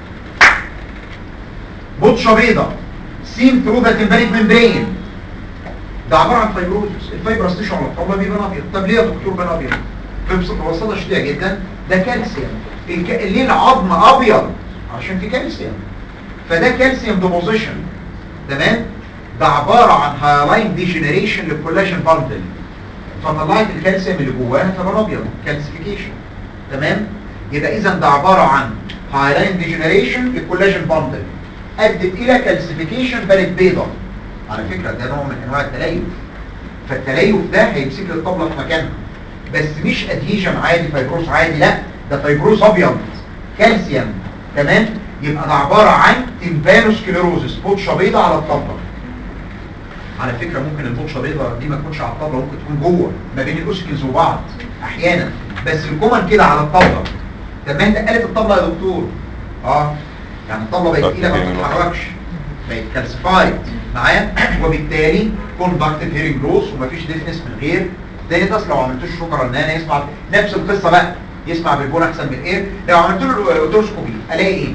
بطشه بيضه سين ثرو ذا تمبانيك ممبرين ده عباره عن فايبروزس الفايبرس تيشو على الطاوله بيبان ابيض طب ليه يا دكتور بان ابيض ببساطه شديده جدا ده كالسيوم الك... ليه العظم ابيض عشان في كالسيوم فده كالسيوم ديبوزيشن تمام ده عباره عن هالاين ديجنريشن للكولاجين باندل فطلعت الكالسيوم اللي جواها فبان ابيض كالسيفيكيشن تمام يبقى اذا ده عباره عن هالاين ديجنريشن للكولاجين باندل ادت الى كالسيفيكيشن بانت بيضه على فكره ده نوع من انواع التليف فالتليف ده هيمسك لي الطبله في مكانها بس مش ادهيجن عادي فيبروس عادي لا ده فيبروس ابيض كالسيوم تمام يبقى ده عباره عن تمبانوسكليروزس بوتشه بيضه على الطبله على فكره ممكن البوتشه بيضه دي ما تكونش على الطبله ممكن تكون جوه ما بين الاوسكلز وبعض احيانا بس الكومن كده على الطبله طب ما انت قالت الطبله يا دكتور اه يعني الطبله بقت تقيله ما بتتحركش بقت كالسيفايد معايا وبالتالي كوندكتيف هيرنج لوس ومفيش ديفنس من غير ده ده لو عملتوش شكرا ان انا يسمع نفس القصه بقى يسمع بالبون احسن من ايه لو عملت له الاوتوسكوبي الاقي ايه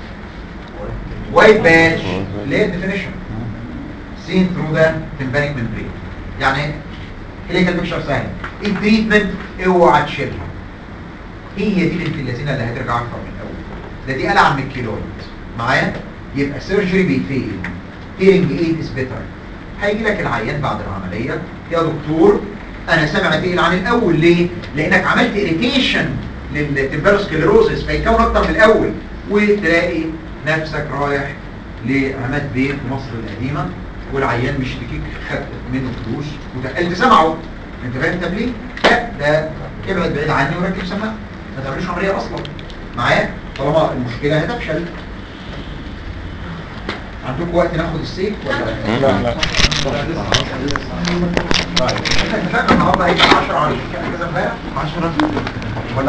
وايت باتش اللي هي الديفينيشن سين ثرو ذا تمبانيك ممبرين يعني كلينيكال بيكشر سهل التريتمنت اوعى تشيلها هي دي بنت اللذينه اللي هترجع اكتر من الاول ده دي قلعه من الكيلويد معايا يبقى سيرجري بيفيل هيرنج ايد از بيتر هيجي لك العيان بعد العمليه يا دكتور انا سامع تقيل عن الاول ليه لانك عملت اريتيشن للتمبروسكليروزس فيكون اكتر من الاول وتلاقي نفسك رايح لعماد بيه في مصر القديمه والعيان مش تكيك خدت منه فلوس وتقلت سمعه انت فاهم طب ليه؟ لا ده ابعد بعيد عني وركب سماعه ما تعملش عمليه اصلا معايا طالما المشكله هتفشل عندكم وقت ناخد السيف ولا لا لا طيب احنا اتفقنا النهارده هيبقى 10 على كده امبارح 10